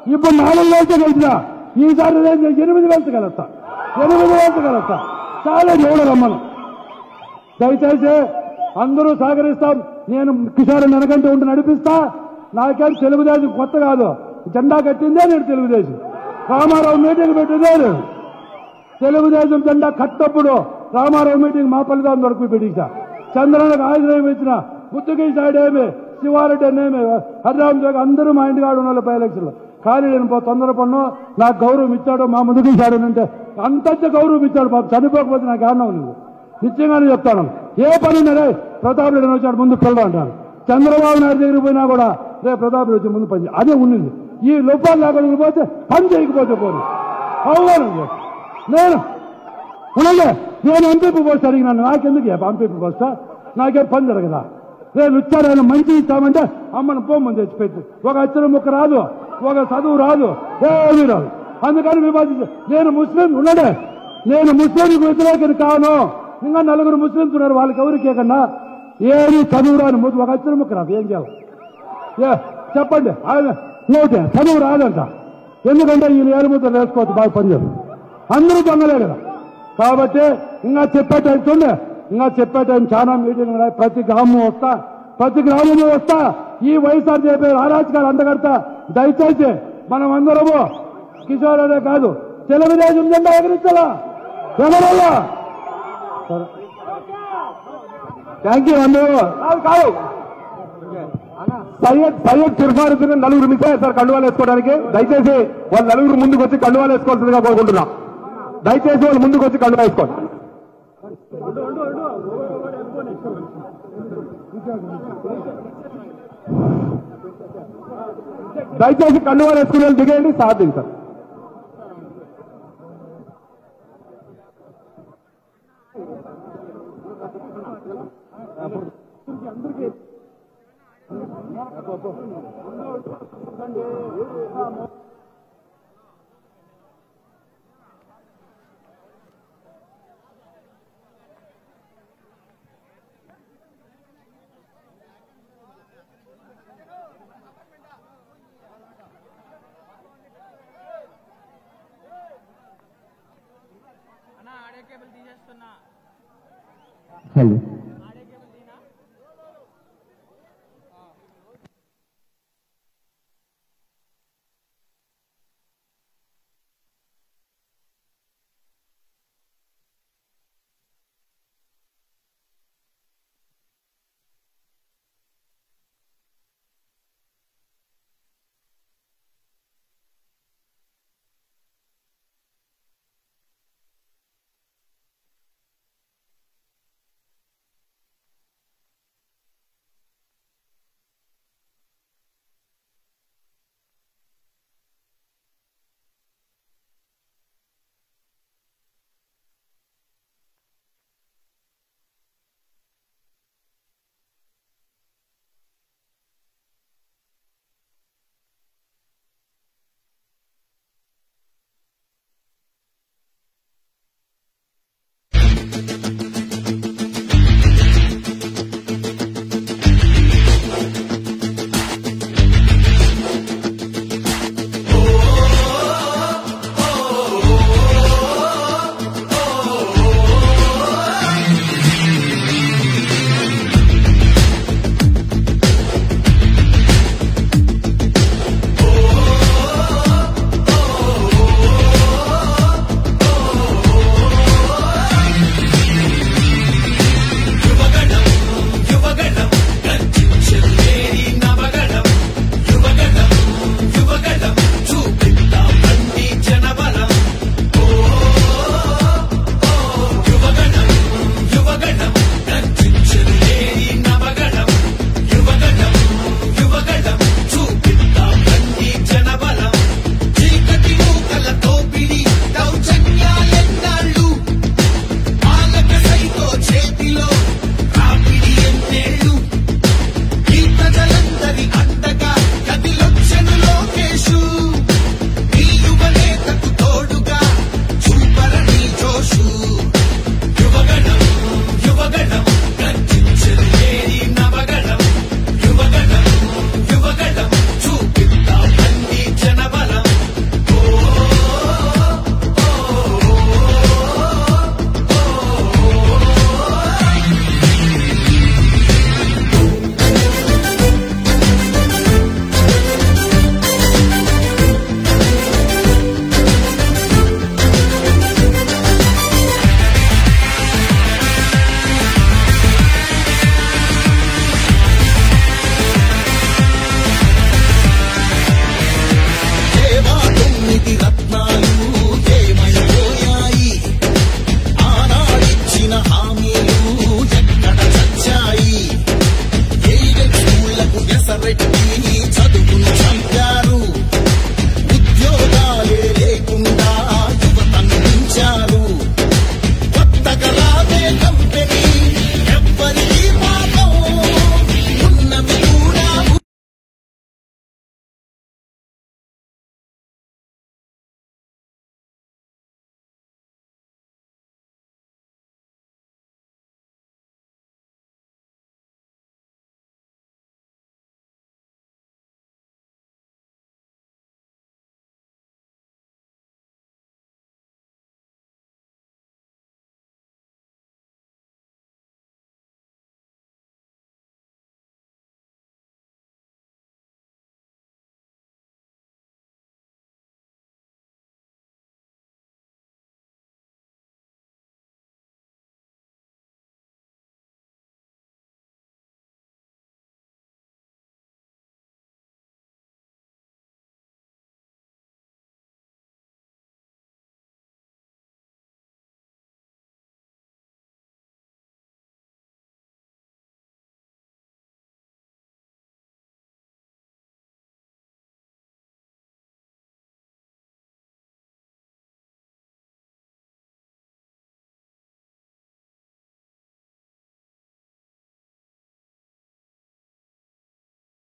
ఇప్పుడు నాలుగు వేలతో గెలిచినా ఈసారి నేను ఎనిమిది వేలతో కలుస్తా ఎనిమిది వేలతో కలుస్తా చాలా ఎవడు రమ్మను దయచేసి అందరూ సహకరిస్తాం నేను కిషోర్ వెనకంటే ఉండి నడిపిస్తా నాకేం తెలుగుదేశం కొత్త కాదు జెండా కట్టిందే నేను తెలుగుదేశం రామారావు మీటింగ్ పెట్టిందే నేను తెలుగుదేశం జెండా కట్టప్పుడు రామారావు మీటింగ్ మా ఫలితాన్ని దొరికి పెట్టించా చంద్రనకు ఆశ్రయం ఇచ్చిన ముత్తుకి సైడ్ ఏమి శివారెడ్డి అనేమి హరిరామ్ జోగి అందరూ మా ఇంటి కాడు ఉన్న బై ఎలక్షన్లో కానీ నేను పో- తొందరపడ్ను నాకు గౌరవం ఇచ్చాడు మా ముందుకు ఇచ్చాడు అంటే అంతంత గౌరవం ఇచ్చాడు పాపం చనిపోకపోతే నాకు ఆనందం ఉంది నిశ్చయంగానే చెప్తాను ఏ పని ఉన్నా రే ప్రతాప్ రెడ్డి వచ్చాడు ముందు పిల్లలు అంటాను చంద్రబాబు నాయుడు దగ్గరికి పోయినా కూడా రే ప్రతాప్ రెడ్డి వచ్చి ముందు పని చేయి. అదే ఉండింది ఈ లోపాలు లేకుండా పోతే పని చేయకపోతే పోను అవును నేను అలాగే నేను ఎంపీపీ పోస్ట్ అడిగినాను నాకెందుకు ఎంపీపీ పోస్తా నాకేం పని జరగదా నేను వచ్చాను మంచి ఇస్తామంటే అమ్మను పోమ్మని తెచ్చిపెట్టి ఒక అక్షరం ముక్క రాదు ఒక చదువు రాదు ఏమీ రాదు అందుకని విభజించ నేను ముస్లిం ఉన్నాడే నేను ముస్లింకి వ్యతిరేకని కాను ఇంకా నలుగురు ముస్లింస్ ఉన్నారు వాళ్ళకి ఎవరికి కన్నా ఏమీ చదువు రాను ముద్దు ఒక అక్షరం ముక్క రాదు ఏం చేయాలి ఏ, చెప్పండి ఆయన నోటే చదువు రాదంట ఎందుకంటే ఈయన ఏలుముద్ర వేసుకోవచ్చు బాగా పనిచేయదు అందరూ దొంగలే కదా కాబట్టి ఇంకా చెప్పే టైం చూడండి ఇంకా చెప్పే టైం చాలా మీటింగ్ ఉన్నాయి ప్రతి గ్రామం వస్తా ప్రతి గ్రామము వస్తా ఈ వైఎస్ఆర్ చెప్పే అరాచకాలు అంటగడతా దయచేసి మనం అందరము కిషోర్ అనే కాదు తెలుగుదేశం జెండా ఎగరించాలా ఎవరల్లా థ్యాంక్ యూ అందరూ కాదు కాదు సయ్యద్ సయ్యద్ సిర్ఫారుద్దీన్ నలుగురు మిస్ అయ్యారు సార్ కండువాలు వేసుకోవడానికి దయచేసి వాళ్ళు నలుగురు ముందుకు వచ్చి కండువాలు వేసుకోవాల్సిందిగా కోరుకుంటున్నా దయచేసి వాళ్ళు ముందుకు వచ్చి కండువా వేసుకోండి దయచేసి కండువాలు వేసుకునే వాళ్ళు దిగేయండి సాధ్యం సార్ హలో